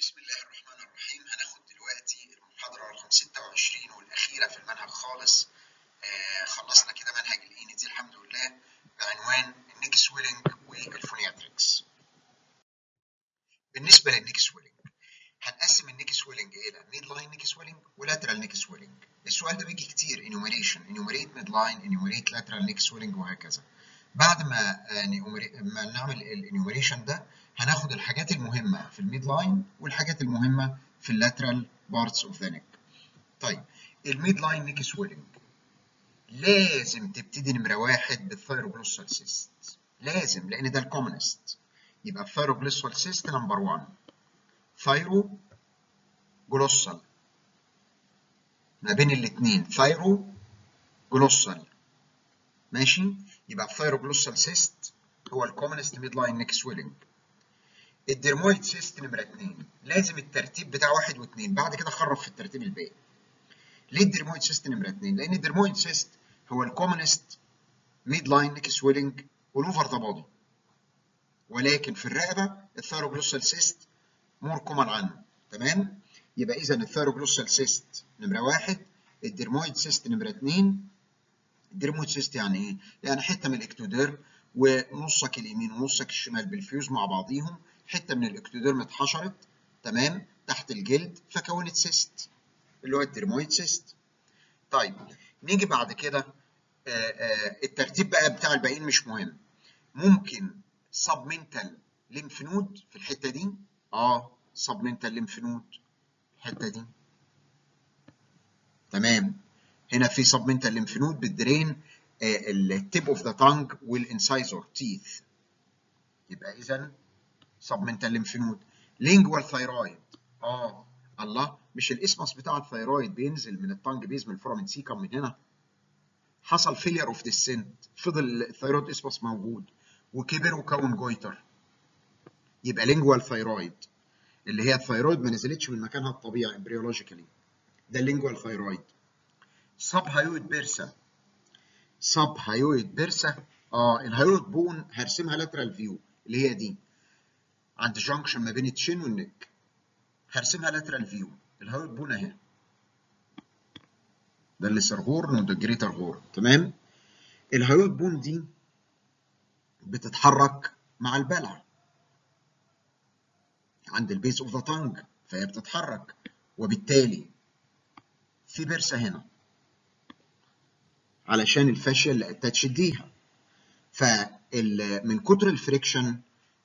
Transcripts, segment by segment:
بسم الله الرحمن الرحيم هناخد دلوقتي المحاضرة رقم 26 والأخيرة في المنهج خالص آه خلصنا كده منهج الإي دي الحمد لله بعنوان النيك سويلنج والفونياتريكس. بالنسبة للنيك سويلنج هنقسم النيك سويلنج إلى ميد لاين نيك سويلنج ولاترال نيك سويلنج. السؤال ده بيجي كتير انيوميريشن انيوميريت ميد لاين انيوميريت لاترال نيك سويلنج وهكذا. بعد ما ما نعمل الانيوميريشن ده هناخد الحاجات المهمه في الميد لاين والحاجات المهمه في اللاترال بارتس اوف ذا نيك. طيب الميد لاين نيك سويلنج لازم تبتدي نمره واحد بالثايروجلوسال سيست لازم لان ده الكومنست يبقى الثايروجلوسال سيست نمبر 1 ثايرو جلوسال ما بين الاثنين ثايرو جلوسال ماشي يبقى الثايروجلوسال سيست هو الكومنست ميد لاين نيك سويلنج الديرمويد سيست نمرة 2 لازم الترتيب بتاع واحد واثنين بعد كده خرف في الترتيب الباقي. ليه الديرمويد سيست نمرة 2؟ لأن الديرمويد سيست هو الكومنست ميد لاين نيك سويلنج اول اوفر ذا بودي. ولكن في الرقبة الثايروجلوسال سيست مور كومن عنه تمام؟ يبقى إذا الثايروجلوسال سيست نمرة واحد الديرمويد سيست نمرة 2 الديرمويد سيست يعني إيه؟ يعني حتة من الإكتوديرم ونصك اليمين ونصك الشمال بالفيوز مع بعضيهم حته من الاكتوديرم اتحشرت تمام تحت الجلد فكونت سيست اللي هو الديرمويد سيست طيب نيجي بعد كده آآ آآ الترتيب بقى بتاع الباقيين مش مهم ممكن سبمنتال ليمف نود في الحته دي اه سبمنتال ليمف نود الحته دي تمام هنا في سبمنتال ليمف نود بالدرين التيب اوف ذا تانج والانسايزور تيث يبقى اذا سبمنتال ليمف نود لينجوال ثايرويد اه الله مش الاسمس بتاع الثايرويد بينزل من التانج بيز من الفورامين سيكم من هنا حصل فيلير اوف ديسنت فضل الثايرويد اسمس موجود وكبر وكون جويتر يبقى لينجوال ثايرويد اللي هي الثايرويد ما نزلتش من مكانها الطبيعي امبريولوجيكالي ده اللينجوال ثايرويد سب هايويد بيرسا سب هايويد بيرسا اه الهايويد بون هرسمها لاترال فيو اللي هي دي عند جانكشن ما بين التشين والنك هرسمها لاترال فيو الهايويد بون اهي ده الليسر هورن وده الجريتر هورن تمام الهايويد بون دي بتتحرك مع البلع عند البيس اوف ذا تانج فهي بتتحرك وبالتالي في بيرسا هنا علشان الفاشيه اللي اتاتش ليها فمن كتر الفريكشن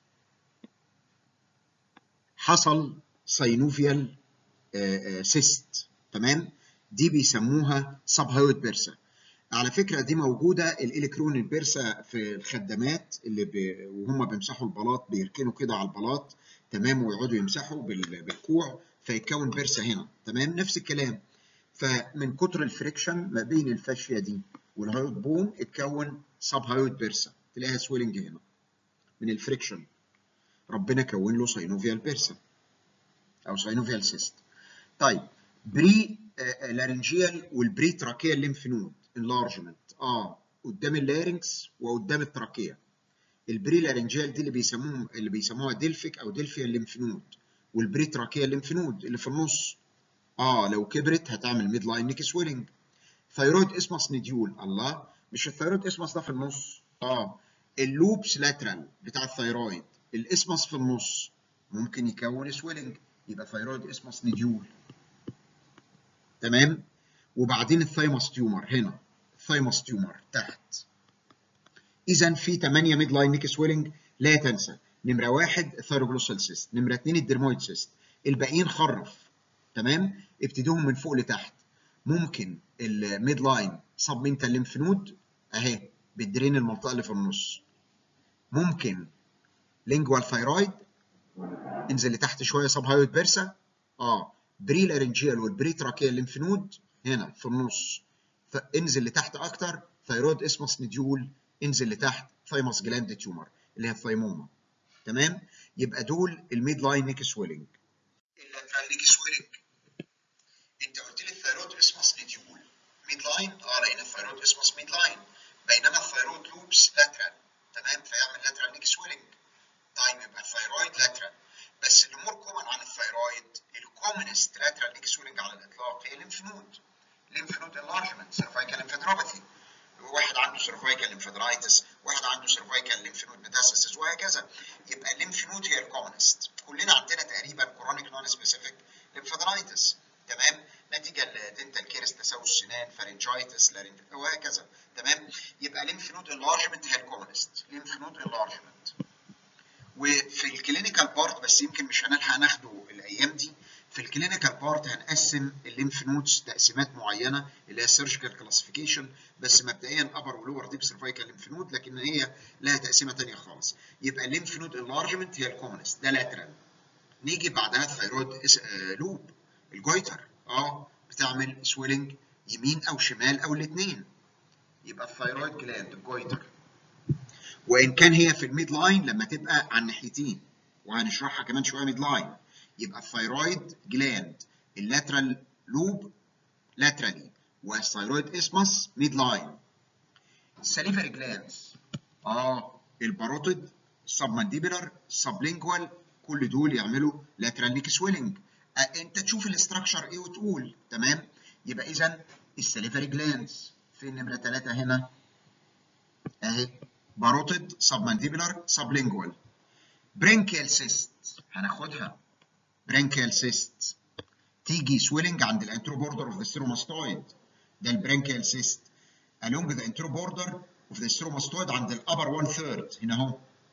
حصل ساينوفيال سيست تمام دي بيسموها سب هايويد بيرسا على فكره دي موجوده الالكترون البيرسا في الخدامات اللي بي وهم بيمسحوا البلاط بيركنوا كده على البلاط تمام ويقعدوا يمسحوا بالكوع فيتكون بيرسا هنا تمام نفس الكلام فمن كتر الفريكشن ما بين الفاشيه دي والهايويد بون اتكون سب هايويد بيرسا تلاقيها سويلنج هنا من الفريكشن ربنا كون له ساينوفيال بيرسا او ساينوفيال سيست طيب بري لارنجيال والبري تراكيال ليمف نود انلارجمنت اه قدام اللارنكس وقدام التراكيه البري لارنجيال دي اللي بيسموهم اللي بيسموها ديلفيك او ديلفيال ليمف نود والبري تراكيال ليمف نود اللي في النص اه لو كبرت هتعمل ميد لاين نيك سويلنج ثايرويد اسمس نديول الله مش الثايرويد اسمس ده في النص اه اللوبس لاترال بتاع الثايرويد الاسمس في النص ممكن يكون سويلنج يبقى ثايرويد اسمس نديول تمام وبعدين الثايموس تيومر هنا الثايموس تيومر تحت اذا في 8 ميد لاين نيك سويلنج لا تنسى نمره واحد الثايروجلوسال سيست نمره اثنين الدرمويد سيست الباقيين خرف تمام ابتدوهم من فوق لتحت ممكن الميد لاين سبمنتال ليمف نود اهي بتدرين المنطقه اللي في النص ممكن لينجوال ثايرويد انزل لتحت شويه سب هايويد بيرسا اه بري لارنجيال والبري تراكيال ليمف نود هنا في النص انزل لتحت اكتر ثايرويد اسمس نديول انزل لتحت ثايموس جلاند تيومر اللي هي الثايموما تمام يبقى دول الميد لاين نيك سويلنج اللاترال نيك سويلنج انت قلت لي الثايرويد اسمس نديول ميد لاين اه لان الثايرويد اسمس ميد لاين بينما الثايرويد لوبس لاترال تمام فيعمل لاترال نيك سويلنج طيب يبقى الثايرويد لاترال بس اللي مور كومن عن الثايرويد كومنست لاترال نيك سويلنج على الاطلاق هي الليمف نود ليمف نود انلارجمنت سيرفايكال ليمفادروباثي واحد عنده سيرفايكال ليمفادرايتس واحد عنده سيرفايكال ليمف نود ميتاسيسز وهكذا يبقى الليمف نود هي الكومنست كلنا عندنا تقريبا كرونيك نون سبيسيفيك ليمفادرايتس تمام نتيجه لدنتال كيرس تسوس سنان فارنجايتس وهكذا تمام يبقى ليمف نود انلارجمنت هي الكومنست ليمف نود انلارجمنت وفي الكلينيكال بارت بس يمكن مش هنلحق ناخده الايام دي في الكلينيكال بارت هنقسم الليمف نودز تقسيمات معينه اللي هي السيرجيكال كلاسيفيكيشن بس مبدئيا ابر ولور ديب سيرفايكال ليمف نود لكن هي لها تقسيمه ثانيه خالص يبقى الليمف نود انلارجمنت هي الكومنست ده لاترال نيجي بعدها الثيرويد لوب الجويتر اه بتعمل سويلنج يمين او شمال او الاثنين يبقى الثيرويد جلاند الجويتر وان كان هي في الميد لاين لما تبقى على الناحيتين وهنشرحها كمان شويه ميد لاين يبقى الثيرويد جلاند اللاترال لوب لاترالي والثيرويد اسمس ميد لاين السليفري جلاندز اه الباروتيد السبمانديبولار السبلينجوال كل دول يعملوا لاترال نيك سويلنج آه انت تشوف الاستراكشر ايه وتقول تمام يبقى اذا السليفري جلاندز في نمره 3 هنا اهي باروتيد سبمانديبولار سبلينجوال برينكيال سيست هناخدها برينكيال سيست تيجي سويلنج عند الانترو بوردر اوف ذا ستروماستويد ده البرينكيال سيست along the intro border of the stromastoid عند الابر 1 ثيرد هنا اهو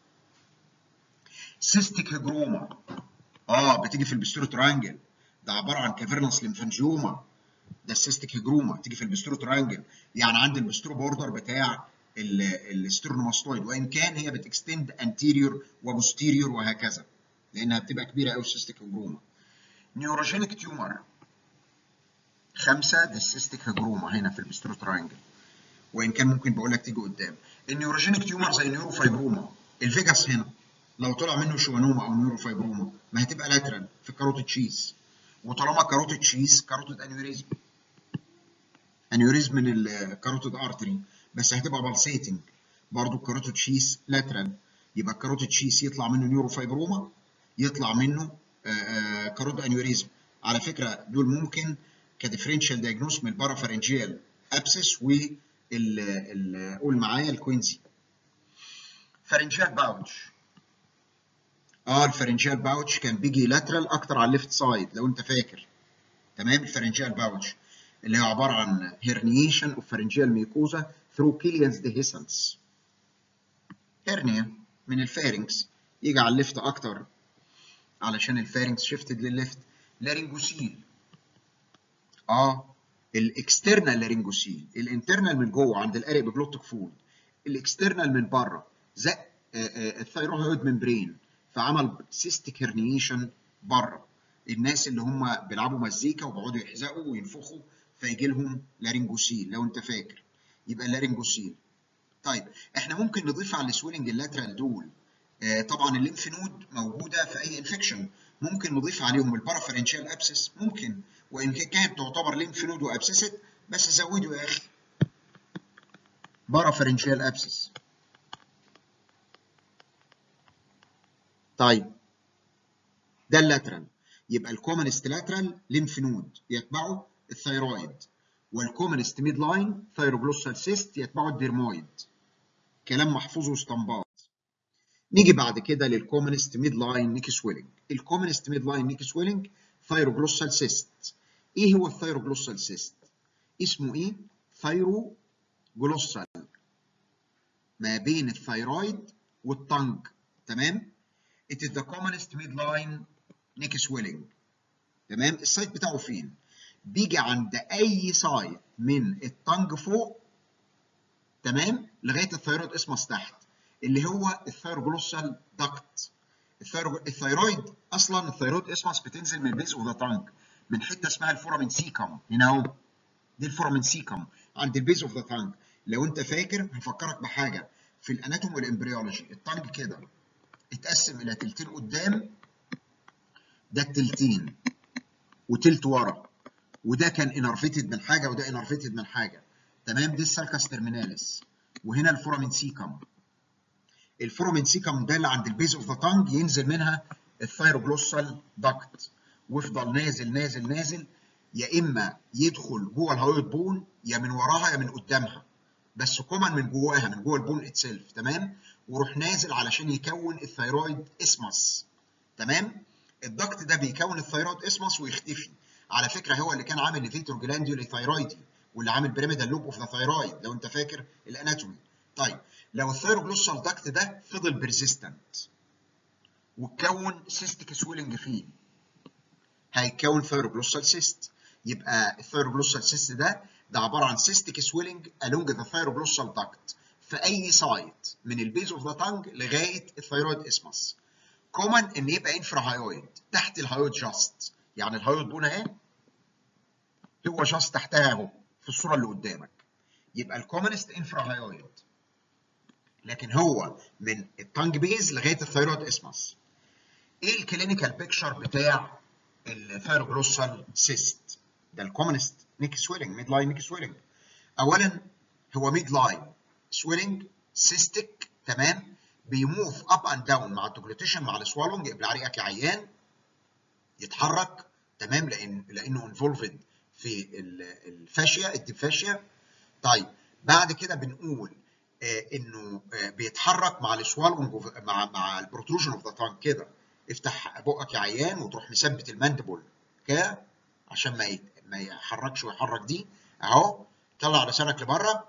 سيستيك هيجروما اه بتيجي في البسترو ترانجل ده عباره عن كافيرنس ليمفانجيوما ده السيستيك هيجروما تيجي في البسترو ترانجل يعني عند البسترو بوردر بتاع السترنوماستويد وان كان هي بتكستند انتيريور وبوستيريور وهكذا لانها بتبقى كبيره قوي السيستيك هيجروما نيوروجينيك تيومر خمسه ده السيستيك هيجروما هنا في البسترو ترانجل وان كان ممكن بقول لك تيجي قدام النيوروجينيك تيومر زي نيوروفايبروما الفيجاس هنا لو طلع منه شوانوما او نيوروفايبروما ما هتبقى لاترال في الكاروتيد شيز وطالما كاروتيد شيز كاروتيد انيوريزم انيوريزم من الكاروتيد ارتري بس هتبقى بالسيتنج برضه الكاروتيد شيس لاترال يبقى الكاروتيد شيس يطلع منه نيوروفايبروما يطلع منه كاروتيد انيوريزم على فكره دول ممكن كديفرنشال دايجنوس من البارافارنجيال ابسس و قول معايا الكوينزي فارنجيال باوتش اه الفارنجيال باوتش كان بيجي لاترال اكتر على الليفت سايد لو انت فاكر تمام الفارنجيال باوتش اللي هي عباره عن هيرنيشن اوف فارنجيال ميكوزا ثرو كيليانز ديهيسنس هيرنيا من الفارنكس يجي على الليفت اكتر علشان الفارنكس شيفتد للليفت لارنجوسيل اه الاكسترنال لارنجوسيل الانترنال من جوه عند الارق بجلوتيك فود الاكسترنال من بره زق الثيرويد ممبرين فعمل سيستيك هيرنيشن بره الناس اللي هم بيلعبوا مزيكا وبيقعدوا يحزقوا وينفخوا فيجي لهم لارنجوسيل لو انت فاكر يبقى لارنجوسيل طيب احنا ممكن نضيف على السويلنج اللاترال دول آه طبعا الليمف نود موجوده في اي انفكشن ممكن نضيف عليهم البارافرنشال ابسس ممكن وان كانت تعتبر ليمف نود وابسست بس زودوا يا اخي بارافرنشال ابسس طيب ده اللاترال يبقى الكومنست لاترال ليمف نود يتبعه الثيرويد والكومنست ميد لاين ثيروجلوسال سيست يتبعه الديرمويد كلام محفوظ واستنباط نيجي بعد كده للكومنست ميد لاين نيك سويلنج الكومنست ميد لاين نيك سويلنج ثيروجلوسال سيست ايه هو الثيروجلوسال سيست اسمه ايه ثيروجلوسال ما بين الثيرويد والطنج تمام it is the commonest midline neck swelling تمام السايت بتاعه فين بيجي عند اي سايت من الطنج فوق تمام لغايه الثيرويد اسمس تحت اللي هو الثيروجلوسال داكت الثيرويد اصلا الثيرويد اسمس بتنزل من البيز اوف ذا تانج من حته اسمها الفورامين سيكم هنا اهو دي الفورامين سيكم عند البيز اوف ذا تانج لو انت فاكر هفكرك بحاجه في الاناتوم والامبريولوجي التانج كده اتقسم الى تلتين قدام ده التلتين وتلت ورا وده كان انرفيتد من حاجه وده انرفيتد من حاجه تمام دي السالكاس ترميناليس وهنا الفورامين سيكم الفورامين سيكم ده اللي عند البيز اوف ذا تانج ينزل منها الثيروجلوسال داكت ويفضل نازل نازل نازل يا اما يدخل جوه الهايويد بون يا من وراها يا من قدامها بس كومن من جواها من جوه البون اتسيلف تمام ويروح نازل علشان يكون الثيرويد اسمس تمام الضغط ده بيكون الثيرويد اسمس ويختفي على فكره هو اللي كان عامل ليفيتور جلانديولي ثايرويدي واللي عامل بيراميدال لوب اوف ذا ثايرويد لو انت فاكر الاناتومي طيب لو الثيروجلوسال داكت ده فضل بيرزيستنت وتكون سيستيك سويلنج فيه هيتكون ثيروجلوسال سيست يبقى الثيروجلوسال سيست ده ده عباره عن سيستيك سويلنج along ذا ثيروجلوسال داكت في اي سايت من البيز اوف ذا تانج لغايه الثيرويد اسمس كومن ان يبقى انفرا هايويد تحت الهايويد جاست يعني الهايويد بون اهي هو جاست تحتها اهو في الصوره اللي قدامك يبقى الكومنست انفرا هايويد لكن هو من التانج بيز لغايه الثيرويد اسمس ايه الكلينيكال بيكتشر بتاع الثيروجلوسال سيست ده الكومنست نيك سويلنج ميد لاين نيك سويلنج اولا هو ميد لاين سويلنج سيستيك تمام بيموف اب اند داون مع الدوجليتيشن مع السوالونج ابلع ريقك يا عيان يتحرك تمام لان لانه انفولفد في الفاشيه الديب فاشيه طيب بعد كده بنقول آه انه آه بيتحرك مع السوالونج مع مع البروتروجن اوف ذا تانك كده افتح بقك يا عيان وتروح مثبت الماندبل كده عشان ما ما يحركش ويحرك دي اهو طلع لسانك لبره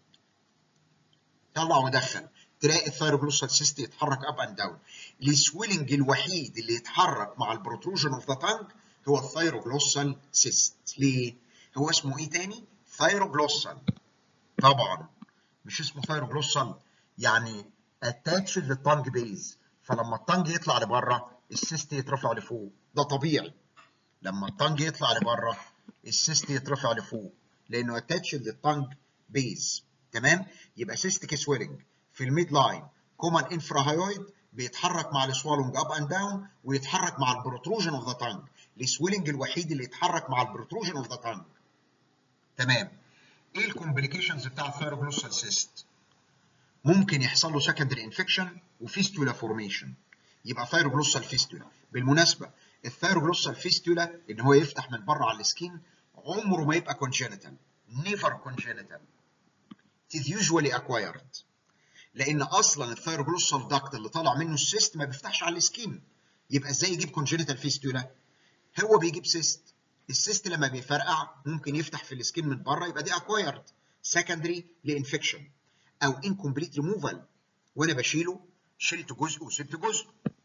طلع ودخل تلاقي الثيروجلوسال سيست يتحرك اب اند داون السويلنج الوحيد اللي يتحرك مع البروتروجن اوف ذا تانك هو الثيروجلوسال سيست ليه؟ هو اسمه ايه تاني؟ ثيروجلوسال طبعا مش اسمه ثيروجلوسال يعني اتاتش للتانج بيز فلما التانج يطلع لبره السيست يترفع لفوق ده طبيعي لما التانج يطلع لبره السيست يترفع لفوق لانه اتاتش للتانج بيز تمام يبقى سيستيك سويلنج في الميد لاين كومن انفرا هايويد بيتحرك مع السوالونج اب اند داون ويتحرك مع البروتروجن اوف ذا تانج السويلنج الوحيد اللي يتحرك مع البروتروجن اوف ذا تانج تمام ايه الكومبليكيشنز بتاع الثيروجلوسال سيست ممكن يحصل له سكندري انفكشن وفيستولا فورميشن يبقى ثيروجلوسال فيستولا بالمناسبه الثيروجلوسال فيستولا ان هو يفتح من بره على السكين عمره ما يبقى congenital never congenital it is usually acquired لان اصلا الثيروجلوسال داكت اللي طالع منه السيست ما بيفتحش على السكين يبقى ازاي يجيب congenital فيستولا هو بيجيب سيست السيست لما بيفرقع ممكن يفتح في السكين من بره يبقى دي acquired secondary لانفكشن او incomplete removal وانا بشيله شلت جزء وسبت جزء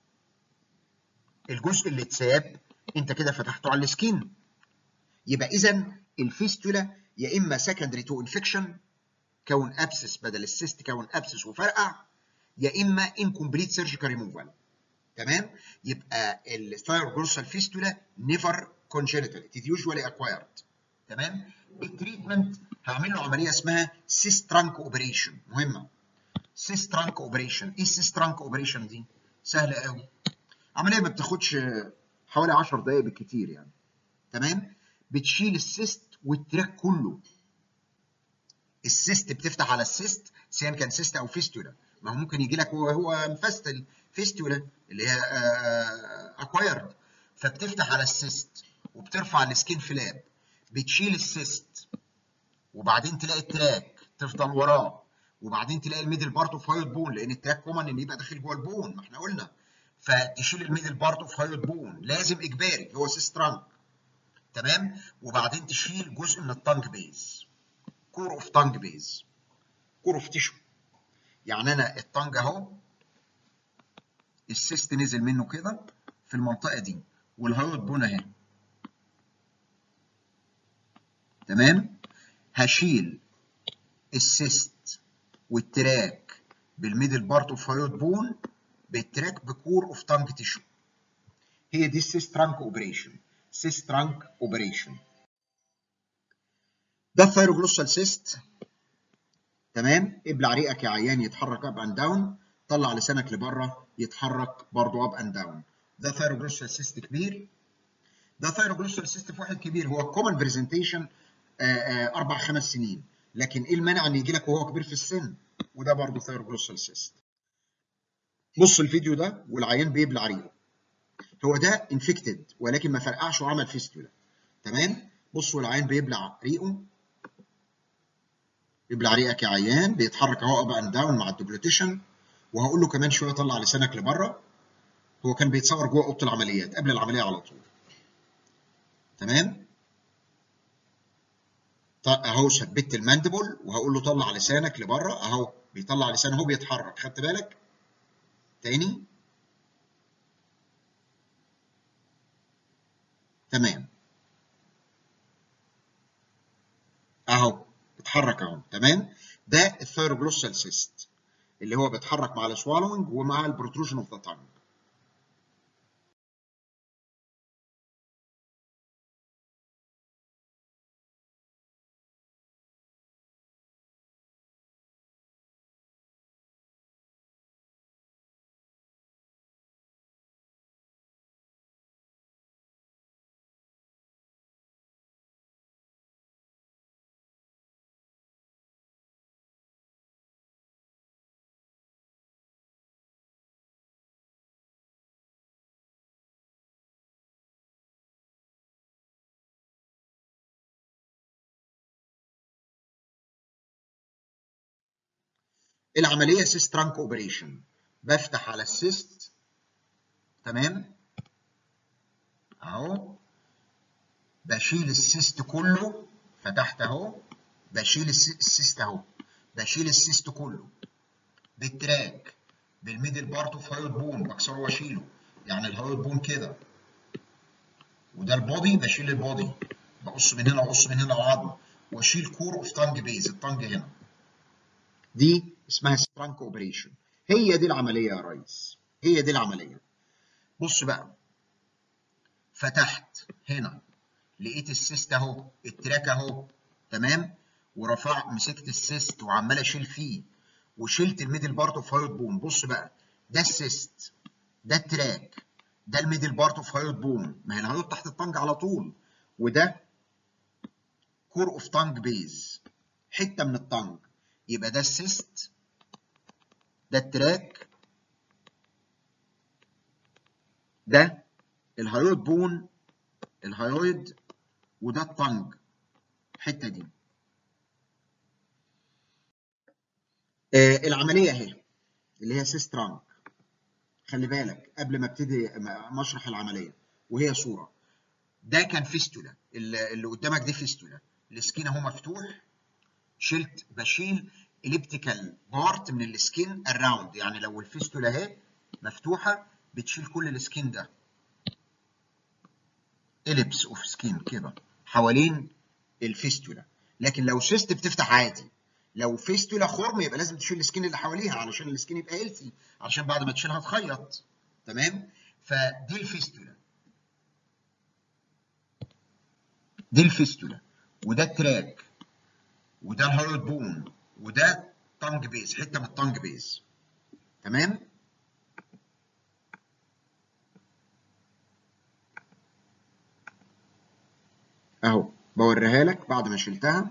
الجزء اللي اتساب انت كده فتحته على السكين يبقى اذا الفيستولا يا اما secondary to infection كون ابسس بدل السيست كون ابسس وفرقع يا اما incomplete surgical removal تمام يبقى الثيروجلوسال فيستولا نيفر congenital it is usually acquired تمام التريتمنت هعمل له عمليه اسمها سيس ترانك اوبريشن مهمه سيس ترانك اوبريشن ايه السيس ترانك اوبريشن دي سهله قوي عمليه ما بتاخدش حوالي 10 دقائق بالكتير يعني تمام بتشيل السيست والتراك كله السيست بتفتح على السيست سواء كان سيست او فيستولا ما هو ممكن يجي لك وهو مفستل فيستولا اللي هي اكوايرد فبتفتح على السيست وبترفع السكين فلاب بتشيل السيست وبعدين تلاقي التراك تفضل وراه وبعدين تلاقي الميدل بارت اوف هايوت بون لان التراك كومن ان يبقى داخل جوه البون ما احنا قلنا فتشيل الميدل بارت اوف هايوت بون لازم اجباري هو سيس ترانك تمام وبعدين تشيل جزء من التانج بيز كور اوف تانج بيز كور اوف تيشو يعني انا التانج اهو السيست نزل منه كده في المنطقه دي والهايوت بون اهي تمام هشيل السيست والتراك بالميدل بارت اوف هايوت بون بالتراك بكور اوف تانج تيشو هي دي السيست ترانك اوبريشن سيست ترانك اوبريشن ده الثيروجلوسال سيست تمام ابلع ريقك يا عيان يتحرك اب اند داون طلع لسانك لبره يتحرك برضه اب اند داون ده ثيروجلوسال سيست كبير ده ثيروجلوسال سيست في واحد كبير هو كومن برزنتيشن اربع خمس سنين لكن ايه المانع ان يجي لك وهو كبير في السن وده برضه ثيروجلوسال سيست بص الفيديو ده والعيان بيبلع ريقه هو ده انفكتد ولكن ما فرقعش وعمل فيستولا تمام بصوا العين بيبلع ريقه يبلع ريقك يا عيان بيتحرك اهو اب اند داون مع الدوبلوتيشن وهقول له كمان شويه طلع لسانك لبره هو كان بيتصور جوه اوضه العمليات قبل العمليه على طول تمام اهو ثبت الماندبل وهقول له طلع لسانك لبره اهو بيطلع لسانه اهو بيتحرك خدت بالك تاني تمام اهو اتحرك اهو تمام ده الثيروجلوسال سيست اللي هو بيتحرك مع السوالوينج ومع البروتروجن اوف ذا تانج العمليه سيست ترانك اوبريشن بفتح على السيست تمام اهو بشيل السيست كله فتحت اهو بشيل السيست اهو بشيل السيست كله بالتراك بالميدل بارت اوف هايوت بون بكسره واشيله يعني الهايوت بون كده وده البودي بشيل البودي بقص من هنا واقص من هنا وعظم واشيل كور اوف تانج بيز التانج هنا دي اسمها سترانك اوبريشن هي دي العمليه يا ريس هي دي العمليه بص بقى فتحت هنا لقيت السيست اهو التراك اهو تمام ورفع مسكت السيست وعمال اشيل فيه وشلت الميدل بارت اوف هايوت بون بص بقى ده السيست ده التراك ده الميدل بارت اوف هايوت بون ما هي الهايوت تحت الطنج على طول وده كور اوف تانج بيز حته من الطنج يبقى ده السيست ده التراك ده الهايويد بون الهايويد وده الطنج الحته دي آه العمليه اهي اللي هي سيست ترانك خلي بالك قبل ما ابتدي ما اشرح العمليه وهي صوره ده كان فيستولا اللي قدامك دي فيستولا السكين اهو مفتوح شلت بشيل اليبتيكال بارت من السكين اراوند يعني لو الفيستولا اهي مفتوحه بتشيل كل السكين ده اليبس اوف سكين كده حوالين الفيستولا لكن لو سيست بتفتح عادي لو فيستولا خرم يبقى لازم تشيل السكين اللي حواليها علشان السكين يبقى هيلثي علشان بعد ما تشيلها تخيط تمام فدي الفيستولا دي الفيستولا وده التراك وده الهايوت بون وده تانج بيز حته من التانج بيز تمام اهو بوريها لك بعد ما شلتها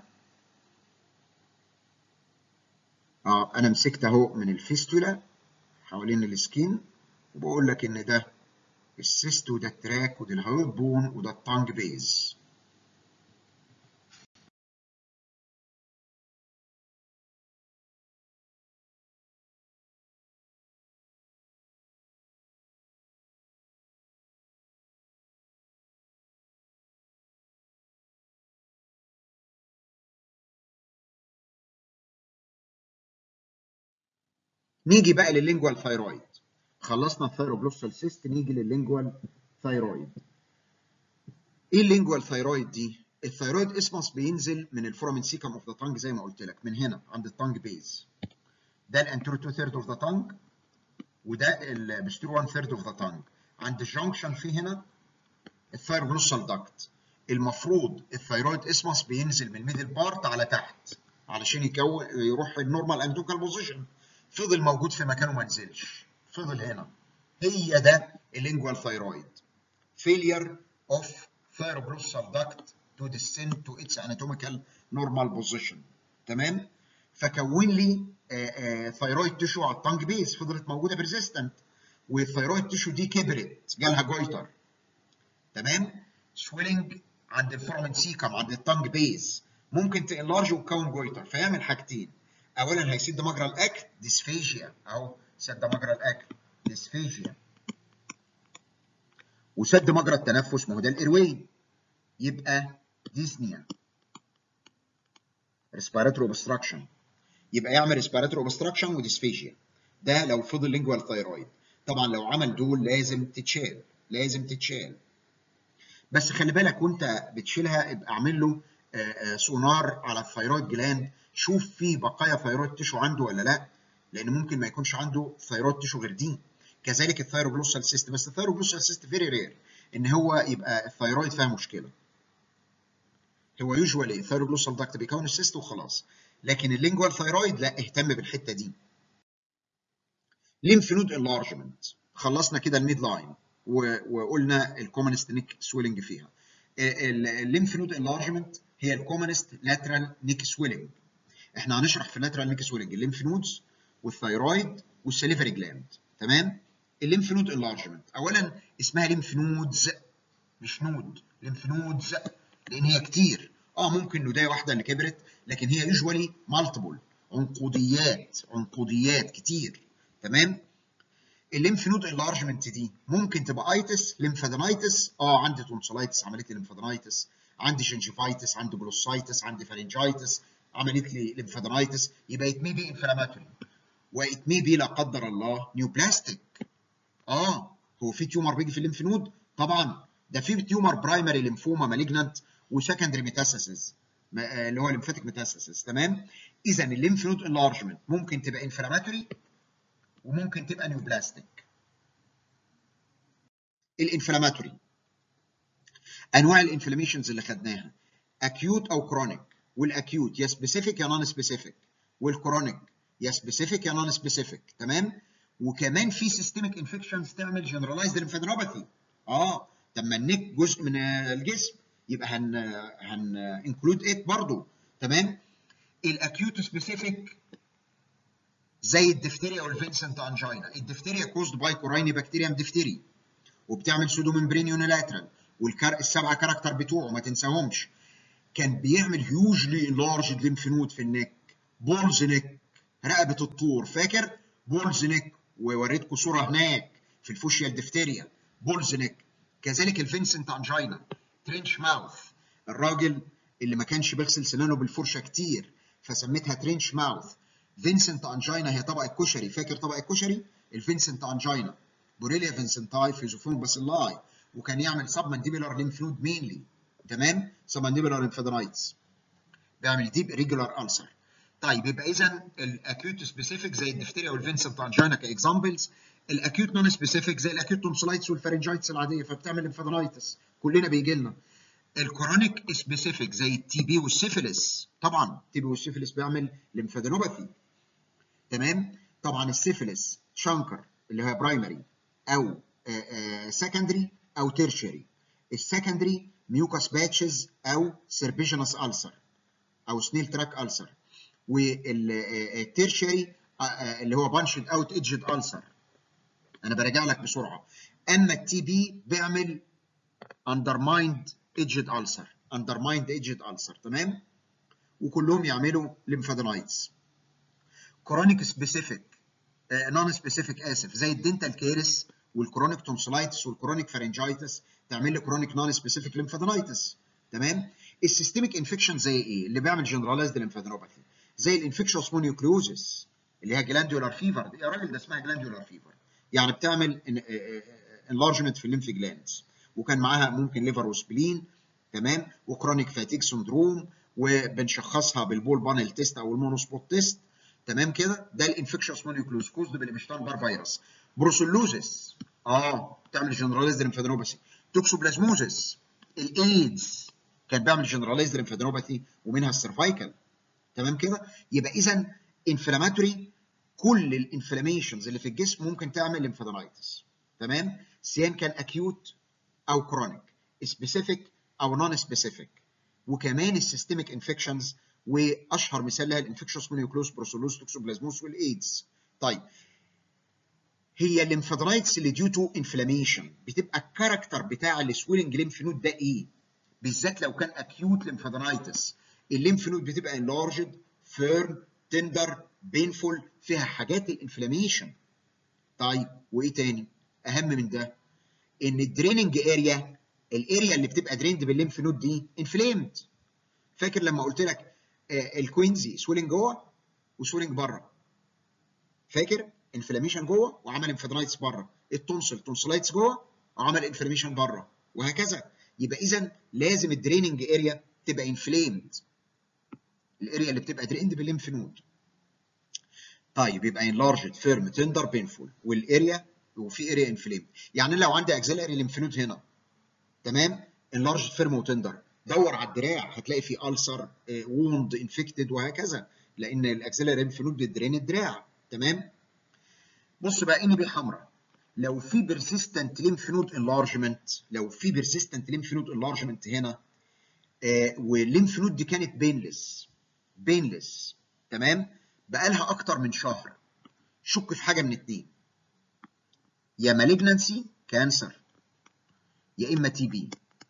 اه انا مسكت اهو من الفيستولا حوالين السكين وبقول لك ان ده السيست وده التراك وده الهايوت بون وده التانج بيز نيجي بقى لللينجوال ثايرويد خلصنا الثايروجلوسال سيست نيجي لللينجوال ثايرويد ايه اللينجوال ثايرويد دي الثايرويد اسمس بينزل من الفورامين سيكم اوف ذا تانج زي ما قلت لك من هنا عند التانج بيز ده الانتيرو 2 ثيرد اوف ذا تانج وده البستيرو 1 ثيرد اوف ذا تانج عند الجنكشن في هنا الثايروجلوسال داكت المفروض الثايرويد اسمس بينزل من الميدل بارت على تحت علشان يكون يروح النورمال اندوكال بوزيشن فضل موجود في مكانه ما نزلش فضل هنا هي ده اللينجوال ثايرويد failure of thyroglossal duct to descend to its anatomical normal position تمام فكون لي ثايرويد تشو على التانج بيز فضلت موجوده بريزيستنت والثيرويد تيشو دي كبرت جالها جويتر تمام سويلنج عند الفورمن سيكم عند التانج بيز ممكن تنلارج وتكون جويتر فيعمل حاجتين اولا هيسد مجرى الاكل ديسفيجيا اهو سد مجرى الاكل ديسفيجيا وسد مجرى التنفس ما هو ده الايرواي يبقى ديزنيا ريسبيراتوري اوبستراكشن يبقى يعمل ريسبيراتوري اوبستراكشن وديسفيجيا ده لو فضل لينجوال ثايرويد طبعا لو عمل دول لازم تتشال لازم تتشال بس خلي بالك وانت بتشيلها ابقى اعمل له سونار على الثيرويد جلاند شوف في بقايا ثيرويد تيشو عنده ولا لا لان ممكن ما يكونش عنده ثيرويد تيشو غير دي كذلك الثيروجلوسال سيست بس الثيروجلوسال سيست فيري رير ان هو يبقى الثيرويد فيها مشكله هو يوجوالي الثيروجلوسال داكت بيكون السيست وخلاص لكن اللينجوال ثيرويد لا اهتم بالحته دي ليمف نود انلارجمنت خلصنا كده الميد لاين وقلنا الكومنست نيك سويلنج فيها الليمف نود انلارجمنت هي الكومنست لاترال نيك سويلنج احنا هنشرح في اللاترال نيك سويلنج الليمف نودز والثيرويد والسليفري جلاند تمام الليمف نود انلارجمنت اولا اسمها ليمف نودز مش نود ليمف نودز لان هي كتير اه ممكن نودايه واحده اللي كبرت لكن هي يوجوالي مالتيبل عنقوديات عنقوديات كتير تمام الليمف نود انلارجمنت دي ممكن تبقى ايتس ليمفادينايتس اه عندي تونسلايتس عملت لي ليمفادينايتس عندي جنجيفايتس عندي جلوسايتس عندي فارنجايتس عملت لي ليمفادينايتس يبقى ات مي بي انفلاماتوري وات مي بي لا قدر الله نيوبلاستيك اه هو في تيومر بيجي في الليمف نود طبعا ده في تيومر برايمري ليمفوما مالجنانت وسكندري ميتاسيسز اللي هو ليمفاتيك ميتاسيسز تمام اذا الليمف نود انلارجمنت ممكن تبقى انفلاماتوري وممكن تبقى نيوبلاستيك الانفلاماتوري انواع الانفلاميشنز اللي خدناها اكيوت او كرونيك والاكيوت يا سبيسيفيك يا نون سبيسيفيك والكرونيك يا سبيسيفيك يا نون سبيسيفيك تمام وكمان في سيستميك انفكشنز تعمل جنرالايزد ليمفادينوباثي اه طب ما النك جزء من الجسم يبقى هن هن انكلود ات برضه تمام الاكيوت سبيسيفيك زي الدفتيريا والفينسنت انجينا الدفتيريا كوزد باي كورايني بكتيريا دفتيري وبتعمل سودو ممبرين يونيلاترال والكار السبعه كاركتر بتوعه ما تنساهمش كان بيعمل هيوجلي لارج ليمف نود في النك بولز نك رقبه الطور فاكر بولز نك ووريتكم صوره هناك في الفوشيا الدفتيريا بولز نك كذلك الفينسنت انجينا ترينش ماوث الراجل اللي ما كانش بيغسل سنانه بالفرشه كتير فسميتها ترينش ماوث فينسنت انجينا هي طبق الكشري فاكر طبق الكشري الفينسنت انجينا بوريليا فينسنتاي فيزوفون باسيلاي وكان يعمل سب مانديبولار ليمف نود مينلي تمام سب مانديبولار ليمفادينايتس بيعمل ديب ريجولار ألسر طيب يبقى اذا الاكيوت سبيسيفيك زي الدفتيريا والفينسنت انجينا كاكزامبلز الاكيوت نون سبيسيفيك زي الاكيوت تونسلايتس والفارنجايتس العاديه فبتعمل ليمفادينايتس كلنا بيجي لنا الكرونيك سبيسيفيك زي التي بي والسيفيلس طبعا التي بي والسيفيلس بيعمل ليمفادينوباثي تمام طبعا السيفيلس شانكر اللي هو برايمري او سكندري او تيرشري السكندري ميوكاس باتشز او سيربيجينس ألسر او سنيل تراك ألسر والتيرشري اللي هو بانشد اوت ايدجد ألسر انا براجع لك بسرعه اما التي بي بيعمل اندرمايند ايدجد ألسر اندرمايند ايدجد ألسر تمام وكلهم يعملوا ليمفادينايتس كرونيك سبيسيفيك نون سبيسيفيك اسف زي الدنتال كيرس والكرونيك تونسلايتس والكرونيك فارنجايتس تعمل لي كرونيك نون سبيسيفيك ليمفادينايتس تمام السيستميك انفكشن زي ايه اللي بيعمل جنرالايزد ليمفادينوباثي زي الانفكشوس مونيوكليوزس اللي هي جلاندولار فيفر يا راجل ده اسمها جلاندولار فيفر يعني بتعمل انلارجمنت في الليمف جلاندز وكان معاها ممكن ليفر وسبلين تمام وكرونيك فاتيك سندروم وبنشخصها بالبول بانل تيست او المونوسبوت تيست تمام كده ده الانفكشوس مونيوكلوز كوزد بالابشتان بار فيروس بروسلوزس اه بتعمل جنرالايزد ليمفادينوباثي توكسوبلازموزس الايدز كان بيعمل جنرالايزد ليمفادينوباثي ومنها السيرفايكال تمام كده يبقى اذا انفلاماتوري كل الانفلاميشنز اللي في الجسم ممكن تعمل ليمفادينايتس تمام سواء كان اكيوت او كرونيك سبيسيفيك او نون سبيسيفيك وكمان السيستميك انفكشنز واشهر مثال لها الانفكشوس مونيوكلوز بروسولوز توكسوبلازموس والايدز طيب هي الليمفادرايتس اللي ديو تو انفلاميشن بتبقى الكاركتر بتاع السويلنج ليمف نود ده ايه؟ بالذات لو كان اكيوت ليمفادرايتس الليمف نود بتبقى انلارجد فيرم تندر بينفول فيها حاجات الانفلاميشن طيب وايه تاني؟ اهم من ده ان الدريننج اريا الاريا اللي بتبقى دريند بالليمف نود دي انفليمد فاكر لما قلت لك آه الكوينزي سويلنج جوه وسويلنج بره فاكر انفلاميشن جوه وعمل انفيدرايتس بره التونسل تونسلايتس جوه وعمل انفلاميشن بره وهكذا يبقى اذا لازم الدريننج اريا تبقى انفليمد الاريا اللي بتبقى دريند بالليمف نود طيب يبقى انلارجد فيرم تندر بينفول والاريا وفي اريا انفليمد يعني لو عندي اكزيلاري ليمف نود هنا تمام انلارجد فيرم وتندر دور على الدراع هتلاقي في ألسر ووند انفكتد وهكذا لان الاكزيلاري ليمف نود بتدرين الدراع تمام بص بقى ان بي حمراء لو في بيرسيستنت ليمف نود انلارجمنت لو في بيرسيستنت ليمف نود انلارجمنت هنا آه والليمف نود دي كانت بينلس بينلس تمام بقى لها اكتر من شهر شك في حاجه من اتنين يا مالجنانسي كانسر يا اما تي بي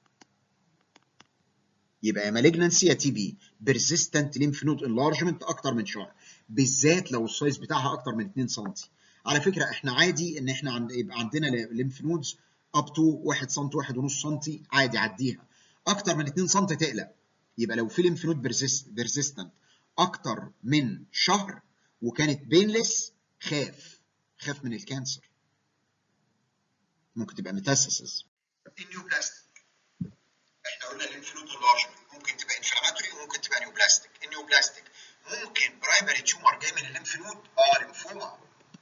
يبقى يا مالجنانسي يا تي بي بيرسيستنت ليمف نود انلارجمنت اكتر من شهر بالذات لو السايز بتاعها اكتر من 2 سم على فكره احنا عادي ان احنا عند يبقى عندنا ليمف نودز اب تو 1 سم 1.5 سم عادي عديها اكتر من 2 سم تقلق يبقى لو في ليمف نود بيرسيستنت اكتر من شهر وكانت بينلس خاف خاف من الكانسر ممكن تبقى ميتاسيسز النيوبلاستيك احنا قلنا الليمف نود انلارجمنت ممكن تبقى انفلاماتوري وممكن تبقى نيوبلاستيك النيوبلاستيك ممكن برايمري تيومر جاي من الليمف نود اه ليمفوما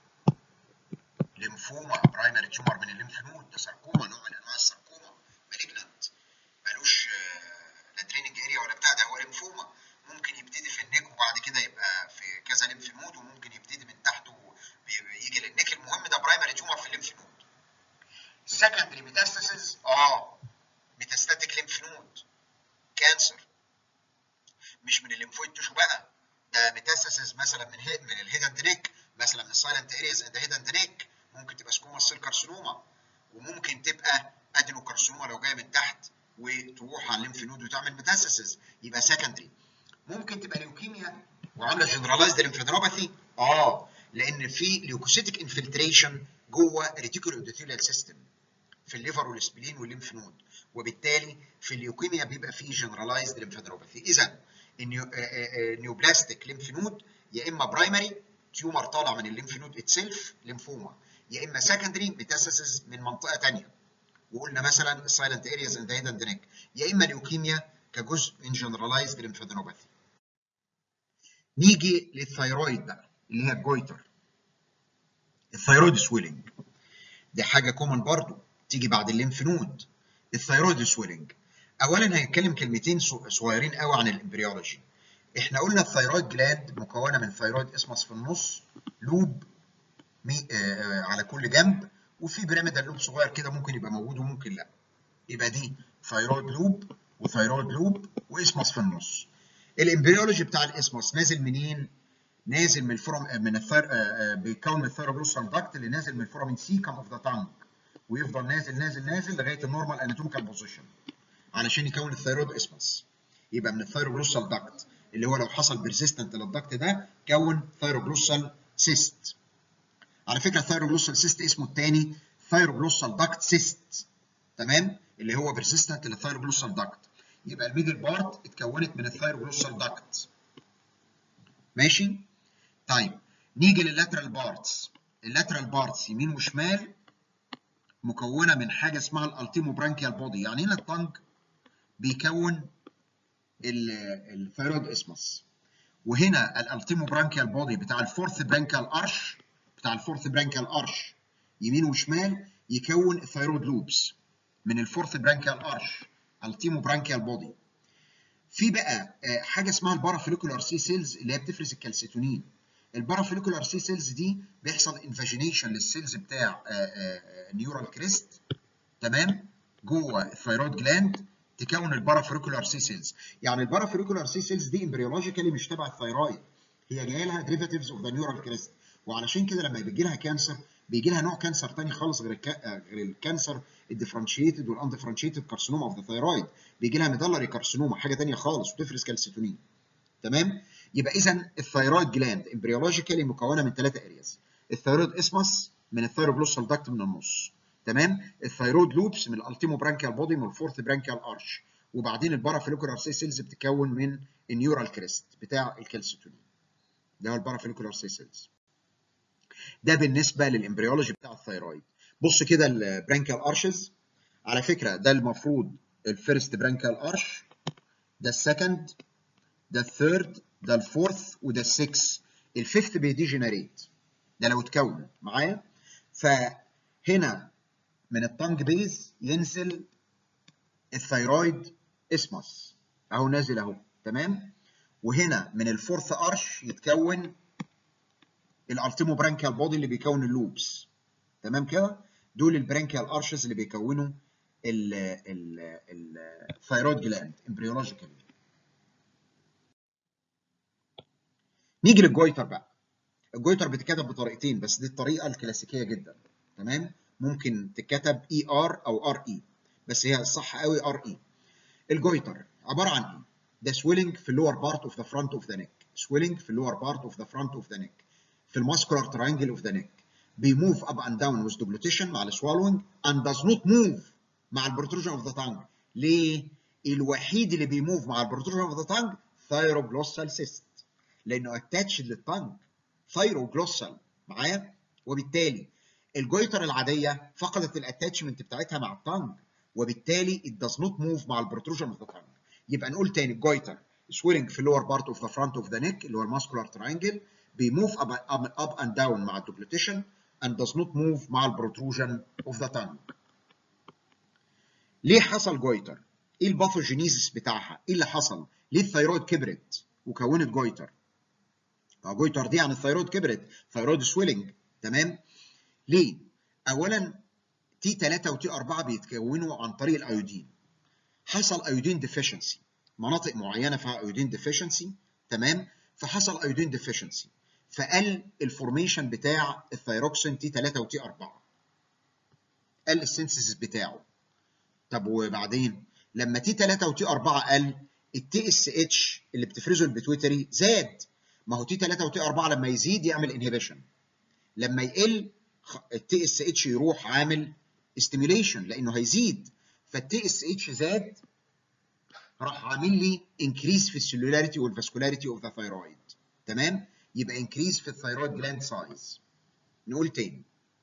ليمفوما برايمري تيومر من الليمف نود ده ساركوما نوع من انواع الساركوما مالجنانت ملوش لا دريننج اريا ولا بتاع ده هو ليمفوما ممكن يبتدي في النيك وبعد كده يبقى في كذا ليمف نود وممكن يبتدي من تحت ويجي للنيك المهم ده برايمري تيومر في الليمف نود سكندري ميتاستاسيز اه ميتاستاتيك ليمف نود كانسر مش من الليمفويد تشو بقى ده ميتاستاسيز مثلا من هي من الهيدن دريك مثلا من السايلنت ارياز اند هيدن دريك ممكن تبقى سكوما سيل كارسينوما وممكن تبقى ادينو كارسينوما لو جايه من تحت وتروح على الليمف نود وتعمل ميتاستاسيز يبقى سكندري ممكن تبقى ليوكيميا وعامله جنرالايزد ليمفادينوباثي اه لان في ليوكوسيتيك انفلتريشن جوه ريتيكولو اندوثيليال سيستم في الليفر والسبلين والليمف نود وبالتالي في الليوكيميا بيبقى في جنرالايزد ليمفادينوباثي اذا النيوبلاستيك ليمف نود يا اما برايمري تيومر طالع من الليمف نود اتسيلف ليمفوما يا اما سكندري ميتاسيسز من منطقه ثانيه وقلنا مثلا السايلنت ارياز اند هيدن دريك يا اما ليوكيميا كجزء من جنرالايزد ليمفادينوباثي نيجي للثيرويد بقى اللي هي الجويتر الثيرويد سويلنج دي حاجه كومن برضو تيجي بعد الليمف نود الثيرويد سويلنج اولا هنتكلم كلمتين صغيرين قوي عن الامبريولوجي احنا قلنا الثيرويد جلاند مكونه من ثيرويد اسمس في النص لوب مي آه على كل جنب وفي بيراميدال لوب صغير كده ممكن يبقى موجود وممكن لا يبقى دي ثيرويد لوب وثيرويد لوب واسمس في النص الامبريولوجي بتاع الاسمس نازل منين نازل من الفورم من الثير آه بيكون من الثيروبلوسال داكت اللي نازل من الفورامين سيكم اوف ذا تانج ويفضل نازل نازل نازل لغايه النورمال اناتوميكال بوزيشن علشان يكون الثيرويد اسمس يبقى من الثيروبلوسال داكت اللي هو لو حصل بيرسيستنت للدكت ده كون ثيروبلوسال سيست على فكره الثيروبلوسال سيست اسمه الثاني ثيروبلوسال داكت سيست تمام اللي هو بيرسيستنت للثيروبلوسال داكت يبقى الميدل بارت اتكونت من الثيروبلوسال داكت ماشي طيب نيجي لللاترال بارتس اللاترال بارتس يمين وشمال مكونه من حاجه اسمها الالتيمو برانكيال بودي يعني هنا الطنج بيكون الثيرويد اسمس وهنا الالتيمو برانكيال بودي بتاع الفورث برانكيال ارش بتاع الفورث برانكيال ارش يمين وشمال يكون الثيرويد لوبس من الفورث برانكيال ارش التيمو برانكيال بودي في بقى حاجه اسمها البارافوليكولار سي سيلز اللي هي بتفرز الكالسيتونين البارافوليكولار سي سيلز دي بيحصل انفاجينيشن للسيلز بتاع نيورال كريست تمام جوه الثيرويد جلاند تكون البارافوريكولار سي سيلز يعني البارافوريكولار سي سيلز دي امبريولوجيكالي مش تبع الثيرويد هي جايه لها ديريفاتيفز اوف ذا نيورال كريست وعلشان كده لما بيجي لها كانسر بيجي لها نوع كانسر تاني خالص غير الكا... غير الكانسر الديفرنشيتد والاندفرنشيتد كارسينوما اوف ذا ثايرويد بيجي لها ميدالري كارسينوما حاجه تانيه خالص وتفرز كالسيتونين تمام يبقى اذا الثايرويد جلاند امبريولوجيكالي مكونه من ثلاثه ارياز الثايرويد اسمس من الثايروبلوسال داكت من النص تمام الثايرويد لوبس من الالتيمو برانكيال بودي من الفورث برانكيال ارش وبعدين البارافوليكولار سي سيلز بتتكون من النيورال كريست بتاع الكالسيتونين ده هو البارافوليكولار سي سيلز ده بالنسبه للامبريولوجي بتاع الثايرويد بص كده البرانكيال ارشز على فكره ده المفروض الفيرست برانكيال ارش ده السكند ده الثيرد ده الفورث وده السكس الفيفث بيديجنريت ده لو اتكون معايا فهنا من التانج بيز ينزل الثايرويد اسمس اهو نازل اهو تمام وهنا من الفورث ارش يتكون الالتيمو برانكيال بودي اللي بيكون اللوبس تمام كده دول البرانكيال ارشز اللي بيكونوا الثايرويد جلاند امبريولوجيكالي نيجي للجويتر بقى الجويتر بتتكتب بطريقتين بس دي الطريقه الكلاسيكيه جدا تمام ممكن تتكتب اي ار او ار اي بس هي الصح قوي ار اي الجويتر عباره عن ايه ده سويلنج في اللور بارت اوف ذا فرونت اوف ذا نيك سويلنج في اللور بارت اوف ذا فرونت اوف ذا نيك في الماسكولار ترينجل اوف ذا نيك بيموف اب اند داون with deglutition مع السوالوينج and does not move مع البروتروجن اوف ذا تانج ليه الوحيد اللي بيموف مع البروتروجن اوف ذا تانج ثايروجلوسال سيست لانه اتاتشد للتانج ثايروجلوسال معايا وبالتالي الجويتر العاديه فقدت الاتاتشمنت بتاعتها مع التانج وبالتالي it does not move مع البروتروجن اوف ذا تانج يبقى نقول تاني الجويتر swelling في اللور بارت اوف ذا فرونت اوف ذا نيك اللي هو الماسكولار ترينجل بيموف اب اب اند داون مع الدوبليتيشن and does not move مع البروتروجن اوف ذا tongue. ليه حصل جويتر؟ ايه الباثوجينيزيس بتاعها؟ ايه اللي حصل؟ ليه الثيرويد كبرت وكونت جويتر؟ جويتر دي عن الثيرويد كبرت، ثيرويد سويلنج تمام؟ ليه؟ اولا تي 3 وتي 4 بيتكونوا عن طريق الايودين. حصل ايودين ديفيشنسي مناطق معينه فيها ايودين ديفيشنسي تمام؟ فحصل ايودين ديفيشنسي فقل الفورميشن بتاع الثيروكسين تي 3 وتي 4 قل السينثيسيس بتاعه طب وبعدين لما تي 3 وتي 4 قل التي اس اتش اللي بتفرزه البيتويتري زاد ما هو تي 3 وتي 4 لما يزيد يعمل انهبيشن لما يقل التي اس اتش يروح عامل ستيميوليشن لانه هيزيد فالتي اس اتش زاد راح عامل لي انكريز في السيلولاريتي والفاسكولاريتي اوف ذا ثايرويد تمام يبقى انكريز في الثايرويد جلاند سايز نقول تاني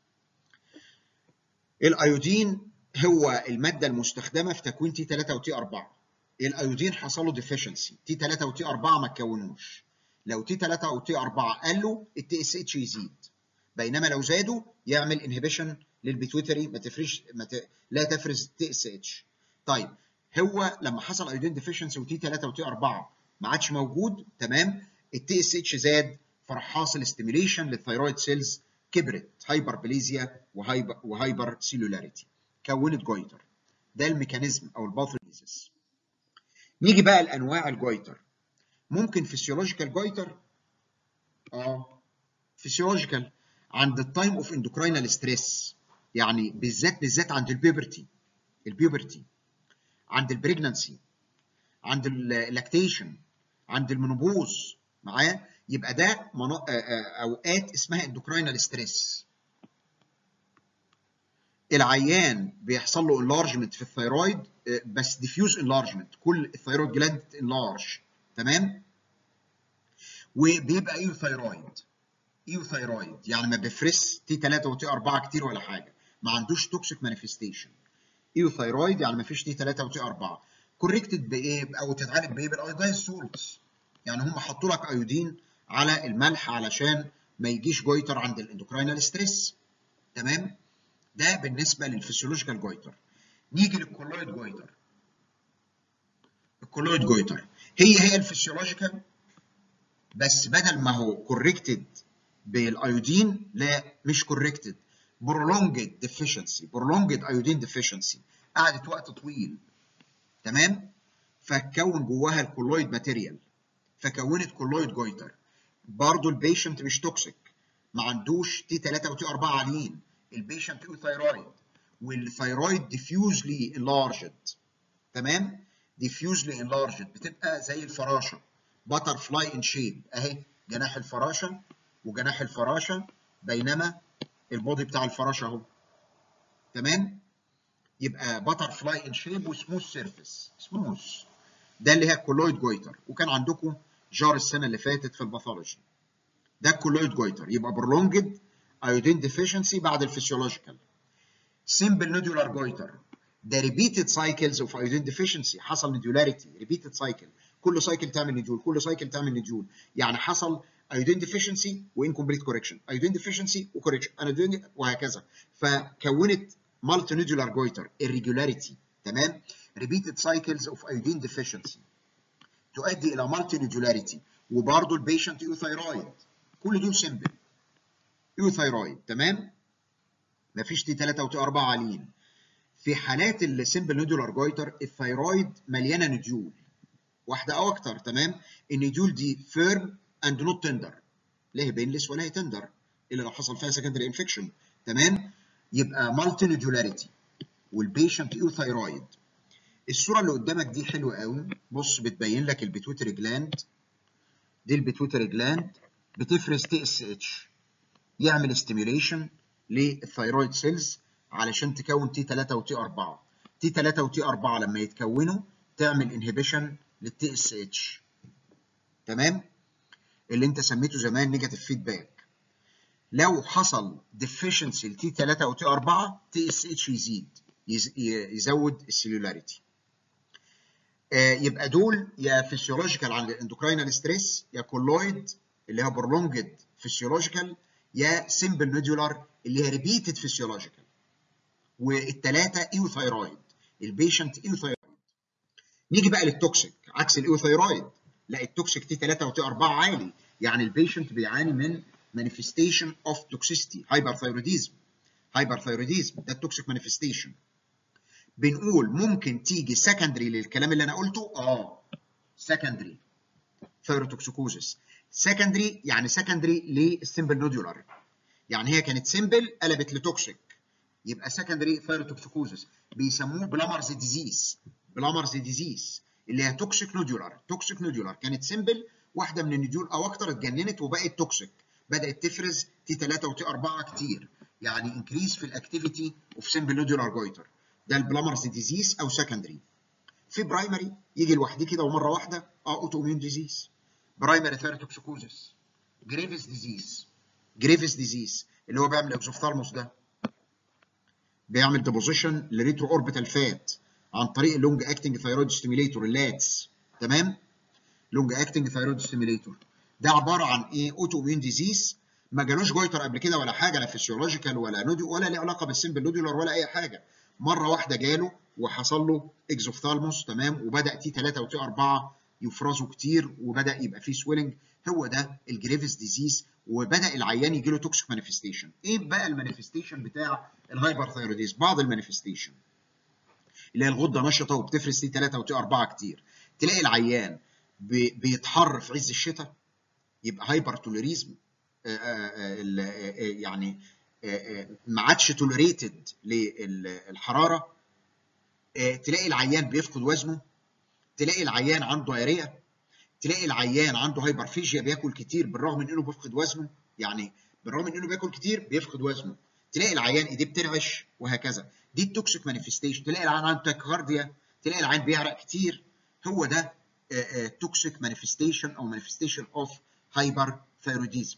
الايودين هو الماده المستخدمه في تكوين تي 3 وتي 4 الايودين حصل له ديفيشنسي تي 3 وتي 4 ما تكونوش لو تي 3 وتي 4 قالوا التي اس اتش يزيد بينما لو زادوا يعمل انهبيشن للبيتويتري ما تفرش ما ت... لا تفرز تي اس اتش طيب هو لما حصل ايودين ديفيشنسي وتي 3 وتي 4 ما عادش موجود تمام التي اس اتش زاد فراح حاصل ستيميليشن للثيرويد سيلز كبرت هايبر بليزيا وهايبر وهايبر سيلولاريتي كونت جويتر ده الميكانيزم او الباثوجينيسيس نيجي بقى لانواع الجويتر ممكن فيسيولوجيكال جويتر اه فيسيولوجيكال عند التايم اوف اندوكراينال ستريس يعني بالذات بالذات عند البيبرتي البيوبرتي عند البريجنانسي عند اللاكتيشن عند المنوبوز معايا يبقى ده منو... اوقات اسمها اندوكراينال ستريس العيان بيحصل له انلارجمنت في الثيرويد بس ديفيوز انلارجمنت كل الثيرويد جلاند انلارج تمام وبيبقى ايو ثيرويد ايو ثيرويد يعني ما بيفرس تي 3 وتي 4 كتير ولا حاجه ما عندوش توكسيك مانيفستيشن ايو ثيرويد يعني ما فيش تي 3 وتي 4 كوركتد بايه او تتعالج بايه بالايودايز سولتس يعني هم حطوا لك ايودين على الملح علشان ما يجيش جويتر عند الاندوكراينال ستريس تمام ده بالنسبه للفسيولوجيكال جويتر نيجي للكولويد جويتر الكولويد جويتر هي هي الفسيولوجيكال بس بدل ما هو كوركتد بالايودين لا مش كوركتد برولونجد ديفيشنسي برولونجد ايودين ديفيشنسي قعدت وقت طويل تمام فكون جواها الكولويد ماتيريال فكونت كولويد جويتر برضه البيشنت مش توكسيك ما عندوش تي 3 وتي 4 عاليين البيشنت ثايرويد والثايرويد ديفيوزلي انلارجد تمام ديفيوزلي انلارجد بتبقى زي الفراشه باتر فلاي ان شيب اهي جناح الفراشه وجناح الفراشه بينما البودي بتاع الفراشه اهو تمام يبقى باتر فلاي ان شيب وسموث سيرفيس سموث ده اللي هي الكولويد جويتر وكان عندكم جار السنه اللي فاتت في الباثولوجي ده الكولويد جويتر يبقى برولونجد ايودين ديفيشنسي بعد الفسيولوجيكال سمبل نودولار جويتر ده ريبيتد سايكلز اوف ايودين ديفيشنسي حصل نديولاريتي ريبيتد سايكل كل سايكل تعمل نديول كل سايكل تعمل نديول يعني حصل ايودين ديفيشنسي وانكمبليت كوركشن ايودين ديفيشنسي وكوركشن ايودين وهكذا فكونت مالتي نودولار جويتر irregularity تمام repeated cycles of iodine deficiency تؤدي الى مالتي نودولاريتي وبرضه البيشنت يوثايرويد كل دول سمبل يوثايرويد تمام مفيش تي 3 وتي 4 عاليين في حالات السمبل نودولار جويتر الثايرويد مليانه نديول واحده او اكتر تمام النديول دي فيرم اند نوت تندر لا هي بينلس ولا هي تندر الا لو حصل فيها سكندري انفكشن تمام يبقى مالتي نودولاريتي والبيشنت يوثايرويد الصوره اللي قدامك دي حلوه قوي بص بتبين لك البيتوتري جلاند دي البيتوتري جلاند بتفرز تي اس اتش يعمل ستيميوليشن للثايرويد سيلز علشان تكون تي 3 وتي 4 تي 3 وتي 4 لما يتكونوا تعمل انهبيشن للتي اس اتش تمام اللي انت سميته زمان نيجاتيف فيدباك لو حصل ديفيشنسي لتي 3 او تي 4 تي اس اتش يزيد يزود السيلولاريتي آه يبقى دول يا فيسيولوجيكال عند الاندوكراينال ستريس يا كولويد اللي هي برولونجد فيسيولوجيكال يا سمبل نودولار اللي هي ريبيتد فيسيولوجيكال والثلاثه ايوثايرويد البيشنت ايوثايرويد نيجي بقى للتوكسيك عكس الايوثايرويد لا التوكسيك تي 3 وتي 4 عالي يعني البيشنت بيعاني من manifestation of toxicity hyperthyroidism hyperthyroidism ده التوكسيك manifestation بنقول ممكن تيجي secondary للكلام اللي انا قلته اه secondary thyrotoxicosis secondary يعني secondary للسمبل نودولار يعني هي كانت سمبل قلبت لتوكسيك يبقى secondary thyrotoxicosis بيسموه بلامرز ديزيز بلامرز ديزيز اللي هي توكسيك نودولار توكسيك نودولار كانت سمبل واحده من النوديول او اكتر اتجننت وبقت توكسيك بدات تفرز تي 3 وتي 4 كتير يعني انكريز في الاكتيفيتي اوف سمبل نودولار جويتر ده البلامرز ديزيز او سكندري في برايمري يجي لوحده كده ومره واحده اه اوتو اميون ديزيز برايمري ثيراتوكسيكوزس جريفيس ديزيز جريفيس ديزيز اللي هو بيعمل اكزوفثالموس ده بيعمل ديبوزيشن لريترو اوربيتال فات عن طريق اللونج اكتنج ثايرويد ستيميليتور اللاتس تمام لونج اكتنج ثايرويد ستيميليتور ده عباره عن ايه اوتو اميون ديزيز ما جالوش جويتر قبل كده ولا حاجه لا فيسيولوجيكال ولا نودو ولا ليه علاقه بالسمبل نودولار ولا اي حاجه مره واحده جاله وحصل له اكزوفثالموس تمام وبدا تي 3 وتي 4 يفرزوا كتير وبدا يبقى فيه سويلنج هو ده الجريفيس ديزيز وبدا العيان يجي له توكسيك مانيفستيشن ايه بقى المانيفستيشن بتاع الهايبرثايروديز بعض المانيفستيشن اللي هي الغده نشطه وبتفرز تي 3 وتي 4 كتير تلاقي العيان بيتحر في عز الشتاء يبقى هايبر توليريزم يعني ما عادش توليريتد للحراره تلاقي العيان بيفقد وزنه تلاقي العيان عنده دايريه تلاقي العيان عنده هايبرفيجيا بياكل كتير بالرغم من انه بيفقد وزنه يعني بالرغم من انه بياكل كتير بيفقد وزنه تلاقي العيان ايديه بترعش وهكذا دي التوكسيك مانيفستيشن تلاقي العيان عنده تاكيكارديا تلاقي العيان بيعرق كتير هو ده توكسيك مانيفستيشن او مانيفستيشن اوف هايبرثايروديزم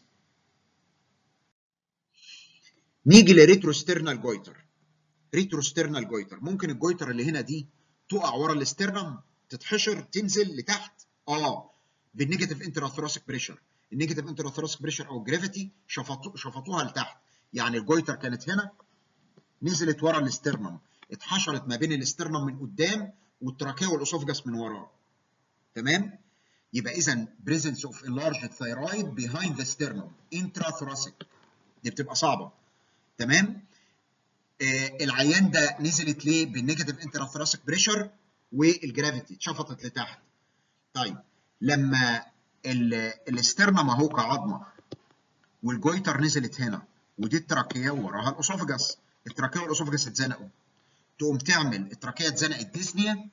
نيجي لريتروسترنال جويتر ريتروسترنال جويتر ممكن الجويتر اللي هنا دي تقع ورا الاسترنم تتحشر تنزل لتحت اه بالنيجاتيف انتراثوراسيك بريشر النيجاتيف انتراثوراسيك بريشر او جرافيتي شفطو شفطوها لتحت يعني الجويتر كانت هنا نزلت ورا الاسترنم اتحشرت ما بين الاسترنم من قدام والتراكيه والاسوفجاس من وراه تمام يبقى اذا presence of enlarged thyroid behind the sternum intrathoracic دي بتبقى صعبه تمام آه العيان ده نزلت ليه بالنيجاتيف انتراثوراسيك بريشر والجرافيتي اتشفطت لتحت طيب لما الاسترنم اهو كعظمه والجويتر نزلت هنا ودي التراكيه ووراها الاسوفجاس التراكيه والاسوفجاس اتزنقوا تقوم تعمل التراكيه اتزنقت ديسنيا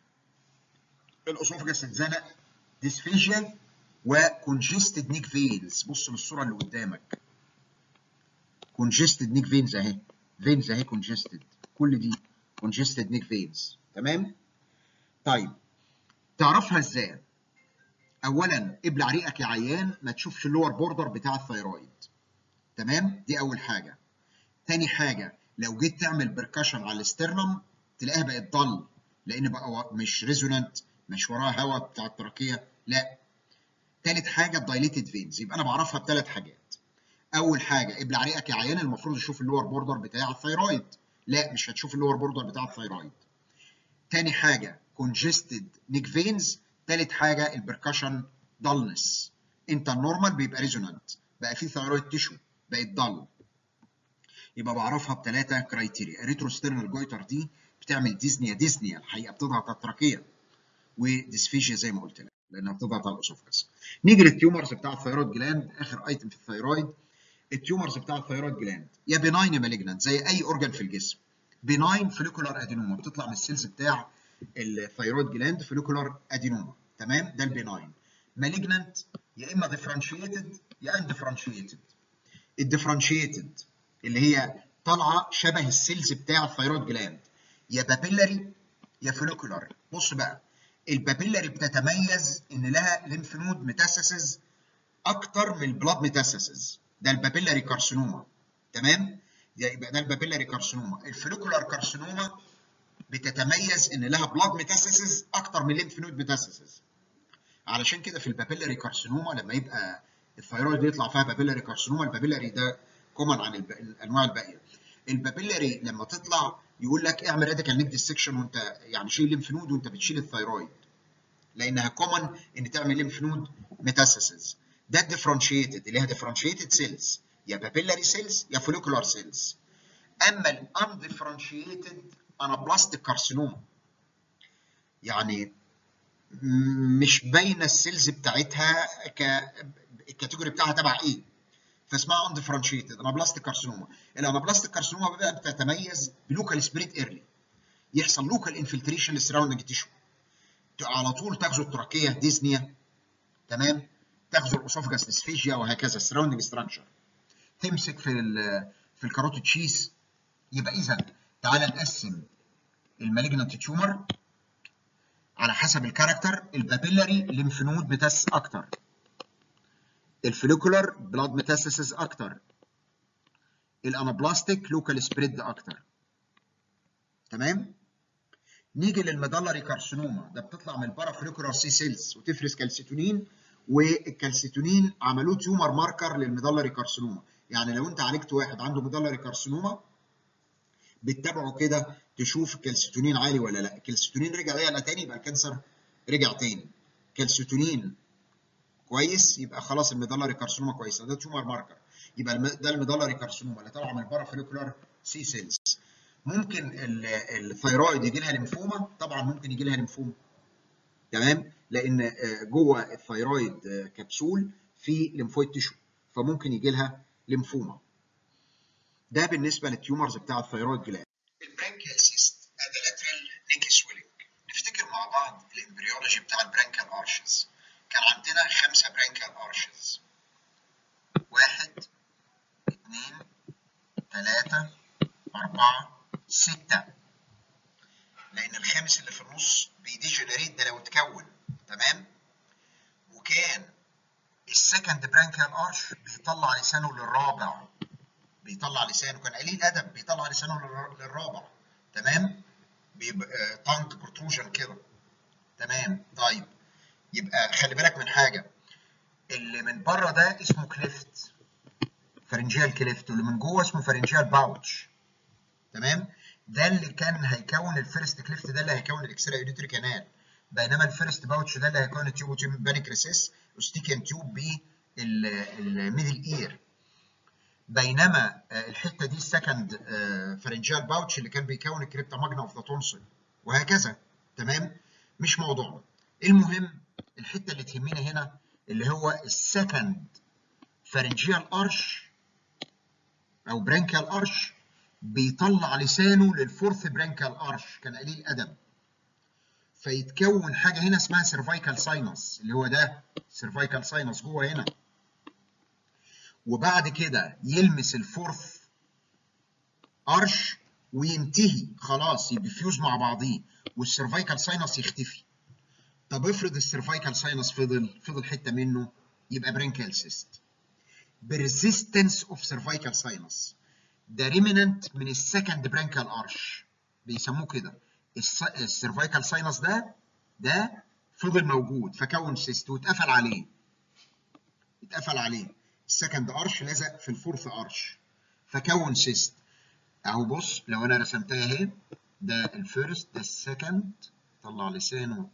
الاسوفجاس اتزنق ديسفيجيا وكونجستد نيك فينز بص للصوره اللي قدامك كونجستد نيك فينز اهي فينز اهي كونجستد كل دي كونجستد نيك فينز تمام طيب تعرفها ازاي اولا ابلع ريقك يا عيان ما تشوفش اللور بوردر بتاع الثيرويد تمام دي اول حاجه تاني حاجه لو جيت تعمل بركشن على الاسترنم تلاقيها بقت ضل لان بقى مش ريزونانت مش وراها هواء بتاع التراكيه لا تالت حاجه الدايليتد فينز يبقى انا بعرفها بثلاث حاجات اول حاجه ابلع ريقك يا عيان المفروض تشوف اللور بوردر بتاع الثيرويد لا مش هتشوف اللور بوردر بتاع الثيرويد تاني حاجه congested نيك فينز تالت حاجه البركشن دالنس انت النورمال بيبقى ريزونانت بقى في ثيرويد تيشو بقت ضل يبقى بعرفها بثلاثه كرايتيريا ريتروسترنال جويتر دي بتعمل ديزنيا ديزنيا الحقيقه بتضغط على التراكيه وديسفيجيا زي ما قلت لك لانها بتضغط على الاسوفجس نيجي للتيومرز بتاع الثيرويد جلاند اخر ايتم في الثيرويد التيومرز بتاع الثيرويد جلاند يا بيناين يا مالجنانت زي اي اورجان في الجسم بيناين فوليكولار ادينوما بتطلع من السيلز بتاع الثيرويد جلاند فوليكولار ادينوما تمام ده البيناين مالجنانت يا اما ديفرنشيتد يا ان ديفرنشيتد الديفرنشيتد اللي هي طالعه شبه السيلز بتاع الثيرويد جلاند يا بابيلاري يا فوليكولار بص بقى البابيلاري بتتميز ان لها ليمف نود ميتاسيسز اكتر من البلاد ميتاسيسز ده البابيلاري كارسينوما تمام يبقى ده البابيلاري كارسينوما الفوليكولار كارسينوما بتتميز ان لها بلاد ميتاسيسز اكتر من ليمف نود ميتاسيسز علشان كده في البابيلاري كارسينوما لما يبقى الثيرويد يطلع فيها بابيلاري كارسينوما البابيلاري ده كومن عن الانواع الباقيه البابيلاري لما تطلع يقول لك اعمل راديكال نيك ديسكشن وانت يعني شيل ليمف نود وانت بتشيل الثيرويد لانها كومن ان تعمل ليمف نود ميتاسيسز ده الديفرنشيتد اللي هي ديفرنشيتد سيلز يا بابيلاري سيلز يا فوليكولار سيلز اما الانديفرنشيتد انابلاستيك كارسينوما يعني مش باينه السيلز بتاعتها ك الكاتيجوري بتاعها تبع ايه فاسمها اندفرنشيتد انابلاستيك كارسينوما الانابلاستيك كارسينوما بقى بتتميز بلوكال سبريد ايرلي يحصل لوكال انفلتريشن للسراوندنج تيشو على طول تغزو التراكيه ديزنيا تمام تغزو الاسوفجاس ديسفيجيا وهكذا السراوندنج ستراكشر تمسك في في الكاروتيد شيس يبقى اذا تعالى نقسم المالجنت تيومر على حسب الكاركتر البابيلاري ليمف نود متاس اكتر الفوليكولار بلاد ميتاسيسز اكتر الانابلاستيك لوكال سبريد اكتر تمام نيجي للمدلري كارسينوما ده بتطلع من البارافوليكولار سي سيلز وتفرز كالسيتونين والكالسيتونين عملوه تيومر ماركر للمدلري كارسينوما يعني لو انت عالجت واحد عنده مدلري كارسينوما بتتابعه كده تشوف الكالسيتونين عالي ولا لا الكالسيتونين رجع يعلى تاني يبقى الكانسر رجع تاني كالسيتونين كويس يبقى خلاص الميدالري كارسينوما كويسه ده تيومر ماركر يبقى ده الميدالري كارسينوما اللي طالعه من البارافوليكولار سي سيلز ممكن الثيرويد يجي لها ليمفوما طبعا ممكن يجي لها ليمفوما تمام لان جوه الثيرويد كبسول في ليمفويد تيشو فممكن يجي لها ليمفوما ده بالنسبه للتيومرز بتاع الثيرويد جلاند البرانكيال سيست ادلاترال نيك سويلنج نفتكر مع بعض الامبريولوجي بتاع البرانكيال ارشز كان عندنا خمسه برانكيال ارشز واحد اثنين ثلاثة أربعة ستة لأن الخامس اللي في النص بيديجنريت ده لو اتكون تمام وكان السكند برانكيال ارش بيطلع لسانه للرابع بيطلع لسانه كان قليل ادب بيطلع لسانه للرابع تمام بيبقى تانك بروتروجن كده تمام طيب يبقى خلي بالك من حاجه اللي من بره ده اسمه كليفت فرنجيال كليفت واللي من جوه اسمه فرنجيال باوتش تمام ده اللي كان هيكون الفيرست كليفت ده اللي هيكون الاكسترا يوديتري كانال بينما الفيرست باوتش ده اللي هيكون التيوب بانيك ريسيس وستيكن تيوب بالميدل اير بينما الحته دي السكند فرنجيال باوتش اللي كان بيكون الكريبتا ماجنا اوف ذا تونسل وهكذا تمام مش موضوعنا المهم الحته اللي تهمنا هنا اللي هو السكند فارنجيال ارش او برانكيال ارش بيطلع لسانه للفورث برانكيال ارش كان قليل ادب فيتكون حاجه هنا اسمها سيرفايكال ساينس اللي هو ده سيرفايكال ساينس جوه هنا وبعد كده يلمس الفورث ارش وينتهي خلاص يبقى فيوز مع بعضيه والسيرفايكال ساينس يختفي طب افرض السيرفايكال ساينس فضل فضل حته منه يبقى برانكيال سيست persistence of cervical sinus ده ريمننت من السكند برانكيال ارش بيسموه كده السيرفايكال ساينس ده ده فضل موجود فكون سيست واتقفل عليه اتقفل عليه السكند ارش لزق في الفورث ارش فكون سيست اهو بص لو انا رسمتها اهي ده الفيرست ده السكند طلع لسانه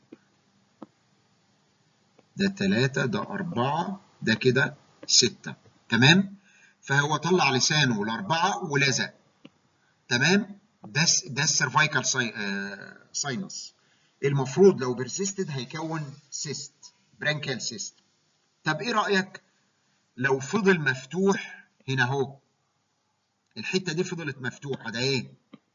ده تلاتة ده أربعة ده كده ستة تمام فهو طلع لسانه الأربعة ولزق تمام ده ده السيرفايكال ساي... آه... ساينس المفروض لو بيرسيستد هيكون سيست برانكيال سيست طب ايه رأيك لو فضل مفتوح هنا اهو الحته دي فضلت مفتوحه ده ايه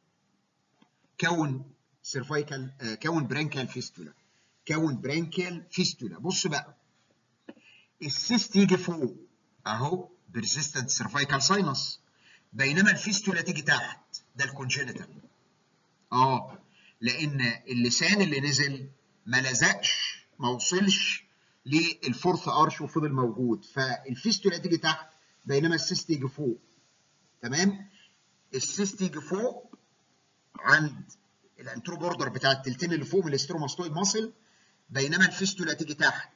كون سيرفايكال آه كون برانكيال فيستولا كون برانكيال فيستولا بص بقى السيست يجي فوق اهو بيرسيستنت سيرفايكال ساينس بينما الفيستولا تيجي تحت ده الكونجينيتال اه لان اللسان اللي نزل ما لزقش ما وصلش للفورث ارش وفضل موجود فالفيستولا تيجي تحت بينما السيست يجي فوق تمام السيست يجي فوق عند الانترو بوردر بتاع التلتين اللي فوق من الاستروماستويد ماسل بينما الفيستولا تيجي تحت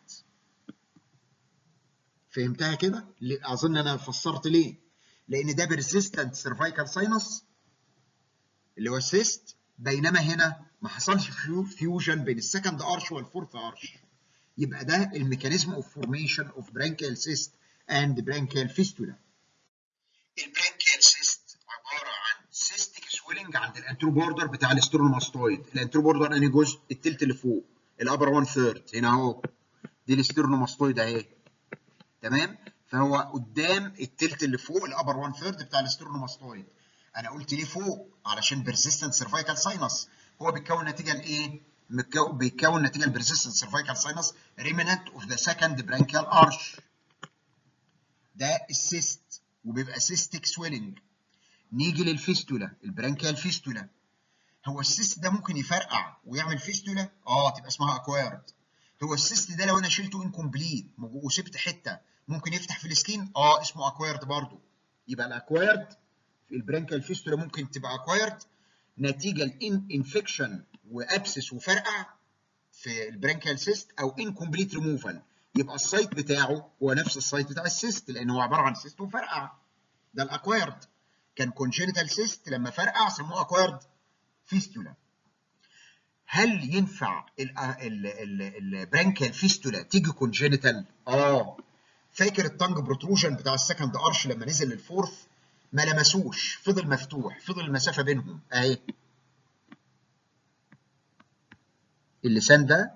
فهمتها كده؟ اظن انا فسرت ليه؟ لان ده بيرسيستنت سيرفايكال ساينس اللي هو السيست بينما هنا ما حصلش فيوجن بين السكند ارش والفورث ارش يبقى ده الميكانيزم اوف فورميشن اوف برانكيال سيست اند برانكيال فيستولا البرانكيال سيست عباره عن سيستيك سويلنج عند الانترو بوردر بتاع الاسترونوماستويد الانترو بوردر انهي جزء التلت اللي فوق الابر 1 ثيرد هنا اهو دي الاسترونوماستويد اهي تمام فهو قدام التلت اللي فوق الابر 1 ثيرد بتاع الاسترونوماستويد انا قلت ليه فوق علشان بيرسيستنت سيرفايكال ساينس هو بيتكون نتيجه لايه بيتكون نتيجه البيرسيستنت سيرفايكال ساينس ريمننت اوف ذا سكند برانكيال ارش ده السيست وبيبقى سيستيك سويلنج نيجي للفيستولا البرانكيال فيستولا هو السيست ده ممكن يفرقع ويعمل فيستولا اه تبقى اسمها اكوايرد هو السيست ده لو انا شلته انكمبليت وسبت حته ممكن يفتح في السكين اه اسمه اكوايرد برضه يبقى الاكوايرد في البرانكيال فيستولا ممكن تبقى اكوايرد نتيجه لان انفكشن وابسس وفرقع في البرانكيال سيست او انكمبليت ريموفال يبقى السايت بتاعه هو نفس السايت بتاع السيست لان هو عباره عن سيست وفرقع ده الاكوايرد كان كونجينيتال سيست لما فرقع سموه اكوايرد فيستولا هل ينفع البرانكيال فيستولا تيجي كونجينيتال اه فاكر التانج بروتروجن بتاع السكند ارش لما نزل للفورث ما لمسوش فضل مفتوح فضل المسافه بينهم اهي اللسان ده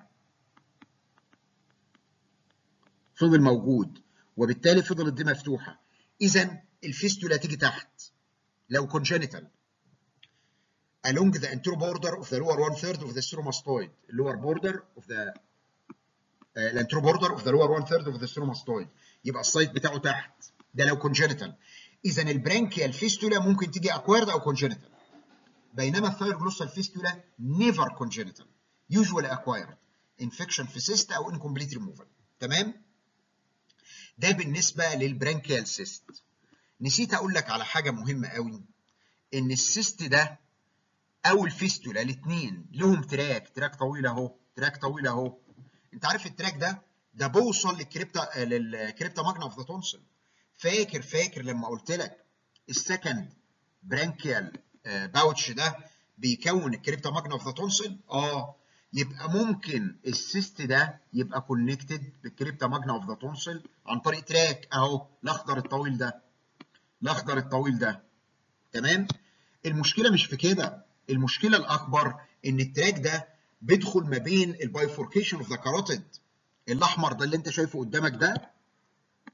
فضل موجود وبالتالي فضلت دي مفتوحه اذا الفيستولا تيجي تحت لو congenital along the anterior border of the lower one third of the stromastoid lower border of the uh, anterior border of the lower one third of the stromastoid يبقى السايت بتاعه تحت ده لو congenital اذا البرانكيال فيستولا ممكن تيجي acquired او congenital بينما الثايروجلوسال فيستولا never congenital usually acquired infection في cyst او incomplete removal تمام ده بالنسبه للبرانكيال سيست نسيت اقول لك على حاجه مهمه قوي ان السيست ده او الفيستولا الاثنين لهم تراك تراك طويل اهو تراك طويل اهو انت عارف التراك ده ده بوصل للكريبتا للكريبتا ماجنا اوف ذا تونسل فاكر فاكر لما قلت لك السكند برانكيال باوتش ده بيكون الكريبتا ماجنا اوف ذا تونسل اه يبقى ممكن السيست ده يبقى كونكتد بالكريبتا ماجنا اوف ذا تونسل عن طريق تراك اهو الاخضر الطويل ده الاخضر الطويل ده تمام المشكله مش في كده المشكله الاكبر ان التراك ده بيدخل ما بين البايفوركيشن اوف ذا كاروتيد الاحمر ده اللي انت شايفه قدامك ده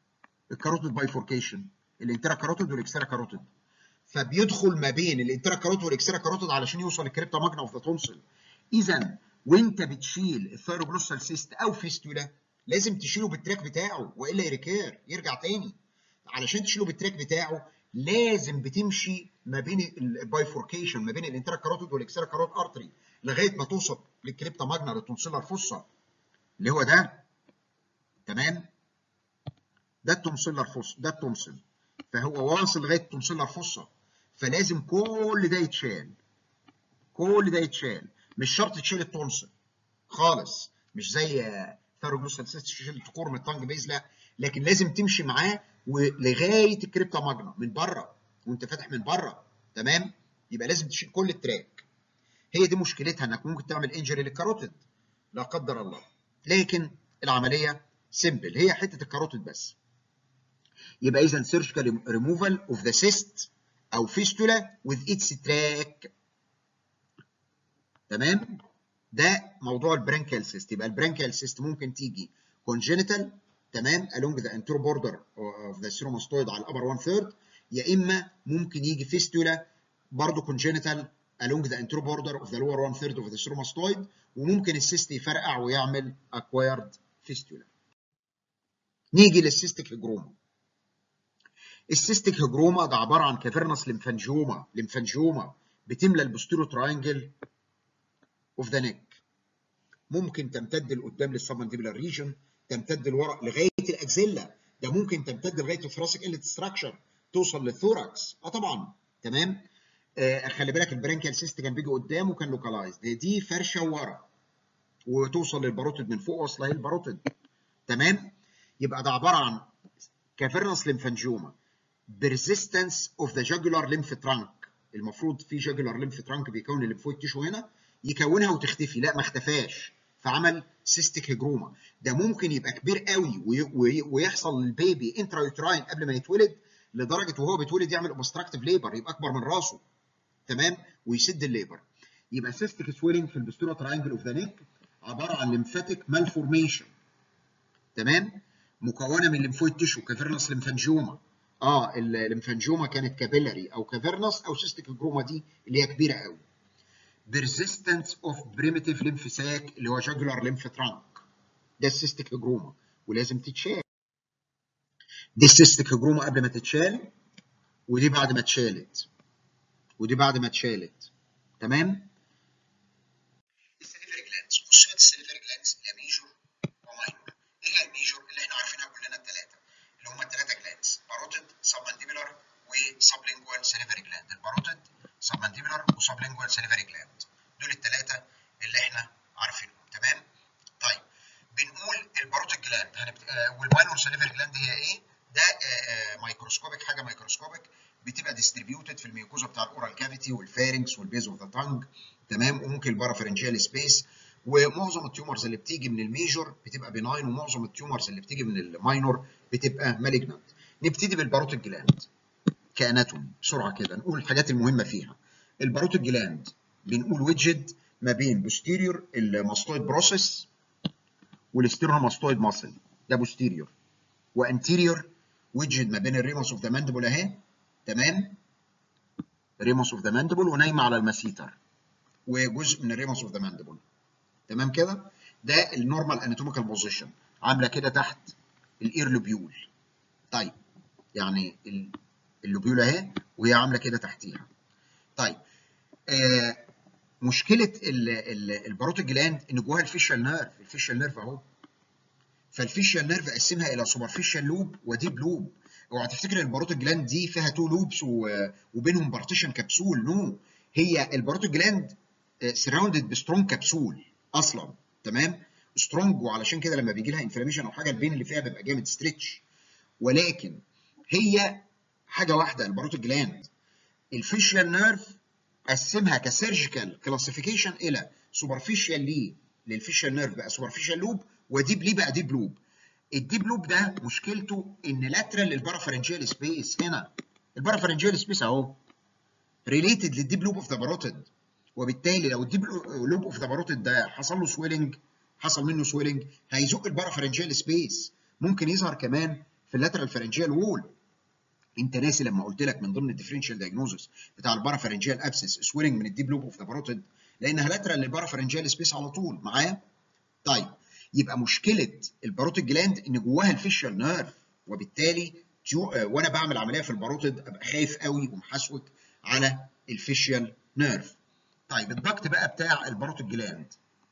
الكاروتيد بايفوركيشن الانترا كاروتيد والاكسترا كاروتيد فبيدخل ما بين الانترا كاروتيد والاكسترا كاروتيد علشان يوصل للكريبتا ماجنا اوف ذا تونسل اذا وانت بتشيل الثيروجلوسال سيست او فيستولا لازم تشيله بالتراك بتاعه والا يريكير يرجع تاني علشان تشيله بالتراك بتاعه لازم بتمشي ما بين البايفوركيشن ما بين الانترا كاروتيد والاكسترا كاروتيد ارتري لغايه ما توصل للكريبتا ماجنا للتونسيلر فوسا اللي هو ده تمام ده التونسيلر فوس ده التونسل فهو واصل لغايه التونسيلر فوسا فلازم كل ده يتشال كل ده يتشال مش شرط تشيل التونسل خالص مش زي ثيروجلوسال سيست تشيل التقور من التانج بيز لا لكن لازم تمشي معاه ولغايه الكريبتا ماجنا من بره وانت فاتح من بره تمام يبقى لازم تشيل كل التراك هي دي مشكلتها انك ممكن تعمل انجري للكاروتيد لا قدر الله لكن العمليه سيمبل هي حته الكاروتيد بس يبقى اذا سيرجيكال ريموفال اوف ذا سيست او فيستولا with its track تمام ده موضوع البرانكيال سيست يبقى البرانكيال سيست ممكن تيجي congenital تمام along the anterior border of the seromastoid على الابر 1 third يا اما ممكن يجي فيستولا برضه congenital along the anterior border of the lower 1 third of the seromastoid وممكن السيست يفرقع ويعمل acquired fistula نيجي للسيستيك هجروما السيستيك هجروما ده عباره عن كافيرنس لمفانجيوما لمفانجيوما بتملى البوستيرو تراينجل اوف ذا نيك ممكن تمتد لقدام للسبمنديبلر ريجن تمتد لورا لغايه الاكزيلا ده ممكن تمتد لغايه الثراسيك انلت ستراكشر توصل للثوركس اه طبعا تمام آه خلي بالك البرانكيال سيست كان بيجي قدام وكان لوكالايزد دي فرشه ورا وتوصل للباروتيد من فوق واصله للباروتيد تمام يبقى ده عباره عن كافيرنس ليمفانجيوما persistence of the jugular lymph trunk المفروض في jugular lymph trunk بيكون الليمفويد تيشو هنا يكونها وتختفي لا ما اختفاش فعمل سيستيك هجروما ده ممكن يبقى كبير قوي ويحصل للبيبي انترا يوتراين قبل ما يتولد لدرجه وهو بيتولد يعمل اوبستراكتيف ليبر يبقى اكبر من راسه تمام ويسد الليبر يبقى سيستيك سويلنج في البستورا تراينجل اوف ذا نيك عباره عن ليمفاتيك مالفورميشن تمام مكونه من ليمفويد تيشو كافيرنس ليمفانجيوما اه الليمفانجيوما كانت كابيلاري او كافيرنس او سيستيك جروما دي اللي هي كبيره قوي persistence of primitive lymph sac اللي هو jugular lymph trunk ده السيستيك جروما ولازم تتشال دي السيستيك جروما قبل ما تتشال ودي بعد ما اتشالت ودي بعد ما اتشالت تمام السليفري جلاندز خصوصيات السليفري جلاندز هي ميجور وماينور ايه هي الميجور اللي احنا عارفينها كلنا الثلاثه اللي هم الثلاثه جلاندز باروتيد سبمنديبولار وسبلينجوال سليفري جلاند الباروتيد سبمنديبولار وسبلينجوال سليفري جلاند دول الثلاثه اللي احنا عارفينهم تمام طيب بنقول الباروتيد جلاند هنبت... آه والماينور سليفري جلاند هي ايه ده آه مايكروسكوبيك حاجه مايكروسكوبيك بتبقى ديستريبيوتد في الميوكوزا بتاع الاورال كافيتي والفارنكس والبيز اوف ذا تانج تمام وممكن البارافرنجيال سبيس ومعظم التيومرز اللي بتيجي من الميجور بتبقى بناين ومعظم التيومرز اللي بتيجي من الماينور بتبقى مالجنانت نبتدي بالباروتيد جلاند كاناتومي بسرعه كده نقول الحاجات المهمه فيها الباروتيد جلاند بنقول ويدجد ما بين بوستيريور الماستويد بروسيس والستيرنوماستويد ماسل ده بوستيريور وانتيريور ويدجد ما بين الريموس اوف ذا ماندبل اهي تمام ريموس اوف ذا ماندبل ونايمه على المسيتر وجزء من الريموس اوف ذا ماندبل تمام كده ده النورمال اناتوميكال بوزيشن عامله كده تحت الاير لوبيول طيب يعني اللوبيول اهي وهي عامله كده تحتيها طيب آه مشكله الباروتيد جلاند ان جواها الفيشال نيرف الفيشال نيرف اهو فالفيشال نيرف قسمها الى سوبرفيشال لوب وديب لوب اوعى تفتكر ان الباروتيد جلاند دي فيها تو لوبس وبينهم بارتيشن كبسول نو no. هي الباروتيد جلاند سراوندد بسترونج كبسول اصلا تمام سترونج وعلشان كده لما بيجي لها انفلاميشن او حاجه البين اللي فيها بيبقى جامد ستريتش ولكن هي حاجه واحده الباروتيد جلاند الفيشيال نيرف قسمها كسيرجيكال كلاسيفيكيشن الى سوبرفيشال لي للفيشيال نيرف بقى سوبرفيشال لوب وديب لي بقى ديب لوب الديب لوب ده مشكلته ان لاترال للبارافرنجيال سبيس هنا البارافرنجيال سبيس اهو ريليتد للديب لوب اوف ذا باروتيد وبالتالي لو الديب لوب اوف ذا باروتيد ده حصل له سويلنج حصل منه سويلنج هيزق البارافرنجيال سبيس ممكن يظهر كمان في في اللاترال فارنجيال وول انت ناسي لما قلت لك من ضمن الديفرنشال دايجنوزس بتاع البارافارنجيال ابسس سويلنج من الديب لوب اوف ذا باروتيد لانها لاترال للبارافارنجيال سبيس على طول معايا طيب يبقى مشكله الباروتيد جلاند ان جواها الفيشال نيرف وبالتالي تيو... آه، وانا بعمل عمليه في الباروتيد ابقى خايف قوي ومحسوك على الفيشال نيرف طيب الضغط بقى بتاع الباروتيد جلاند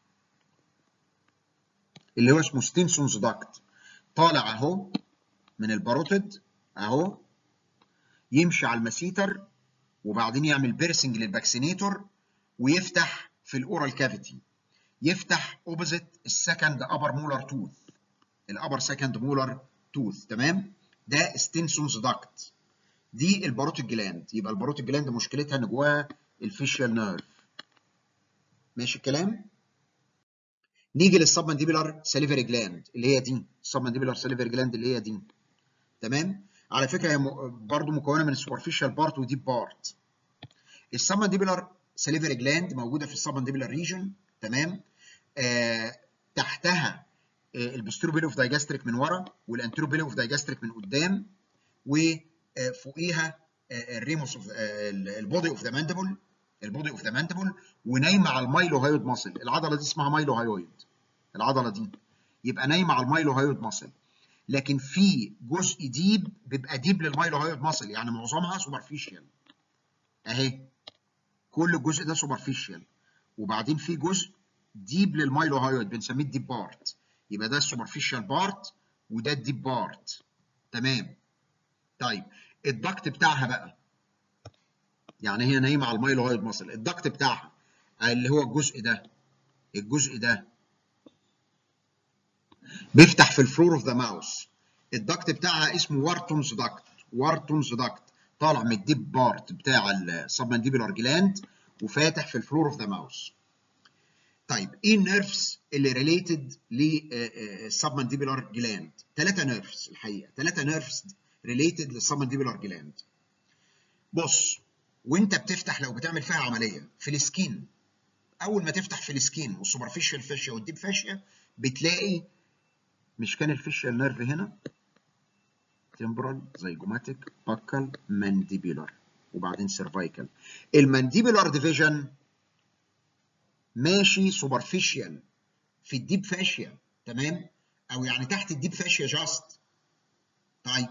اللي هو اسمه ستينسونز داكت طالع اهو من الباروتيد اهو يمشي على المسيتر وبعدين يعمل بيرسنج للفاكسينيتور ويفتح في الاورال كافيتي يفتح اوبوزيت السكند ابر مولر توث الابر سكند مولر توث تمام ده ستينسونز داكت دي الباروتيد جلاند يبقى الباروتيد جلاند مشكلتها ان جواها الفيشيال نيرف ماشي الكلام نيجي للسبمنديبولار ساليفري جلاند اللي هي دي السبمنديبولار ساليفري جلاند اللي هي دي تمام على فكره هي م- برضو مكونه من السوبرفيشال بارت وديب بارت السبمنديبولار ساليفري جلاند موجوده في السبمنديبولار ريجن تمام آه تحتها آه البستروبيل اوف دايجاستريك من ورا والانتروبيل اوف دايجاستريك من قدام وفوقيها الريموس اوف البودي اوف ذا ماندبل البودي اوف ذا ماندبل ونايمه على المايلو هايود ماسل العضله دي اسمها مايلو هايويد العضله دي يبقى نايمه على المايلو هايود ماسل لكن في جزء ديب بيبقى ديب للمايلو هايود ماسل يعني معظمها سوبرفيشال اهي كل الجزء ده سوبرفيشال وبعدين في جزء ديب للمايلو هايود بنسميه الديب بارت يبقى ده السوبرفيشال بارت وده الديب بارت تمام طيب الضغط بتاعها بقى يعني هي نايمه على المايلو هايود ماسل الضغط بتاعها اللي هو الجزء ده الجزء ده بيفتح في الفلور اوف ذا ماوس الضغط بتاعها اسمه وارتونز داكت وارتونز داكت طالع من الديب بارت بتاع السبمنديبولار جلاند وفاتح في الفلور اوف ذا ماوس طيب ايه النيرفز اللي ريليتد للسبمنديبولار جلاند ثلاثه نيرفز الحقيقه ثلاثه نيرفز ريليتد للسبمنديبولار جلاند بص وانت بتفتح لو بتعمل فيها عمليه في السكين اول ما تفتح في السكين والسوبرفيشال فاشيا والديب فاشيا بتلاقي مش كان الفيشيال نيرف هنا تمبرال زيجوماتيك باكال مانديبيولار وبعدين سيرفايكال المانديبيولار ديفيجن ماشي سوبرفيشال في الديب فاشيا تمام او يعني تحت الديب فاشيا جاست طيب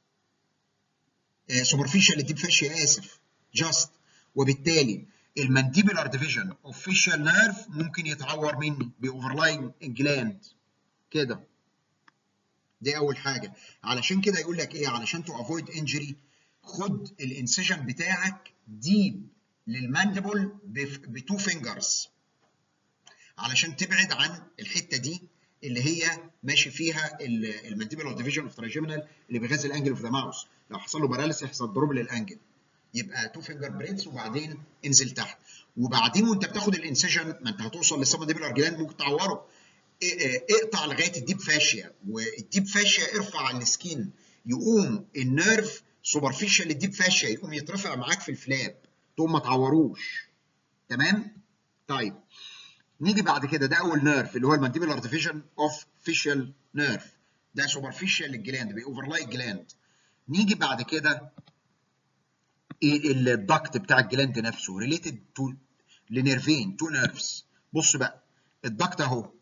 سوبرفيشال الديب فاشيا اسف جاست وبالتالي المانديبولار ديفيجن اوف فيشال نيرف ممكن يتعور مني باوفرلاين جلاند كده دي اول حاجه علشان كده يقول لك ايه علشان تو افويد انجري خد الانسيجن بتاعك ديب للماندبل بتو فينجرز علشان تبعد عن الحته دي اللي هي ماشي فيها المانديبولار ديفيجن اوف تراجيمينال اللي بيغذي الانجل اوف ذا ماوس لو حصل له باراليس يحصل ضرب للانجل يبقى تو فينجر بريدز وبعدين انزل تحت وبعدين وانت بتاخد الانسيجن ما انت هتوصل للسبمنديبولار جلاند ممكن تعوره اقطع لغايه الديب فاشيا والديب فاشيا ارفع عن السكين يقوم النيرف سوبرفيشال الديب فاشيا يقوم يترفع معاك في الفلاب تقوم ما تعوروش تمام طيب نيجي بعد كده ده اول نيرف اللي هو المانديبولار ديفيجن اوف فيشال نيرف ده سوبرفيشال للجلاند بيوفرلاي الجلاند نيجي بعد كده الدكت بتاع الجلاند نفسه ريليتد تو لنيرفين تو نيرفز بص بقى الدكت اهو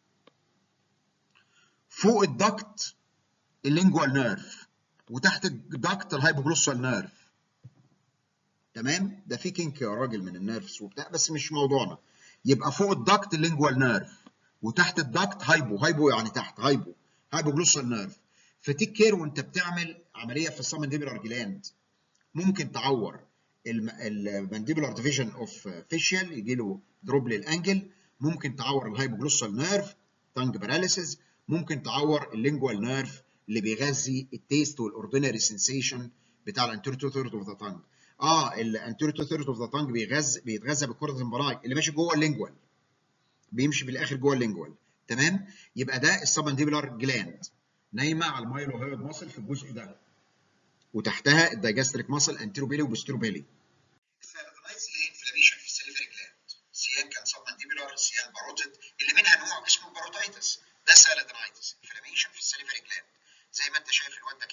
فوق الدكت اللينجوال نيرف وتحت الدكت الهايبوجلوسال نيرف تمام ده في كينك يا راجل من النيرفز وبتاع بس مش موضوعنا يبقى فوق الدكت اللينجوال نيرف وتحت الدكت هايبو هايبو يعني تحت هايبو هايبوجلوسال نيرف فتيك كير وانت بتعمل عمليه في السبمنديبولار جلاند ممكن تعور المانديبولار ديفيجن اوف فيشيال يجي له دروب للانجل ممكن تعور الهايبوجلوسال نيرف تانج باراليسيس ممكن تعور اللينجوال نيرف اللي بيغذي التيست والاوردينري سنسيشن بتاع الانتيريور ثيرد اوف ذا تانج اه الانتيريور ثيرد اوف ذا تانج بيغذى بيتغذى بالكورتيزون براي اللي ماشي جوه اللينجوال بيمشي في الاخر جوه اللينجوال تمام يبقى ده السبمنديبولار جلاند نايمه على المايلو هيرد ماسل في الجزء ده وتحتها الدايجاستريك ماسل انتيروبيلي وبستروبيلي الثالث اللي هي انفلاميشن في السليفري جلاند سيان كان سبمنديبولار سيان باروتيد اللي منها نوع اسمه باروتيتس ده سالادنايتس انفلاميشن في السليفري جلاند زي ما انت شايف الواد ده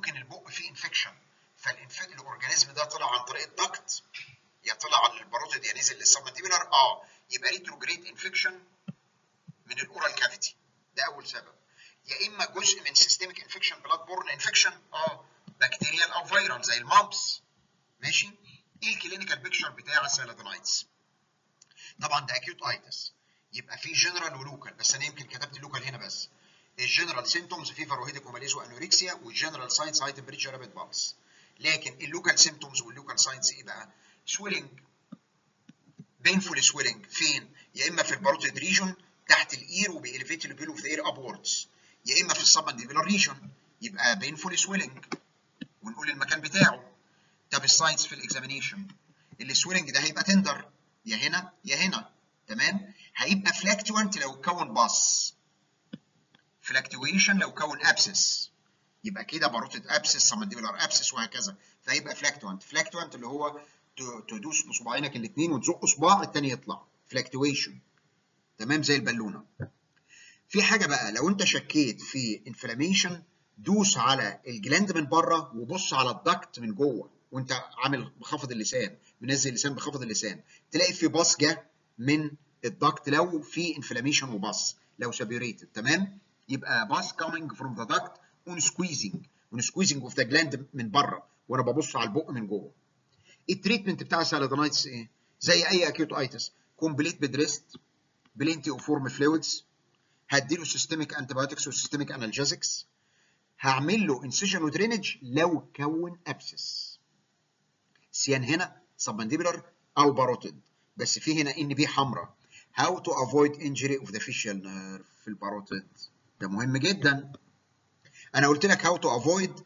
ممكن البق فيه انفكشن فالاورجانيزم ده طلع عن طريق الدكت يا طلع على الباروتيد يا نزل للسبمنديبلر اه يبقى ريتروجريد انفكشن من الاورال كافيتي ده اول سبب يا اما جزء من سيستميك انفكشن بلاد بورن انفكشن اه بكتيريال او فيرال زي المامبس ماشي ايه الكلينيكال بيكتشر بتاع السيلادونايتس طبعا ده اكيوت ايتس يبقى في جنرال ولوكال بس انا يمكن كتبت لوكال هنا بس الجنرال سيمتومز فيفر وهيدك وماليز وانوركسيا والجنرال ساينس هاي تمبريتشر رابيد بالس لكن اللوكال سيمتومز واللوكال ساينس ايه بقى؟ سويلنج بينفول سويلنج فين؟ يا اما في الباروتيد ريجون تحت الاير وبيليفيت البيلو في اير ابوردز يا اما في السبمنديبلر ريجون يبقى بينفول سويلنج ونقول المكان بتاعه طب الساينس في الاكزامينيشن السويلنج ده هيبقى تندر يا هنا يا هنا تمام هيبقى فلاكتوانت لو كون باص فلاكتويشن لو كون ابسس يبقى كده باروتيد ابسس سبمنديبلر ابسس وهكذا فهيبقى فلاكتوانت فلاكتوانت اللي هو تدوس بصباعينك الاثنين وتزق صباع الثاني يطلع فلاكتويشن تمام زي البالونه في حاجه بقى لو انت شكيت في انفلاميشن دوس على الجلاند من بره وبص على الدكت من جوه وانت عامل بخفض اللسان منزل اللسان بخفض اللسان تلاقي في باص جه من الدكت لو في انفلاميشن وباص لو سابيوريتد تمام يبقى باص كامينج فروم ذا دكت اون سكويزنج اون سكويزنج اوف ذا جلاند من بره وانا ببص على البق من جوه التريتمنت بتاع السالادونايتس ايه زي اي اكيوت ايتس كومبليت بدريست بلينتي اوف فورم فلويدز هديله سيستميك انتيبيوتكس وسيستميك انالجيزكس هعمل له انسيجن ودرينج لو كون ابسس سيان هنا سبمنديبلر او باروتيد بس في هنا ان بي حمراء how to avoid injury of the facial nerve في الباروتيد ده مهم جدا انا قلت لك how to avoid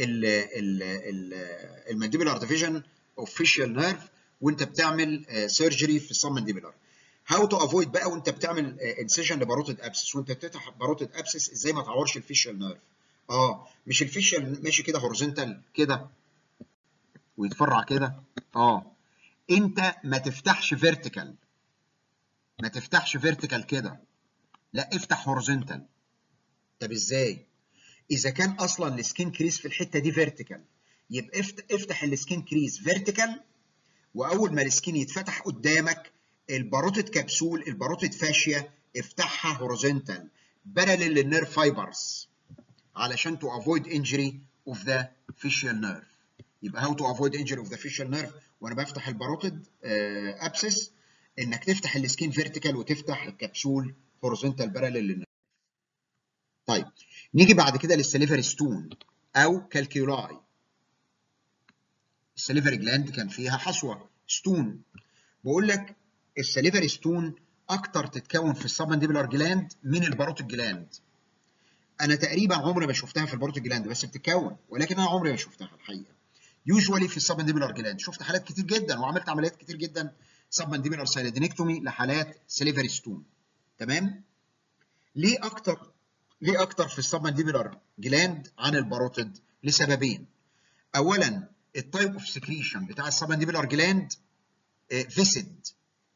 المانديبلر ديفيجن اوف فيشيال نيرف وانت بتعمل سيرجري في السبمنديبلر هاو تو افويد بقى وانت بتعمل انسيجن لباروتيد ابسس وانت بتفتح باروتيد ابسس ازاي ما تعورش الفيشيال نيرف اه مش الفيشيال ماشي كده هوريزونتال كده ويتفرع كده اه انت ما تفتحش فيرتيكال ما تفتحش فيرتيكال كده لا افتح هوريزونتال طب ازاي اذا كان اصلا السكين كريس في الحته دي فيرتيكال يبقى افتح السكين كريس فيرتيكال واول ما السكين يتفتح قدامك الباروتيد كبسول الباروتيد فاشيا افتحها هوريزونتال باراليل للنيرف فايبرز علشان تو افويد انجري اوف ذا فيشيال نيرف يبقى هاو تو افويد انجري اوف ذا فيشيال نيرف وانا بفتح الباروتيد ابسس انك تفتح السكين فيرتيكال وتفتح الكبسول هوريزونتال باراليل للنيرف طيب نيجي بعد كده للسليفري ستون او كالكيولاي السليفري جلاند كان فيها حصوه ستون بقول لك السليفري ستون اكتر تتكون في السبمنديبلر جلاند من الباروتيد جلاند انا تقريبا عمري ما شفتها في الباروتيد جلاند بس بتتكون ولكن انا عمري ما شفتها الحقيقه يوجوالي في السبمنديبلر جلاند شفت حالات كتير جدا وعملت عمليات كتير جدا سبمنديبلر سايلادينكتومي لحالات سليفري ستون تمام ليه اكتر ليه اكتر في السبمنديبلر جلاند عن الباروتيد لسببين اولا التايب اوف سكريشن بتاع السبمنديبلر جلاند فيسد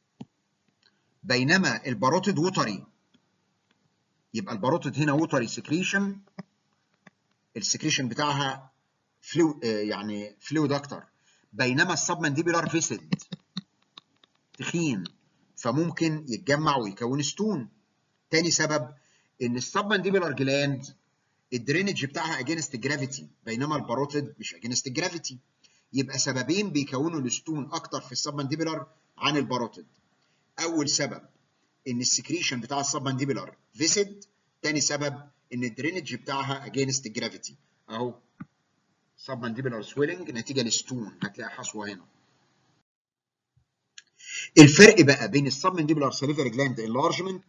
بينما الباروتيد ووتري يبقى الباروتيد هنا ووتري سكريشن السكريشن بتاعها فلو يعني فلويد اكتر بينما السبمنديبلر فيسد تخين فممكن يتجمع ويكون ستون تاني سبب ان السبمنديبلر جلاند الدرينج بتاعها اجينست جرافيتي بينما الباروتيد مش اجينست جرافيتي يبقى سببين بيكونوا الستون اكتر في السبمنديبلر عن الباروتيد اول سبب ان السكريشن بتاع السبمنديبلر فيسد تاني سبب ان الدرينج بتاعها اجينست جرافيتي اهو سبمنديبلر سويلنج نتيجه للستون هتلاقي حصوه هنا الفرق بقى بين السبمنديبلر سليفري جلاند انلارجمنت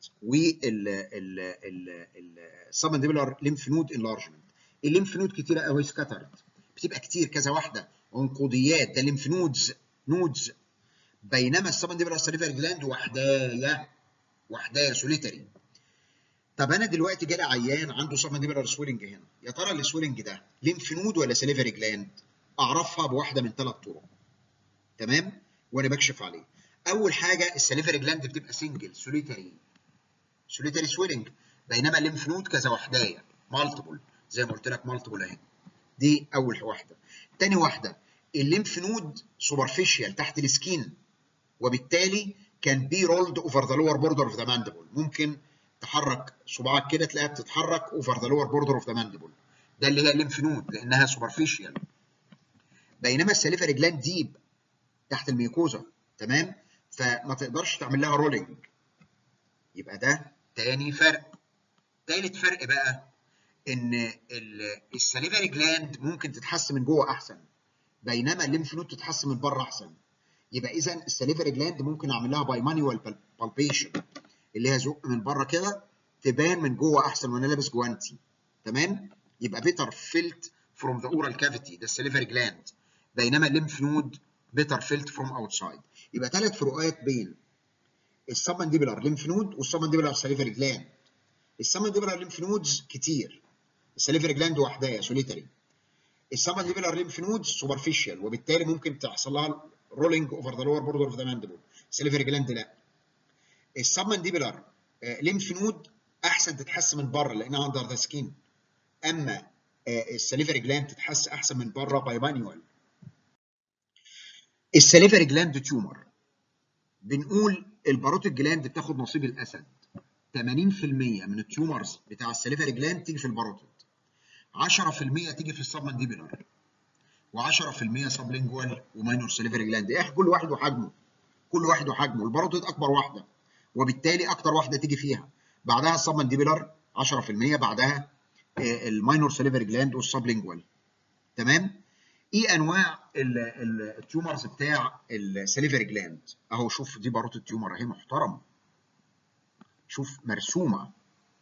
والسبمنديبلر ليمف نود انلارجمنت الليمف نود كتيره قوي سكاترد بتبقى كتير كذا واحده عنقوديات ده ليمف نودز نودز بينما السبمنديبلر سليفري جلاند وحدايه وحدايه سوليتري طب انا دلوقتي جالي عيان عنده سبمنديبلر سويلنج هنا يا ترى السويلنج ده ليمف نود ولا سليفري جلاند اعرفها بواحده من ثلاث طرق تمام وانا بكشف عليه اول حاجه السليفري جلاند بتبقى سنجل سوليتري سوليتري سويلنج بينما الليمف نود كذا وحدايه مالتيبل زي ما قلت لك مالتيبل اهي دي اول واحده تاني واحده الليمف نود سوبرفيشال تحت السكين وبالتالي كان بي رولد اوفر ذا لور بوردر اوف ذا ماندبل ممكن تحرك صباعك كده تلاقيها بتتحرك اوفر ذا لور بوردر اوف ذا ماندبل ده اللي هي الليمف نود لانها سوبرفيشال بينما السليفري جلاند ديب تحت الميوكوزا تمام فما تقدرش تعمل لها رولينج يبقى ده تاني فرق تالت فرق بقى ان السليفري جلاند ممكن تتحسن من جوه احسن بينما الليمف نود تتحسن من بره احسن يبقى اذا السليفري جلاند ممكن اعمل لها باي مانيوال بالبيشن اللي هي زق من بره كده تبان من جوه احسن وانا لابس جوانتي تمام يبقى بيتر فيلت فروم ذا اورال كافيتي ده السليفري جلاند بينما الليمف نود بيتر فيلت فروم اوتسايد يبقى ثلاث فروقات بين السبمنديبلر ليمف نود والسبمنديبلر سليفري جلاند السبمنديبلر ليمف نودز كتير السليفري جلاند وحدها سوليتري السبمنديبلر ليمف نودز سوبرفيشال وبالتالي ممكن تحصل لها رولينج اوفر ذا لور بوردر اوف ذا ماندبل السليفري جلاند لا السبمنديبلر ليمف نود احسن تتحسن من بره لانها اندر ذا سكين اما السليفري جلاند تتحس احسن من بره باي مانيوال السليفري جلاند تيومر بنقول الباروتيد جلاند بتاخد نصيب الاسد 80% من التيومرز بتاع السليفري جلاند تيجي في الباروتيد 10% تيجي في السبمنديبلر و10% سبلينجوال وماينور سليفري جلاند ايه كل واحد وحجمه كل واحد وحجمه الباروتيد اكبر واحده وبالتالي اكتر واحده تيجي فيها بعدها السبمنديبلر 10% بعدها الماينور سليفري جلاند والسبلينجوال تمام ايه انواع التيومرز بتاع السليفري جلاند اهو شوف دي باروت التيومر اهي محترم شوف مرسومه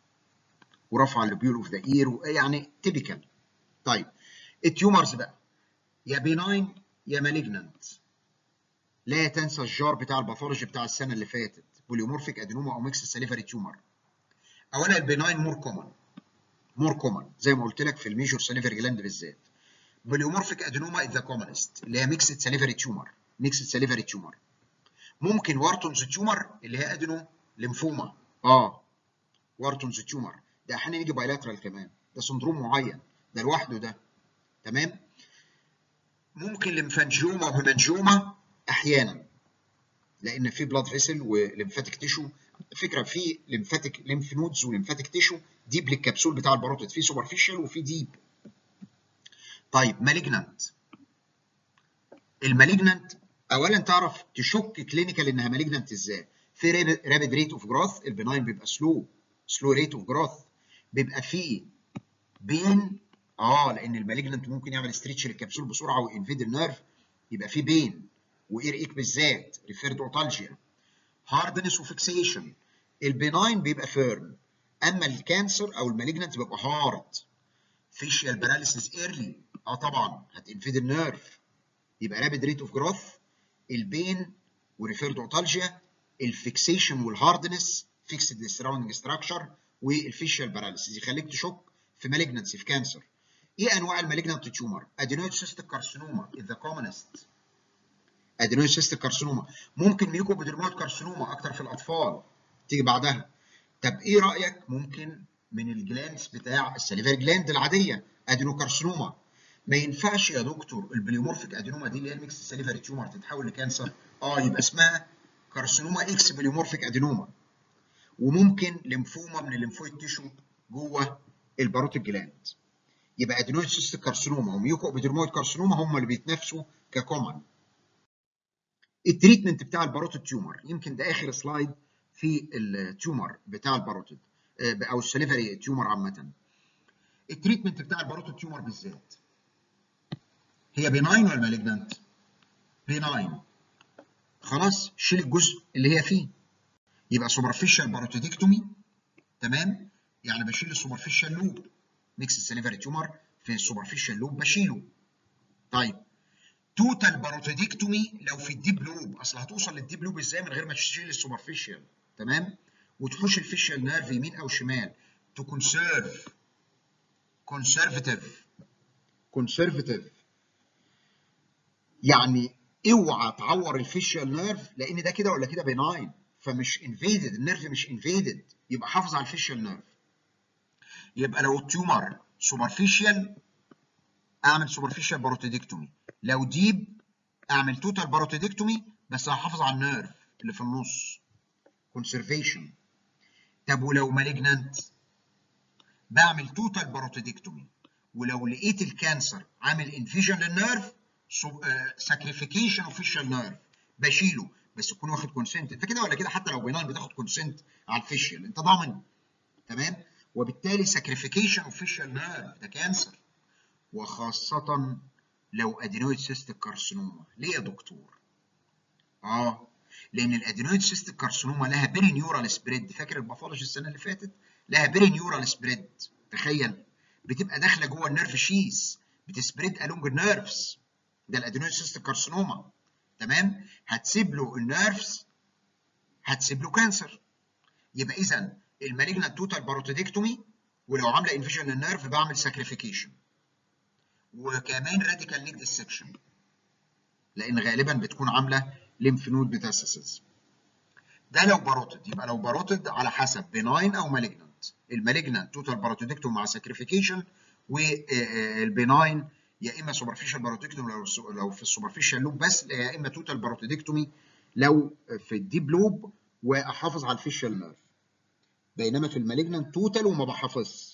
ورفع اللوبيول اوف ذا اير يعني تيبيكال طيب التيومرز بقى يا بيناين يا مالجنانت لا تنسى الجار بتاع الباثولوجي بتاع السنه اللي فاتت بوليومورفيك ادينوما او ميكس سليفري تيومر اولا البيناين مور كومن مور كومن زي ما قلت لك في الميجور سليفري جلاند بالذات بوليومورفيك ادينوما از ذا كومنست اللي هي ميكسد سليفري تيومر ميكسد سليفري تيومر ممكن وارتونز تيومر اللي هي ادينو ليمفوما اه وارتونز تيومر ده احيانا يجي بايلاترال كمان ده سندروم معين ده لوحده ده تمام ممكن ليمفانجيوما وهيمانجيوما احيانا لان في بلاد فيسل وليمفاتيك تيشو فكره في ليمفاتيك ليمف نودز وليمفاتيك تيشو ديب للكبسول بتاع الباروتيد في سوبرفيشال وفي ديب طيب مالجنانت المالجنانت اولا تعرف تشك كلينيكال انها مالجنانت ازاي في رابيد ريت اوف جروث البناين بيبقى سلو سلو ريت اوف جروث بيبقى فيه بين اه لان المالجنانت ممكن يعمل ستريتش للكبسول بسرعه وانفيد النيرف يبقى فيه بين واير ايك بالذات ريفيرد اوتالجيا هاردنس وفيكسيشن البناين بيبقى فيرم اما الكانسر او المالجنانت بيبقى هارد فيشيال باراليسيس ايرلي اه طبعا هتنفيد النيرف يبقى رابيد ريت اوف جروث البين وريفيرد اوتالجيا الفيكسيشن والهاردنس فيكسد سراوندنج ستراكشر والفيشيال باراليسيس يخليك تشك في مالجنانسي في كانسر ايه انواع المالجنانت تيومر ادينويد سيستيك كارسينوما ذا كومنست ادينويد سيستيك كارسينوما ممكن ميوكوبيدرمويد كارسينوما اكتر في الاطفال تيجي بعدها طب ايه رايك ممكن من الجلاندز بتاع السليفري جلاند العاديه ادينوكارسينوما ما ينفعش يا دكتور البليومورفيك ادينوما دي اللي هي الميكس سليفري تيومر تتحول لكانسر اه يبقى اسمها كارسينوما اكس بليومورفيك ادينوما وممكن ليمفوما من الليمفويد تيشو جوه الباروتيد جلاند يبقى ادينويد سيستيك كارسينوما وميوكو ابيدرمويد كارسينوما هم اللي بيتنافسوا ككومن التريتمنت بتاع الباروتيد تيومر يمكن ده اخر سلايد في التيومر بتاع الباروتيد او السليفري تيومر عامه التريتمنت بتاع الباروتيد تيومر بالذات هي بيناين ولا مالجنانت بيناين خلاص شيل الجزء اللي هي فيه يبقى سوبرفيشال باروتيدكتومي تمام يعني بشيل السوبرفيشال لوب ميكس السليفري تيومر في السوبرفيشال لوب بشيله طيب توتال باروتيدكتومي لو في الديب لوب اصل هتوصل للديب لوب ازاي من غير ما تشيل السوبرفيشال تمام وتحوش الفيشال نيرف يمين او شمال تو كونسيرف كونسرفتيف كونسرفتيف يعني اوعى تعور الفيشال نيرف لان ده كده ولا كده بيناين فمش انفيدد النيرف مش انفيدد يبقى حافظ على الفيشال نيرف يبقى لو التيومر سوبرفيشال اعمل سوبرفيشال باروتيدكتومي لو ديب اعمل توتال باروتيدكتومي بس هحافظ على النيرف اللي في النص كونسرفيشن طب ولو مالجنانت بعمل توتال باروتيدكتومي ولو لقيت الكانسر عامل انفيجن للنيرف ساكريفيكيشن اوفيشال نيرف بشيله بس تكون واخد كونسنت انت كده ولا كده حتى لو بينال بتاخد كونسنت على الفيشيال انت ضامن تمام وبالتالي ساكريفيكيشن اوفيشال نيرف ده كانسر وخاصة لو ادينويد سيستيك كارسينوما ليه يا دكتور؟ اه لان الادينويد سيستيك كارسينوما لها بيري نيورال سبريد فاكر الباثولوجي السنه اللي فاتت؟ لها بيري نيورال سبريد تخيل بتبقى داخله جوه النيرف شيس بتسبريد الونج النيرفز ده الادينويد سيستيك كارسينوما تمام؟ هتسيب له النيرفز هتسيب له كانسر يبقى اذا المالجنت توتال باروتيدكتومي ولو عامله انفيجن للنيرف بعمل ساكريفيكيشن وكمان راديكال نيك ديسكشن لان غالبا بتكون عامله ليمف نود ميتاسيسز ده لو باروتد يبقى لو باروتد على حسب بناين او مالجنت المالجنت توتال باروتيدكتوم مع ساكريفيكيشن والبناين يا اما سوبرفيشال باروتيدكتوم لو لو في السوبرفيشال لوب بس يا اما توتال باروتيدكتومي لو في الديب لوب واحافظ على الفيشال نيرف بينما في المالجنت توتال وما بحافظش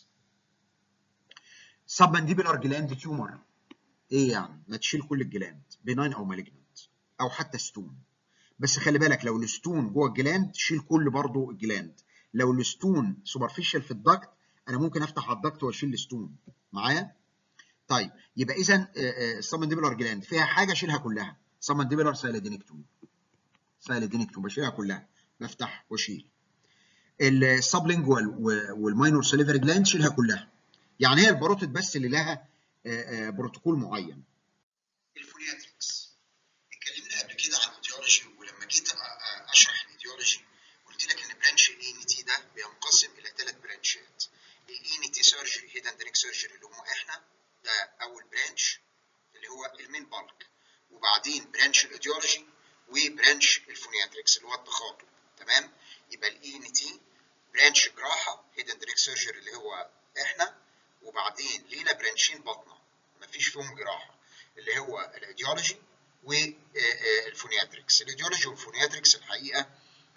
سبمنديبلر جلاند تيومر ايه يعني ما تشيل كل الجلاند بناين او مالجنت او حتى ستون بس خلي بالك لو الستون جوه الجلاند شيل كل برضه الجلاند لو الستون سوبرفيشال في الدكت انا ممكن افتح على الدكت واشيل الستون معايا طيب يبقى اذا السبمنديبلر جلاند فيها حاجه اشيلها كلها سبمنديبلر سايلادينكتومي سايلادينكتومي بشيلها كلها بفتح واشيل السبلينجوال والماينور سليفري جلاند شيلها كلها يعني هي الباروتيد بس اللي لها بروتوكول معين الفونياتريكس اتكلمنا قبل كده عن الايديولوجي ولما جيت اشرح الايديولوجي قلت لك ان برانش الاي ان تي ده بينقسم الى ثلاث برانشات الاي ان تي سيرجري هيد اند نيك سيرجري اللي هم احنا ده اول برانش اللي هو المين بالك وبعدين برانش الايديولوجي وبرانش الفونياتريكس اللي هو التخاطب تمام يبقى الاي ان تي برانش جراحه هيد اند نيك سيرجري اللي هو احنا وبعدين لينا برانشين بطنه مفيش فيهم جراحه اللي هو الايديولوجي والفونياتريكس الايديولوجي والفونياتريكس الحقيقه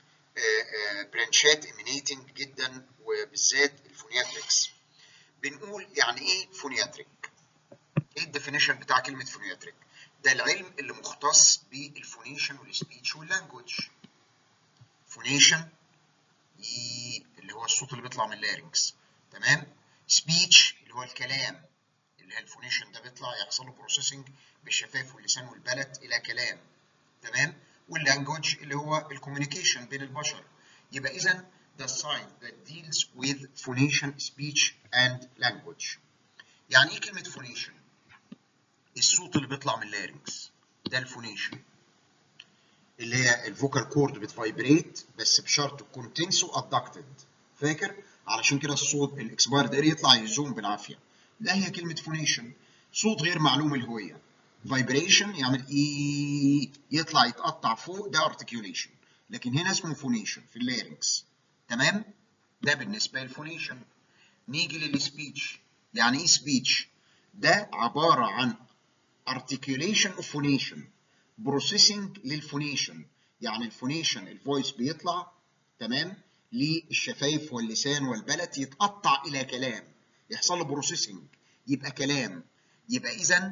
برانشات امينيتنج جدا وبالذات الفونياتريكس بنقول يعني ايه فونياتريك ايه الديفينيشن بتاع كلمه فونياتريك ده العلم اللي مختص بالفونيشن والسبيتش واللانجوج فونيشن اللي هو الصوت اللي بيطلع من اللارنكس تمام سبيتش اللي هو الكلام اللي هي الفونيشن ده بيطلع يحصل له بروسيسنج بالشفايف واللسان والبلد الى كلام تمام واللانجوج اللي هو الكوميونيكيشن بين البشر يبقى اذا the science that deals with phonation speech and language يعني ايه كلمه فونيشن الصوت اللي بيطلع من اللارنكس ده الفونيشن اللي هي الفوكال كورد بتفايبريت بس بشرط تكون تنسو ابدكتد فاكر علشان كده الصوت الاكسبايرد اير يطلع يزوم بالعافيه ده هي كلمه فونيشن صوت غير معلوم الهويه فايبريشن يعمل اي يطلع يتقطع فوق ده ارتكيوليشن لكن هنا اسمه فونيشن في اللارنكس تمام ده بالنسبه للفونيشن نيجي للسبيتش يعني ايه سبيتش ده عباره عن articulation of phonation processing للفونيشن يعني الفونيشن الفويس بيطلع تمام للشفايف واللسان والبلد يتقطع الى كلام يحصل له بروسيسنج يبقى كلام يبقى اذا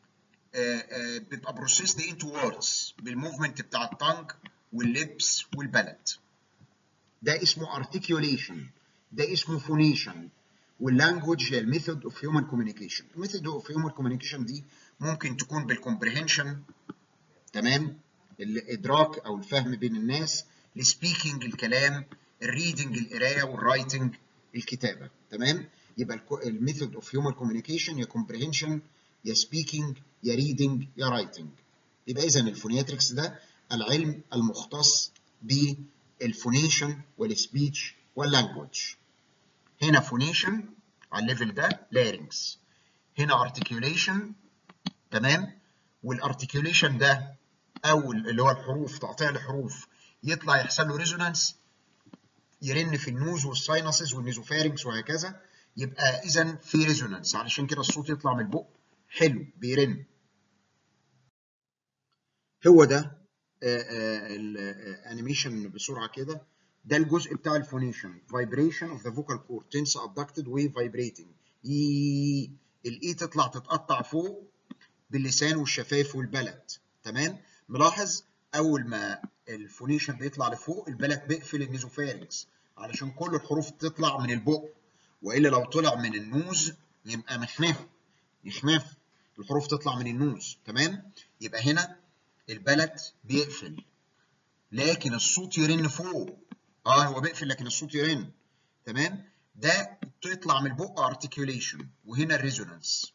بيبقى بروسيسد انتو ووردز بالموفمنت بتاع التانج واللبس والبلد ده اسمه articulation ده اسمه phonation واللانجوج هي الميثود اوف هيومن كوميونيكيشن الميثود اوف هيومن كوميونيكيشن دي ممكن تكون بالكومبريهنشن تمام الادراك او الفهم بين الناس السبيكينج الكلام الريدنج القرايه والرايتنج الكتابه تمام يبقى الميثود اوف هيومن كوميونيكيشن يا كومبريهنشن يا سبيكينج يا ريدنج يا رايتنج يبقى اذا الفونياتريكس ده العلم المختص بالفونيشن والسبيتش واللانجوج هنا فونيشن على الليفل ده لارنكس هنا ارتكيوليشن تمام والارتكيوليشن ده او اللي هو الحروف تقطيع الحروف يطلع يحصل له ريزونانس يرن في النوز والساينسز والنيزوفارنكس وهكذا يبقى اذا في ريزونانس علشان كده الصوت يطلع من البق حلو بيرن هو ده الانيميشن بسرعه كده ده الجزء بتاع الفونيشن فايبريشن اوف ذا فوكال كورد تنس ابدكتد وفايبريتنج اي الاي تطلع تتقطع فوق باللسان والشفايف والبلد تمام ملاحظ اول ما الفونيشن بيطلع لفوق البلد بيقفل النيزوفارنكس علشان كل الحروف تطلع من البق والا لو طلع من النوز يبقى مخنف يخنف الحروف تطلع من النوز تمام يبقى هنا البلد بيقفل لكن الصوت يرن فوق اه هو بيقفل لكن الصوت يرن تمام ده تطلع من البق ارتكيوليشن وهنا الريزونانس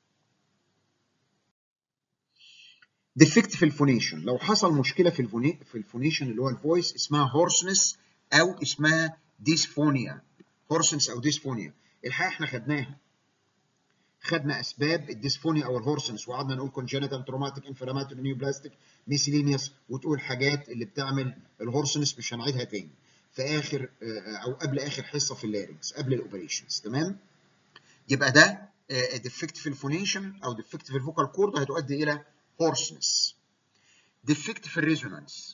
ديفكت في الفونيشن لو حصل مشكله في الفوني في الفونيشن اللي هو الفويس اسمها هورسنس او اسمها ديسفونيا هورسنس او ديسفونيا الحقيقه احنا خدناها خدنا اسباب الديسفونيا او الهورسنس وقعدنا نقول كونجنتال تروماتيك انفلاماتوري نيوبلاستيك ميسيلينيوس وتقول حاجات اللي بتعمل الهورسنس مش هنعيدها تاني في اخر او قبل اخر حصه في اللارنكس قبل الاوبريشنز تمام يبقى ده ديفكت في الفونيشن او ديفكت في الفوكال كورد هتؤدي الى هورسنس ديفكت في الريزونانس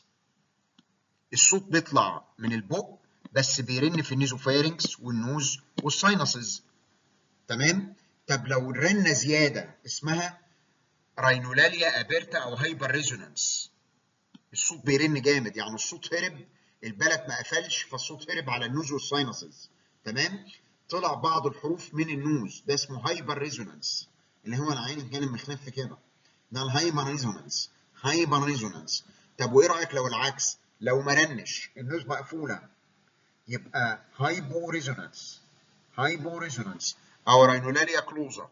الصوت بيطلع من البق بس بيرن في النيزوفارينكس والنوز والساينسز تمام طب لو الرنه زياده اسمها راينولاليا ابيرتا او هايبر ريزونانس الصوت بيرن جامد يعني الصوت هرب البلد ما قفلش فالصوت هرب على النوز والساينسز تمام طلع بعض الحروف من النوز ده اسمه هايبر ريزونانس اللي هو العين كان مخنف كده ده الهايبر ريزونانس هايبر ريزونانس طب وايه رايك لو العكس لو ما رنش النوز مقفوله يبقى هايبو ريزونانس هايبو ريزونانس او راينولاليا كلوزا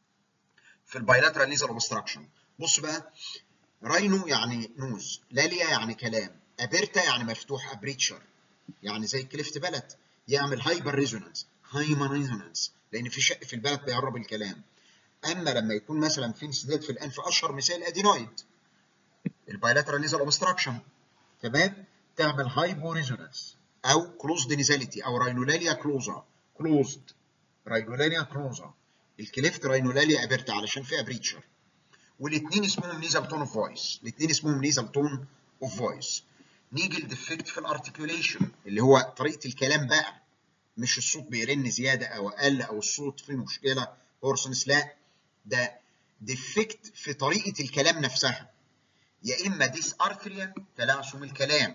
في البايلاترال نيزل اوبستراكشن بص بقى راينو يعني نوز لاليا يعني كلام ابيرتا يعني مفتوح ابريتشر يعني زي كليفت بلد يعمل هايبر ريزونانس هايبر ريزونانس لان في شق في البلد بيقرب الكلام اما لما يكون مثلا في انسداد في الانف اشهر مثال ادينويد البايلاترال نيزل اوبستراكشن تمام تعمل هايبو ريزونانس او كلوزد نيزاليتي او راينولاليا كلوزا كلوزد راينولاليا كلوزا الكليفت راينولاليا ابيرتا علشان فيها بريتشر والاثنين اسمهم نيزل تون اوف فويس الاثنين اسمهم نيزل تون اوف فويس نيجي لديفكت في الارتكيوليشن اللي هو طريقه الكلام بقى مش الصوت بيرن زياده او اقل او الصوت فيه مشكله هورسنس لا ده ديفكت في طريقه الكلام نفسها يا اما ديس ارثريا تلعثم الكلام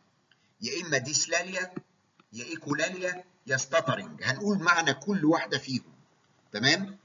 يا اما ديسلاليا يا ايكولاليا يا ستاترنج هنقول معنى كل واحده فيهم تمام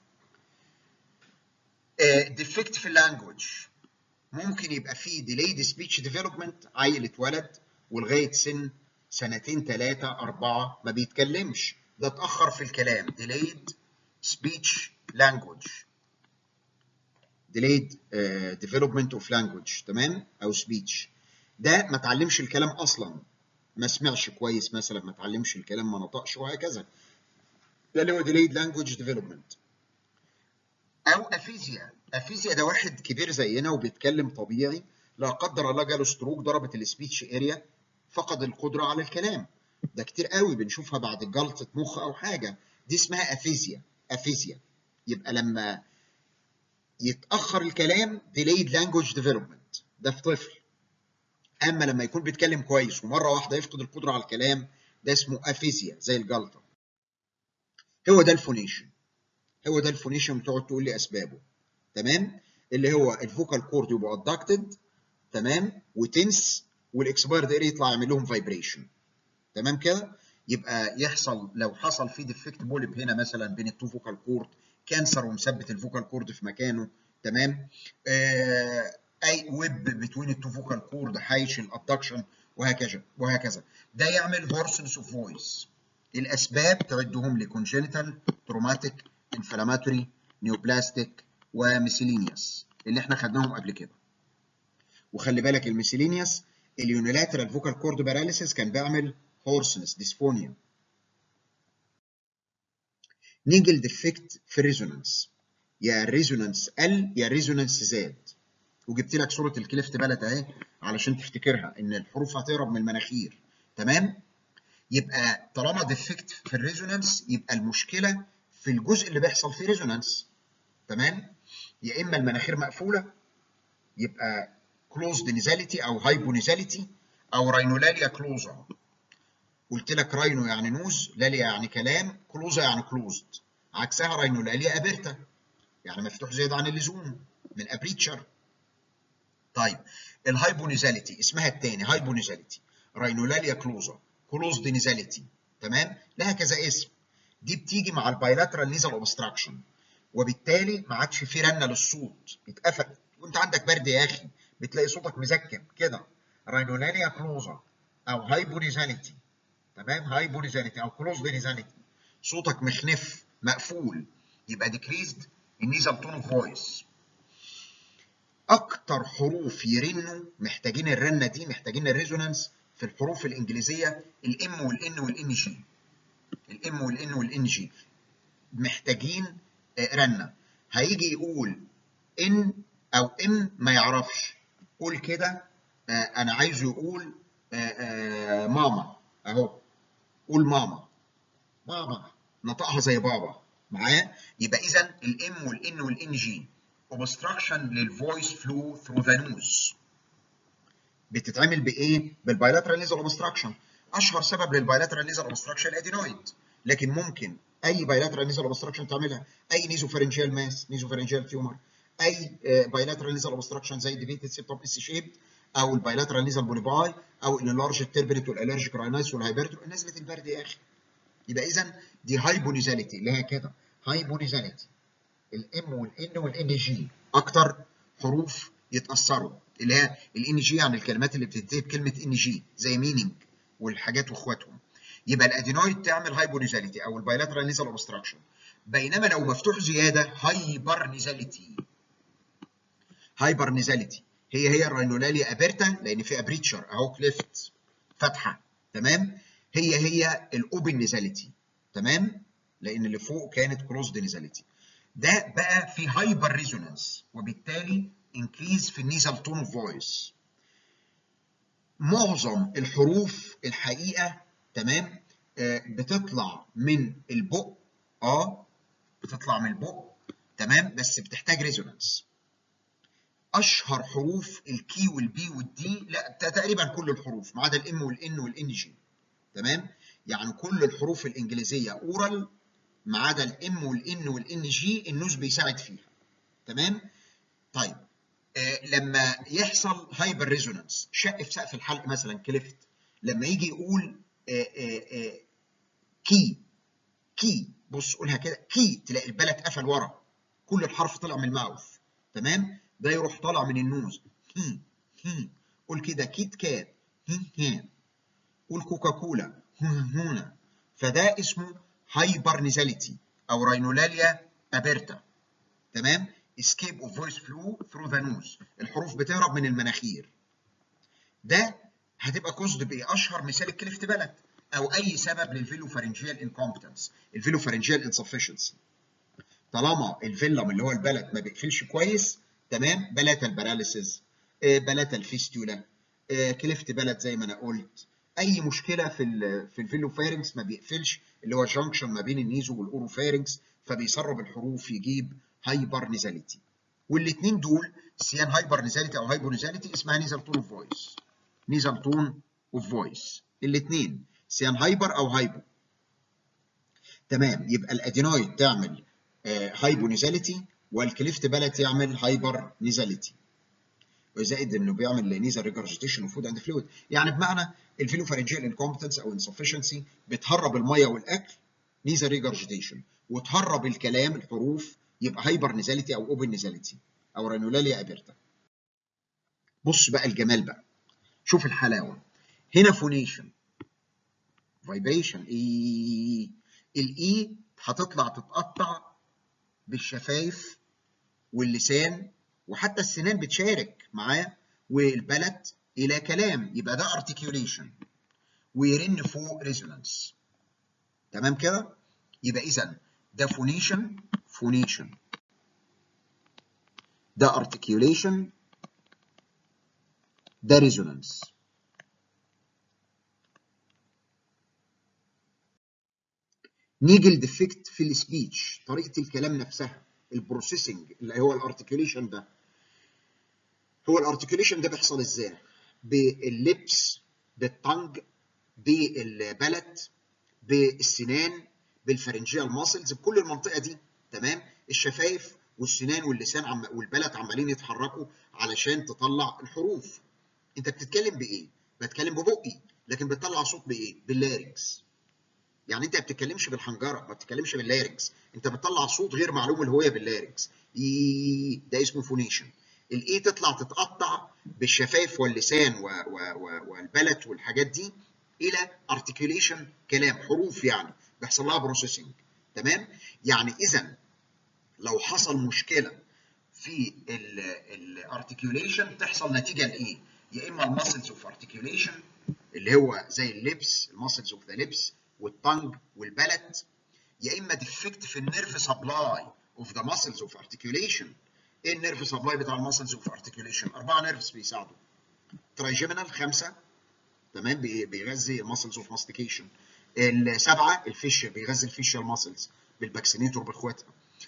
ديفكت في اللانجوج ممكن يبقى فيه ديليد سبيتش ديفلوبمنت عيل اتولد ولغايه سن سنتين ثلاثه اربعه ما بيتكلمش ده اتاخر في الكلام ديليد سبيتش لانجوج delayed uh, development of language تمام او speech ده ما اتعلمش الكلام اصلا ما سمعش كويس مثلا ما اتعلمش الكلام ما نطقش وهكذا ده اللي هو delayed language development او افيزيا افيزيا ده واحد كبير زينا وبيتكلم طبيعي لا قدر الله جاله ستروك ضربت السبيتش اريا فقد القدره على الكلام ده كتير قوي بنشوفها بعد جلطه مخ او حاجه دي اسمها افيزيا افيزيا يبقى لما يتاخر الكلام delayed language development ده في طفل اما لما يكون بيتكلم كويس ومره واحده يفقد القدره على الكلام ده اسمه افيزيا زي الجلطه هو ده الفونيشن هو ده الفونيشن بتقعد تقول لي اسبابه تمام اللي هو الفوكال كورد يبقى ادكتد تمام وتنس والاكسبايرد اريا يطلع يعمل لهم فايبريشن تمام كده يبقى يحصل لو حصل في ديفكت بولب هنا مثلا بين التو فوكال كورد كانسر ومثبت الفوكال كورد في مكانه تمام آه اي ويب بتوين التو فوكال كورد حايش الابدكشن وهكذا وهكذا ده يعمل هورسنس اوف فويس الاسباب تعدهم لي كونجنتال تروماتيك انفلاماتوري نيوبلاستيك وميسيلينيوس اللي احنا خدناهم قبل كده وخلي بالك الميسيلينيوس اليونيلاترال فوكال كورد باراليسيس كان بيعمل هورسنس ديسفونيا نيجي لديفكت في الريزونانس يا الريزونانس قل يا الريزونانس زاد وجبت لك صوره الكليفت بلد اهي علشان تفتكرها ان الحروف هتهرب من المناخير تمام يبقى طالما ديفكت في الريزونانس يبقى المشكله في الجزء اللي بيحصل فيه ريزونانس تمام يا اما المناخير مقفوله يبقى كلوزد نيزاليتي او هايبونيزاليتي او راينولاليا كلوزا قلت لك راينو يعني نوز لاليا يعني كلام كلوزا يعني كلوزد عكسها راينولاليا ابيرتا يعني مفتوح زيادة عن اللزوم من ابريتشر طيب الهايبونيزاليتي اسمها الثاني هايبونيزاليتي راينولاليا كلوزا كلوزد نيزاليتي تمام لها كذا اسم دي بتيجي مع البايلاترال نيزال اوبستراكشن وبالتالي ما عادش في رنه للصوت اتقفل وانت عندك برد يا اخي بتلاقي صوتك مزكم كده راينولاليا كلوزا او هايبونيزاليتي تمام هايبونيزاليتي او كلوزد نيزاليتي صوتك مخنف مقفول يبقى ديكريزد النيزال تون اوف فويس اكتر حروف يرنوا محتاجين الرنه دي محتاجين الريزونانس في الحروف الانجليزيه الام والان والان جي الام والان والان جي محتاجين رنه هيجي يقول ان او ام ما يعرفش قول كده انا عايزه يقول ماما اهو قول ماما ماما نطقها زي بابا معايا يبقى اذا الام والان والان جي obstruction للفويس فلو ثرو ذا نوز بتتعمل بايه؟ بالبايلاترال نيزل اوبستراكشن اشهر سبب للبايلاترال نيزل اوبستراكشن الادينويد لكن ممكن اي بايلاترال نيزل اوبستراكشن تعملها اي نيزوفارنجيال ماس نيزوفارنجيال تيومر اي بايلاترال نيزل اوبستراكشن زي ديفيتد سيبتوم اس شيب او البايلاترال نيزل بوليباي او الانلارج التربريت والالرجيك راينايتس والهايبرتو نزله البرد يا اخي يبقى اذا دي هايبونيزاليتي اللي هي كده هايبونيزاليتي الام والان والان جي اكتر حروف يتاثروا اللي هي الان جي يعني الكلمات اللي بتنتهي بكلمه ان جي زي مينينج والحاجات واخواتهم يبقى الادينويد تعمل هايبونيزاليتي او البايلاترال نيزل اوبستراكشن بينما لو مفتوح زياده هايبر نيزاليتي هايبر نيزاليتي هي هي الراينولاليا ابيرتا لان في ابريتشر اهو كليفت فتحه تمام هي هي الاوبن نيزاليتي تمام لان اللي فوق كانت كلوزد نيزاليتي ده بقى في هايبر ريزونانس وبالتالي انكريز في النيزال تون اوف فويس معظم الحروف الحقيقه تمام آه بتطلع من البق اه بتطلع من البق تمام بس بتحتاج ريزونانس اشهر حروف الكي والبي والدي لا تقريبا كل الحروف ما عدا الام والان والان جي تمام يعني كل الحروف الانجليزيه اورال ما عدا الام والان والان جي النوز بيساعد فيها تمام طيب آه لما يحصل هايبر ريزونانس شق في سقف الحلق مثلا كليفت لما يجي يقول آه آه آه كي كي بص قولها كده كي تلاقي البلد قفل ورا كل الحرف طلع من الماوث تمام ده يروح طالع من النوز هي هي قول كده كيت كات هي هي قول كوكاكولا هنا فده اسمه هايبر نيزاليتي او راينولاليا ابيرتا تمام escape of voice flow through the nose الحروف بتهرب من المناخير ده هتبقى كوزد بايه اشهر مثال الكليفت بلد او اي سبب للفيلوفارنجيال انكومبتنس الفيلوفارنجيال انسفشنسي طالما الفيلم اللي هو البلد ما بيقفلش كويس تمام بلاتا الباراليسيس بلاتا الفيستولا كليفت بلد زي ما انا قلت اي مشكله في ال في الفيلوفارنكس ما بيقفلش اللي هو جانكشن ما بين النيزو والاوروفارنكس فبيسرب الحروف يجيب هايبر نيزاليتي والاثنين دول سيان هايبر نيزاليتي او هايبو نيزاليتي اسمها نيزال تون اوف فويس نيزال تون اوف فويس الاثنين سيان هايبر او هايبو تمام يبقى الادينويد تعمل آه هايبو نيزاليتي والكليفت بلت يعمل هايبر نيزاليتي وزائد انه بيعمل نيزال ريجرجيتيشن وفود اند فلويد يعني بمعنى الفيلوفارنجيال انكومبتنس او انسفشنسي بتهرب الميه والاكل نيزال ريجرجيتيشن وتهرب الكلام الحروف يبقى هايبر نيزاليتي او اوبن نيزاليتي او رانولاليا ابيرتا بص بقى الجمال بقى شوف الحلاوه هنا فونيشن فايبريشن اي الاي هتطلع تتقطع بالشفايف واللسان وحتى السنان بتشارك معاه والبلد الى كلام يبقى ده ارتكيوليشن ويرن فوق ريزونانس تمام كده يبقى اذا ده فونيشن فونيشن ده ارتكيوليشن ده ريزونانس نيجي الديفكت في السبيتش طريقه الكلام نفسها البروسيسنج اللي هو الارتكيوليشن ده هو الارتكيوليشن ده بيحصل ازاي باللبس بالتنج بالبلد بالسنان بالفرنجيال ماسلز بكل المنطقه دي تمام الشفايف والسنان واللسان عم والبلد عمالين يتحركوا علشان تطلع الحروف انت بتتكلم بايه بتكلم ببقي لكن بتطلع صوت بايه باللارنكس يعني انت ما بتتكلمش بالحنجره ما بتتكلمش باللارنكس انت بتطلع صوت غير معلوم الهويه باللارنكس اي ده اسمه فونيشن الاي تطلع تتقطع بالشفايف واللسان و و و والبلد والحاجات دي الى ارتكيوليشن كلام حروف يعني بيحصل لها بروسيسنج تمام يعني اذا لو حصل مشكله في الارتكيوليشن تحصل نتيجه لايه يا اما الماسلز اوف ارتكيوليشن اللي هو زي اللبس الماسلز اوف ذا لبس والتنج والبلد يا اما ديفكت في النيرف سبلاي اوف ذا ماسلز اوف ارتكيوليشن ايه النيرف سبلاي بتاع الماسلز اوف ارتكيوليشن اربعه نيرفز بيساعدوا ترايجيمينال خمسه تمام بيغذي الماسلز اوف ماستيكيشن السبعه الفيش بيغذي الفيشال ماسلز بالباكسينيتور باخواتها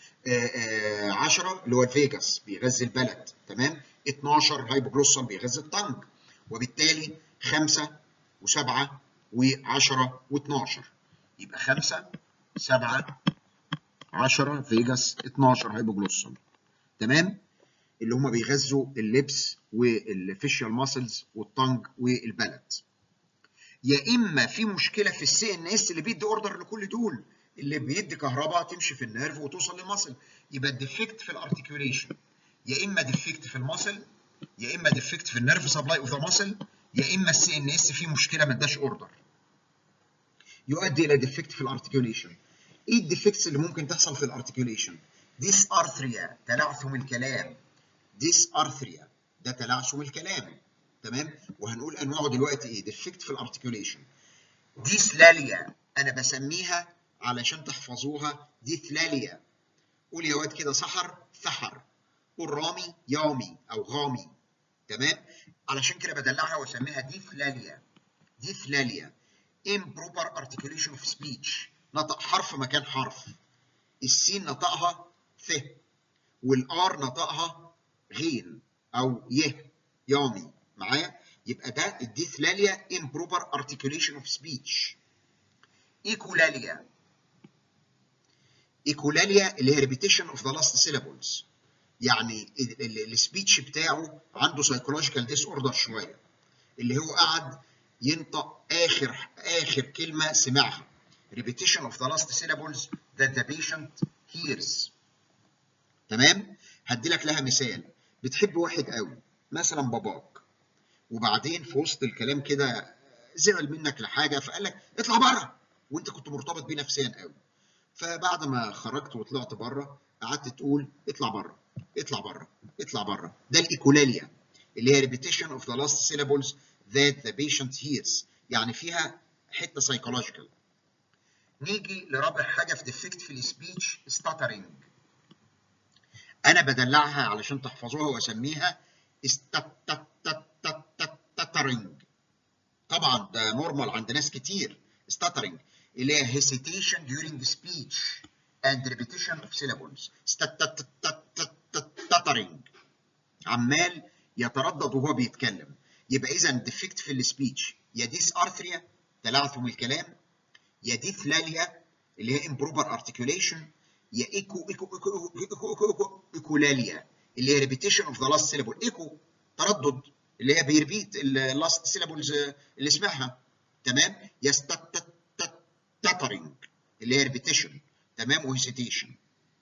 10 اللي هو الفيجاس بيغذي البلد تمام 12 هايبوجلوسال بيغذي الطنج وبالتالي 5 و7 و10 و12 يبقى 5 7 10 فيجاس 12 هايبوجلوسال تمام اللي هم بيغذوا اللبس والفيشال ماسلز والطنج والبلد يا اما في مشكله في السي ان اس اللي بيدي اوردر لكل دول اللي بيدي كهرباء تمشي في النيرف وتوصل للمصل يبقى الديفكت في الارتكيوليشن يا اما ديفكت في المصل يا اما ديفكت في النيرف سبلاي اوف ذا مصل يا اما السي ان اس فيه مشكله ما اداش اوردر يؤدي الى ديفكت في الارتكيوليشن ايه الديفكتس اللي ممكن تحصل في الارتكيوليشن ديس ارثريا تلعثم الكلام ديس ارثريا ده تلعثم الكلام تمام وهنقول انواعه دلوقتي ايه ديفكت في الارتكيوليشن ديسلاليا انا بسميها علشان تحفظوها ديثلاليا قول يا واد كده سحر ثحر قول رامي يومي او غامي تمام علشان كده بدلعها واسميها ديثلاليا ديثلاليا improper articulation of speech نطق حرف مكان حرف السين نطقها ث والار نطقها غين او يه يومي معايا يبقى ده الديثلاليا improper articulation of speech ايكولاليا ايكولاليا اللي هي repetition of the last syllables يعني السبيتش بتاعه عنده سايكولوجيكال ديس اوردر شويه اللي هو قعد ينطق اخر اخر كلمه سمعها repetition of the last syllables that the patient hears تمام هدي لك لها مثال بتحب واحد قوي مثلا باباك وبعدين في وسط الكلام كده زعل منك لحاجه فقال لك اطلع بره وانت كنت مرتبط بيه نفسيا قوي فبعد ما خرجت وطلعت بره قعدت تقول اطلع بره اطلع بره اطلع بره ده الايكولاليا اللي هي repetition of the last syllables that the patient hears يعني فيها حته سايكولوجيكال نيجي لرابع حاجه في ديفكت في السبيتش ستاترنج انا بدلعها علشان تحفظوها واسميها ستاترنج طبعا ده نورمال عند ناس كتير ستاترنج اللي هي hesitation during speech and repetition of syllables stuttering عمال يتردد وهو بيتكلم يبقى اذا ديفكت في السبيتش يا ديس ارثريا تلعثم الكلام يا ديثلاليا اللي هي improper articulation يا ايكو ايكو ايكو ايكو ايكو ايكو, إيكو ايكولاليا اللي هي repetition of the last syllable ايكو تردد اللي هي بيربيت اللاست سيلابلز اللي اسمها تمام يا ستاترنج اللي هي ريبيتيشن تمام وهيسيتيشن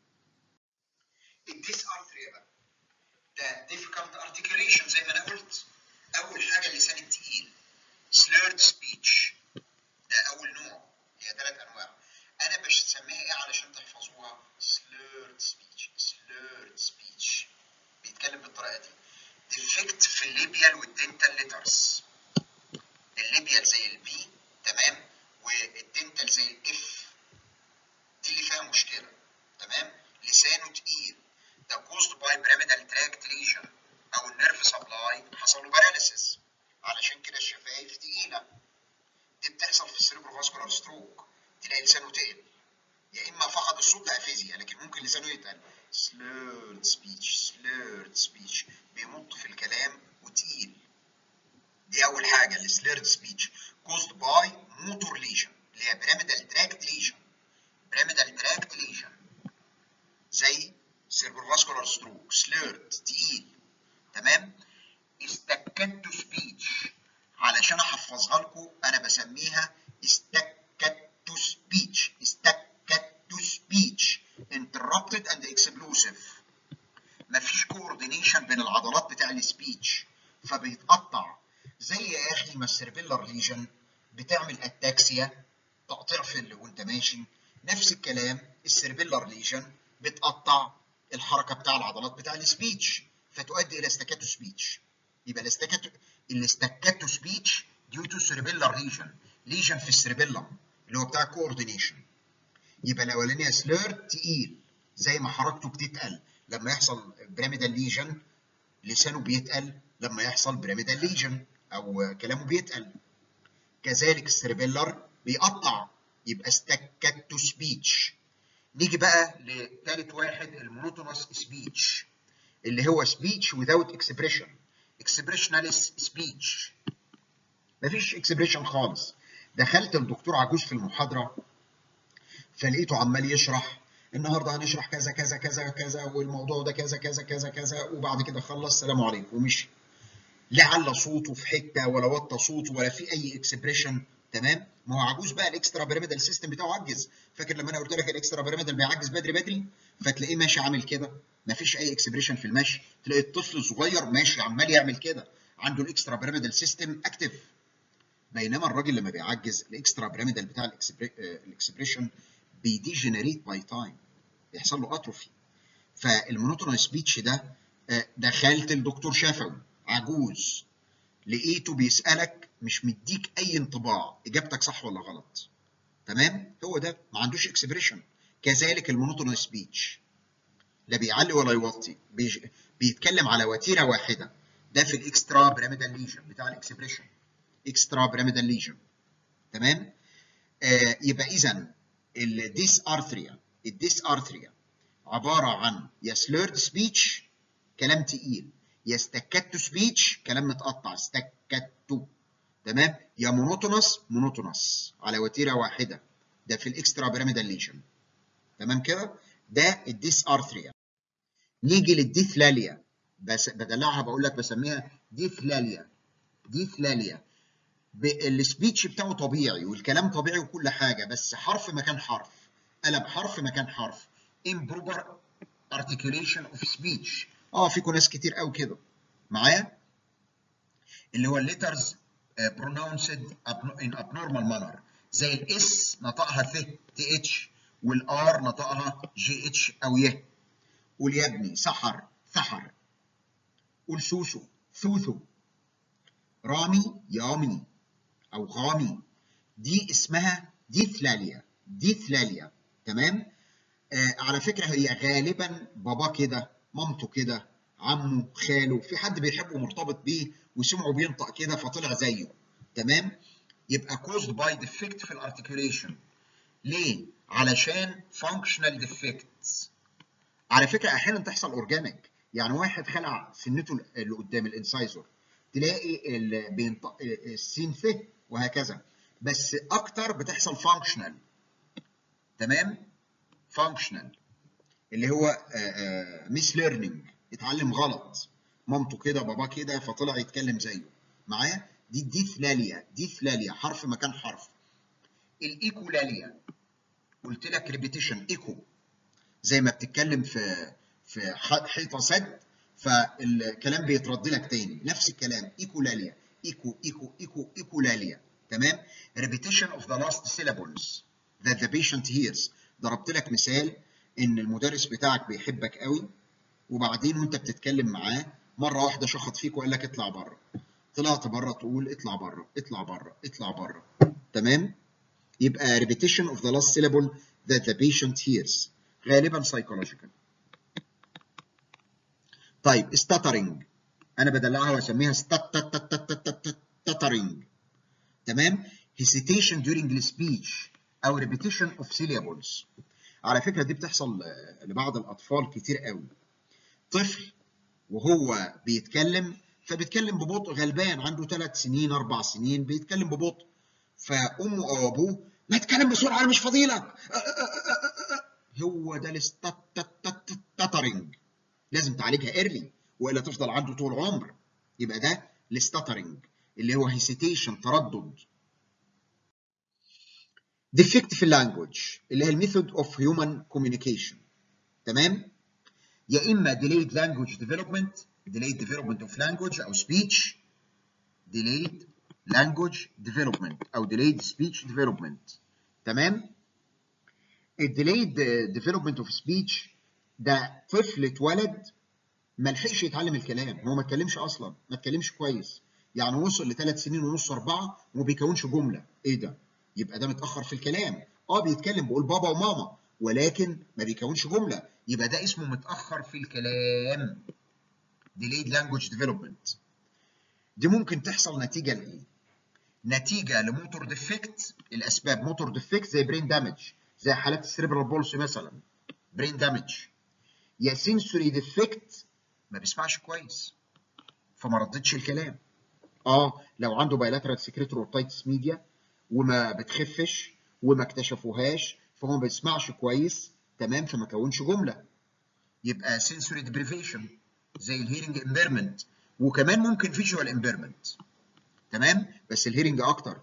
الديس ارثريا بقى ده difficult articulation زي ما انا قلت اول حاجه اللسان التقيل slurred speech ده اول نوع هي ثلاث انواع انا بسميها ايه علشان تحفظوها slurred speech slurred speech بيتكلم بالطريقه دي ديفكت في الليبيال والدنتال ليترز الليبيال زي البي تمام والدنتال زي الاف دي اللي فيها مشكله تمام لسانه تقيل ده كوزد باي بيراميدال تراكت ليجن او النيرف سبلاي حصل له باراليسيس علشان كده الشفايف تقيله دي بتحصل في السيربرو فاسكولار ستروك تلاقي لسانه تقل يا اما فقد الصوت ده افيزيا لكن ممكن لسانه يتقل السليرد سبيتش كوزد باي موتور ليجن اللي هي بيراميدال تراكت ليجن بيراميدال تراكت ليجن زي سيربروفاسكولار ستروك سليرد تقيل تمام استكتو سبيتش علشان احفظها لكم انا بسميها استكتو سبيتش استكتو سبيتش interrupted and explosive مفيش كوردينيشن بين العضلات بتاع السبيتش فبيتقطع زي يا اخي ما السيربيلر ليجن بتعمل اتاكسيا تقطيع في وانت ماشي نفس الكلام السيربيلر ليجن بتقطع الحركه بتاع العضلات بتاع السبيتش فتؤدي الى استكاتو سبيتش يبقى الاستكاتو الاستكاتو سبيتش ديو تو سيربيلر ليجن ليجن في السيربيلم اللي هو بتاع كوردينيشن يبقى الاولانيه سلير تقيل زي ما حركته بتتقل لما يحصل بيراميدال ليجن لسانه بيتقل لما يحصل بيراميدال ليجن او كلامه بيتقل كذلك السيربيلر بيقطع يبقى استكاتو سبيتش نيجي بقى لثالث واحد المونوتونوس سبيتش اللي هو سبيتش without expression expressionless speech مفيش اكسبريشن خالص دخلت الدكتور عجوز في المحاضره فلقيته عمال يشرح النهارده هنشرح كذا كذا كذا كذا والموضوع ده كذا كذا كذا كذا وبعد كده خلص سلام عليكم ومشي لا على صوته في حته ولا وطى صوته ولا في اي اكسبريشن تمام ما هو عجوز بقى الاكسترا بيراميدال سيستم بتاعه عجز فاكر لما انا قلت لك الاكسترا بيراميدال بيعجز بدري بدري فتلاقيه ماشي عامل كده مفيش اي اكسبريشن في المشي تلاقي الطفل صغير ماشي عمال يعمل كده عنده الاكسترا بيراميدال سيستم اكتف بينما الراجل لما بيعجز الاكسترا بيراميدال بتاع الاكسبريشن بيديجنريت باي تايم بيحصل له اتروفي فالمونوتونال سبيتش ده دخلت الدكتور شفوي عجوز لقيته بيسالك مش مديك اي انطباع اجابتك صح ولا غلط تمام هو ده ما عندوش اكسبريشن كذلك المونوتونال سبيتش لا بيعلي ولا يوطي بيج... بيتكلم على وتيره واحده ده في الاكسترا بيراميدال ليجن بتاع الاكسبريشن اكسترا بيراميدال ليجن تمام آه يبقى اذا الديس ارثريا الديس ارثريا عباره عن يا سليرد سبيتش كلام تقيل يا استكتو سبيتش كلام متقطع استكتو تمام يا مونوتونس مونوتونس على وتيره واحده ده في الاكسترا بيراميدال ليجن تمام كده ده الديس ارثريا نيجي للديثلاليا بس بدلعها بقول لك بسميها ديثلاليا ديثلاليا السبيتش بتاعه طبيعي والكلام طبيعي وكل حاجه بس حرف مكان حرف قلب حرف مكان حرف improper articulation of speech اه فيكم ناس كتير قوي كده معايا اللي هو الليترز pronounced in abnormal manner زي الاس نطقها ث تي اتش والار نطقها جي اتش او ي قول يا ابني سحر ثحر قول سوسو ثوثو رامي يامي او غامي دي اسمها ديثلاليا ديثلاليا تمام آه على فكره هي غالبا بابا كده مامته كده عمه خاله في حد بيحبه مرتبط بيه وسمعه بينطق كده فطلع زيه تمام يبقى caused by defect في الارتكيوليشن ليه علشان functional defects على فكره احيانا تحصل اورجانيك يعني واحد خلع سنته اللي قدام الانسايزور تلاقي بينطق السين ث وهكذا بس اكتر بتحصل فانكشنال تمام فانكشنال اللي هو ميس ليرنينج اتعلم غلط مامته كده باباه كده فطلع يتكلم زيه معايا دي ديثلاليا ديثلاليا حرف مكان حرف الايكولاليا قلت لك ريبيتيشن ايكو زي ما بتتكلم في في حيطه سد فالكلام بيترد لك تاني نفس الكلام ايكولاليا ايكو ايكو ايكو ايكولاليا تمام repetition of the last syllables that the patient hears ضربت لك مثال ان المدرس بتاعك بيحبك قوي وبعدين وانت بتتكلم معاه مره واحده شخط فيك وقال لك اطلع بره طلعت بره تقول اطلع بره اطلع بره اطلع بره تمام يبقى repetition of the last syllable that the patient hears غالبا psychological طيب stuttering انا بدلعها واسميها stuttering تمام hesitation during the speech او repetition of syllables على فكره دي بتحصل لبعض الاطفال كتير قوي طفل وهو بيتكلم فبيتكلم ببطء غلبان عنده ثلاث سنين اربع سنين بيتكلم ببطء فامه او ابوه ما تتكلم بسرعه انا مش فاضيلك هو ده الستاترنج لازم تعالجها ايرلي والا تفضل عنده طول العمر يبقى ده الستاترنج اللي هو هيسيتيشن تردد ديفكت في اللانجوج اللي هي الميثود اوف هيومن كوميونيكيشن تمام يا اما delayed language development delayed development of language او speech delayed language development او delayed speech development تمام الديليد development of speech ده طفل اتولد ما لحقش يتعلم الكلام هو ما اتكلمش اصلا ما اتكلمش كويس يعني وصل لثلاث سنين ونص اربعه وما بيكونش جمله ايه ده يبقى ده متاخر في الكلام اه بيتكلم بيقول بابا وماما ولكن ما بيكونش جمله يبقى ده اسمه متاخر في الكلام delayed language development دي ممكن تحصل نتيجه لايه نتيجه لموتور ديفكت الاسباب موتور ديفكت زي برين دامج زي حالات السيربرال بولس مثلا برين دامج يا سنسوري ديفكت ما بيسمعش كويس فما ردتش الكلام اه لو عنده بايلاترال سكريتور اورتايتس ميديا وما بتخفش وما اكتشفوهاش فهو ما بيسمعش كويس تمام فما كونش جمله يبقى سنسوري ديبريفيشن زي الهيرنج امبيرمنت وكمان ممكن فيجوال امبيرمنت تمام بس الهيرنج اكتر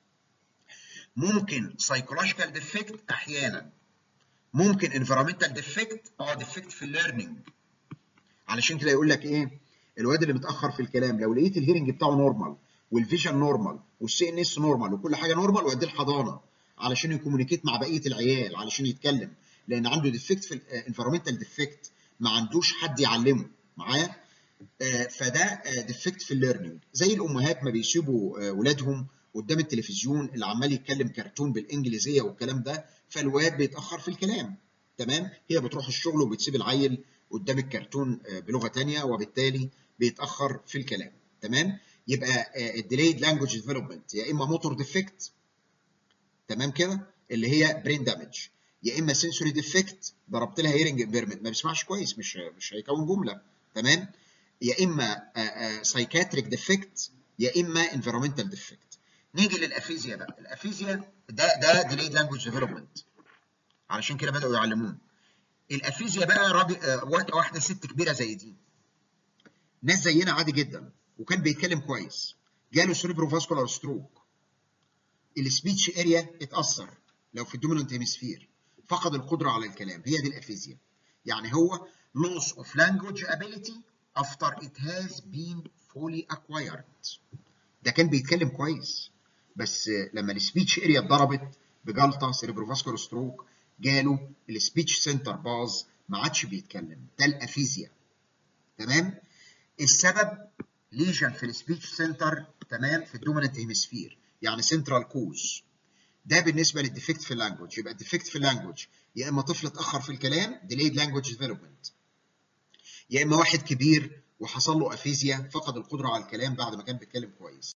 ممكن سايكولوجيكال ديفكت احيانا ممكن انفيرمنتال ديفكت اه ديفكت في الليرنينج علشان كده يقول لك ايه الواد اللي متاخر في الكلام لو لقيت الهيرنج بتاعه نورمال والفيجن نورمال والسي ان اس نورمال وكل حاجه نورمال واديه الحضانه علشان يكومينيكيت مع بقيه العيال علشان يتكلم لان عنده ديفكت في الانفيرمنتال ديفكت ما عندوش حد يعلمه معايا آه فده ديفكت في الليرنينج زي الامهات ما بيسيبوا ولادهم قدام التلفزيون اللي عمال يتكلم كرتون بالانجليزيه والكلام ده فالواد بيتاخر في الكلام تمام هي بتروح الشغل وبتسيب العيل قدام الكرتون بلغه ثانيه وبالتالي بيتاخر في الكلام تمام يبقى الديليد لانجوج ديفلوبمنت يا اما موتور ديفكت تمام كده اللي هي برين دامج يا اما سنسوري ديفكت ضربت لها هيرنج امبيرمنت ما بيسمعش كويس مش مش هيكون جمله تمام يا اما سايكاتريك ديفكت يا اما انفيرمنتال ديفكت نيجي للافيزيا بقى الافيزيا ده ده ديليد لانجوج ديفلوبمنت علشان كده بداوا يعلموه الافيزيا بقى راجل واحده ست كبيره زي دي ناس زينا عادي جدا وكان بيتكلم كويس جاله سيريبرو فاسكولار ستروك السبيتش اريا اتاثر لو في الدومينانت هيمسفير فقد القدره على الكلام هي دي الافيزيا يعني هو loss of language ability after it has been fully acquired ده كان بيتكلم كويس بس لما السبيتش اريا اتضربت بجلطه سيريبرو فاسكولار ستروك جاله السبيتش سنتر باظ ما عادش بيتكلم ده الافيزيا تمام السبب ليجن في السبيتش سنتر تمام في الدومينانت هيمسفير يعني سنترال كوز ده بالنسبه للديفكت في اللانجوج يبقى الديفكت في اللانجوج يا اما طفل اتاخر في الكلام delayed language development يا اما واحد كبير وحصل له افيزيا فقد القدره على الكلام بعد ما كان بيتكلم كويس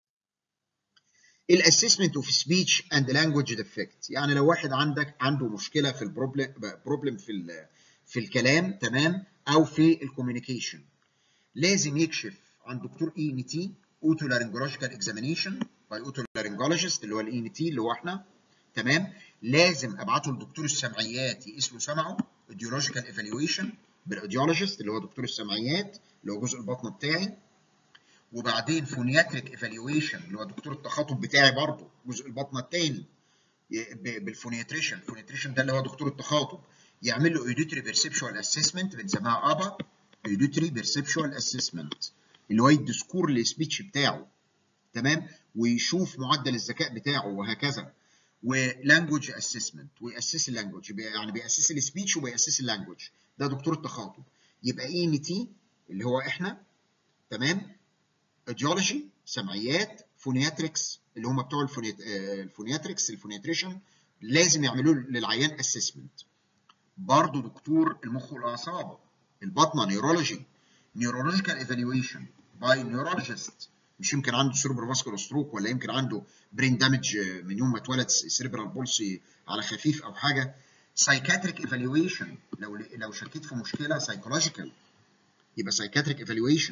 الاسسمنت اوف سبيتش اند لانجوج ديفكت يعني لو واحد عندك عنده مشكله في البروبلم بروبلم في ال في الكلام تمام او في الكوميونيكيشن لازم يكشف عند دكتور اي ان تي اوتولارنجولوجيكال اكزامينيشن باي اوتولارنجولوجيست اللي هو الاي ان تي اللي هو احنا تمام لازم ابعته لدكتور السمعيات يقيس له سمعه ايديولوجيكال ايفالويشن بالايديولوجيست اللي هو دكتور السمعيات اللي هو جزء البطن بتاعي وبعدين فونياتريك ايفالويشن اللي هو دكتور التخاطب بتاعي برضه جزء البطن الثاني بالفونياتريشن الفونياتريشن ده اللي هو دكتور التخاطب يعمل له ايديوتري بيرسبشوال اسسمنت بنسميها ابا ايديوتري بيرسبشوال اسسمنت اللي هو يدي سكور للسبيتش بتاعه تمام ويشوف معدل الذكاء بتاعه وهكذا ولانجوج اسسمنت ويأسس اللانجوج يعني بيأسس السبيتش وبيأسس اللانجوج ده دكتور التخاطب يبقى اي ان تي اللي هو احنا تمام ايديولوجي سمعيات فونياتريكس اللي هم بتوع الفونيات... الفونياتريكس الفونياتريشن لازم يعملوا للعيان اسسمنت برضه دكتور المخ والاعصاب البطنه نيورولوجي نيورولوجيكال ايفالويشن باي نيورولوجيست مش يمكن عنده سيربرال فاسكولار ستروك ولا يمكن عنده برين دامج من يوم ما اتولد سيربرال بولسي على خفيف او حاجه سايكاتريك ايفالويشن لو لو شكيت في مشكله سايكولوجيكال يبقى سايكاتريك ايفالويشن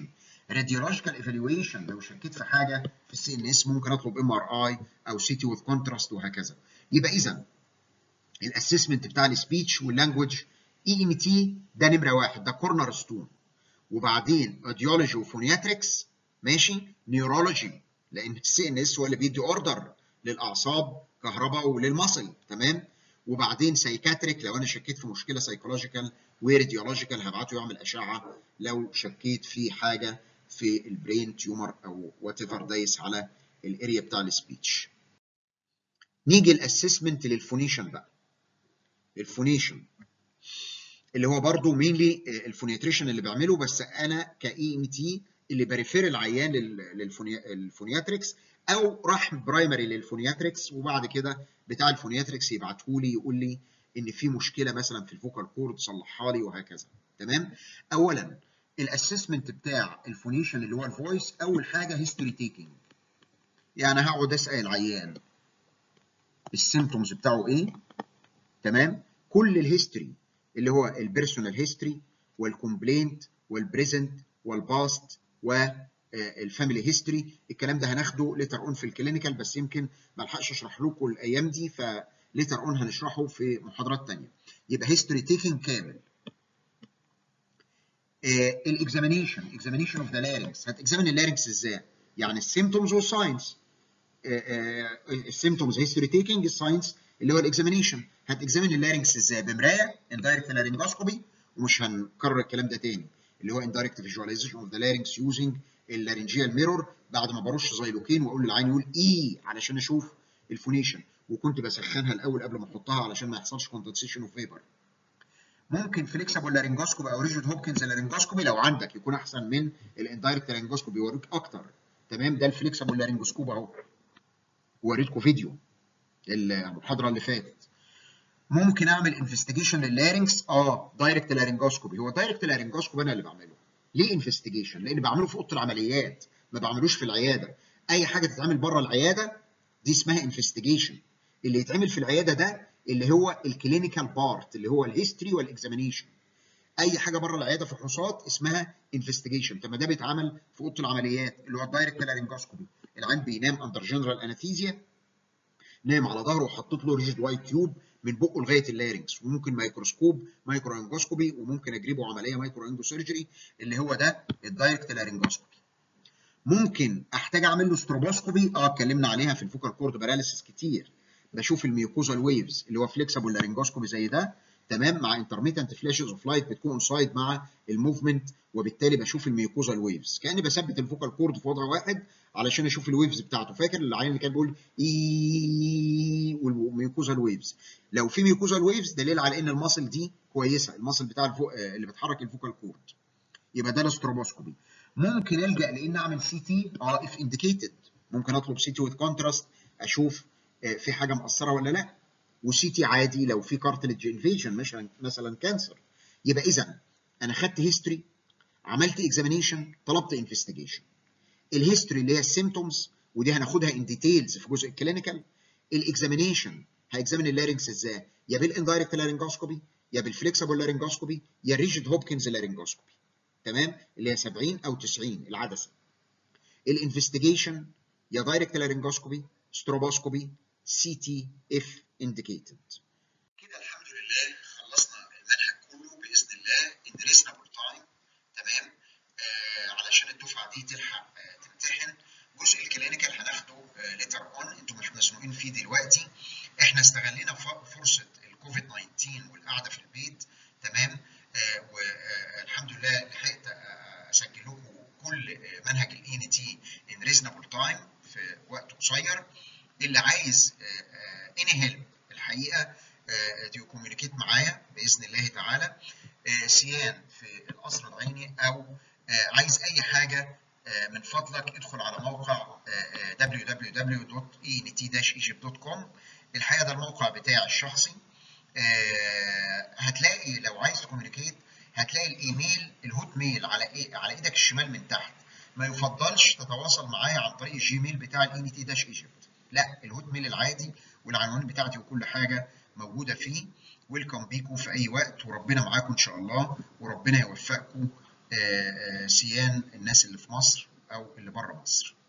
راديولوجيكال ايفالويشن لو شكيت في حاجه في السي ان اس ممكن اطلب ام ار اي او سي تي وذ كونتراست وهكذا يبقى اذا الاسسمنت بتاع السبيتش واللانجوج اي ام تي ده نمره واحد ده كورنر ستون وبعدين اوديولوجي وفونياتريكس ماشي نيورولوجي لان السي ان اس هو اللي بيدي اوردر للاعصاب كهرباء وللمصل تمام وبعدين سايكاتريك لو انا شكيت في مشكله سايكولوجيكال وراديولوجيكال هبعته يعمل اشعه لو شكيت في حاجه في البرين تيومر او وات ايفر دايس على الاريا بتاع السبيتش نيجي الاسسمنت للفونيشن بقى الفونيشن اللي هو برضو مينلي الفونياتريشن اللي بعمله بس انا كاي ام تي اللي بريفير العيان للفونياتريكس او راح برايمري للفونياتريكس وبعد كده بتاع الفونياتريكس يبعته لي يقول لي ان في مشكله مثلا في الفوكال كورد صلحها لي وهكذا تمام اولا الاسسمنت بتاع الفونيشن اللي هو الفويس اول حاجه هيستوري تيكينج يعني هقعد اسال العيان السيمتومز بتاعه ايه تمام كل الهيستوري اللي هو البيرسونال هيستوري والكومبلينت والبريزنت والباست والفاميلي هيستوري الكلام ده هناخده ليتر اون في الكلينيكال بس يمكن ما الحقش اشرح لكم الايام دي فليتر اون هنشرحه في محاضرات ثانيه يبقى هيستوري تيكينج كامل الاكزامينيشن اكزامينيشن اوف ذا لارynx هتكزامين اللارynx ازاي يعني السيمتومز والساينز السيمتومز هيستوري تيكينج الساينس اللي هو الاكزامينيشن هتكزامين اللارynx ازاي بمرايه اندايركت لارينجوسكوبي ومش هنكرر الكلام ده تاني اللي هو indirect visualization of the larynx using اللارنجيال ميرور بعد ما برش زيلوكين واقول للعين يقول اي علشان اشوف الفونيشن وكنت بسخنها الاول قبل ما احطها علشان ما يحصلش كوندنسيشن اوف فيبر ممكن فليكسبل لارنجوسكوبي او ريجيد هوبكنز لارنجوسكوبي لو عندك يكون احسن من الاندايركت لارنجوسكوبي يوريك اكتر تمام ده الفليكسبل لارنجوسكوب اهو وريتكم فيديو المحاضره اللي فاتت ممكن اعمل انفستيجيشن لللارنكس اه دايركت لارنجوسكوبي هو دايركت لارنجوسكوبي انا اللي بعمله ليه انفستيجيشن لان بعمله في اوضه العمليات ما بعملوش في العياده اي حاجه تتعمل بره العياده دي اسمها انفستيجيشن اللي يتعمل في العياده ده اللي هو الكلينيكال بارت اللي هو الهيستوري والاكزامينيشن اي حاجه بره العياده فحوصات اسمها انفستيجيشن طب ما ده بيتعمل في اوضه العمليات اللي هو الدايركت لارنجوسكوبي العين بينام اندر جنرال انستيزيا نايم على ظهره وحطيت له ريجيد وايت تيوب من بقه لغايه اللارنكس وممكن ميكروسكوب مايكرو انجوسكوبي وممكن اجربه عمليه مايكرو انجو سيرجري اللي هو ده الدايركت لارنجوسكوبي ممكن احتاج اعمل له ستروبوسكوبي اه اتكلمنا عليها في الفوكال كورد باراليسيس كتير بشوف الميوكوزال ويفز اللي هو فليكسبل لارنجوسكوبي زي ده تمام مع انترميتنت فلاشز اوف لايت بتكون سايد مع الموفمنت وبالتالي بشوف الميوكوزال ويفز كاني بثبت الفوكال كورد في وضع واحد علشان اشوف الويفز بتاعته فاكر العين اللي كان بيقول اي والميوكوزال ويفز لو في ميوكوزال ويفز دليل على ان الماسل دي كويسه الماسل بتاع الفوق اللي بتحرك الفوكال كورد يبقى ده الاستروبوسكوبي ممكن الجا لان اعمل سي تي اه اف انديكيتد ممكن اطلب سي تي وذ كونتراست اشوف في حاجه مأثره ولا لا وسي تي عادي لو في كارتلج انفيجن مثلا مثلا كانسر يبقى اذا انا خدت هيستوري عملت اكزامينيشن طلبت انفستيجيشن الهيستوري اللي هي السيمتومز ودي هناخدها ان ديتيلز في جزء الكلينيكال الاكزامينيشن هيكزامين اللارنكس ازاي يا بالاندايركت لارنجوسكوبي يا بالفليكسبل لارنجوسكوبي يا ريجيد هوبكنز لارنجوسكوبي تمام اللي هي 70 او 90 العدسه الانفستيجيشن يا دايركت لارنجوسكوبي ستروبوسكوبي سي تي اف انديكيتد كده الحمد لله خلصنا المنهج كله باذن الله ان ريزنبل تايم تمام آه علشان الدفعه دي تلحق آه تمتحن جزء الكلينيكال هناخده آه ليتر اون انتوا مش مسموعين فيه دلوقتي احنا استغلينا فرصه الكوفيد 19 والقعده في البيت تمام آه والحمد لله لحقت اسجل لكم كل منهج الاي ان تي ان ريزنبل تايم في وقت قصير اللي عايز اني هيلب الحقيقه تو كوميونيكيت معايا باذن الله تعالى سيان في القصر العيني او عايز اي حاجه من فضلك ادخل على موقع www.ent-egypt.com الحقيقه ده الموقع بتاعي الشخصي هتلاقي لو عايز تكوميونيكيت هتلاقي الايميل الهوت ميل على ايه على ايدك الشمال من تحت ما يفضلش تتواصل معايا عن طريق الجيميل بتاع الان تي داش ايجيبت لا الهوت ميل العادي والعنوان بتاعتي وكل حاجه موجوده فيه ويلكم بيكم في اي وقت وربنا معاكم ان شاء الله وربنا يوفقكم سيان الناس اللي في مصر او اللي بره مصر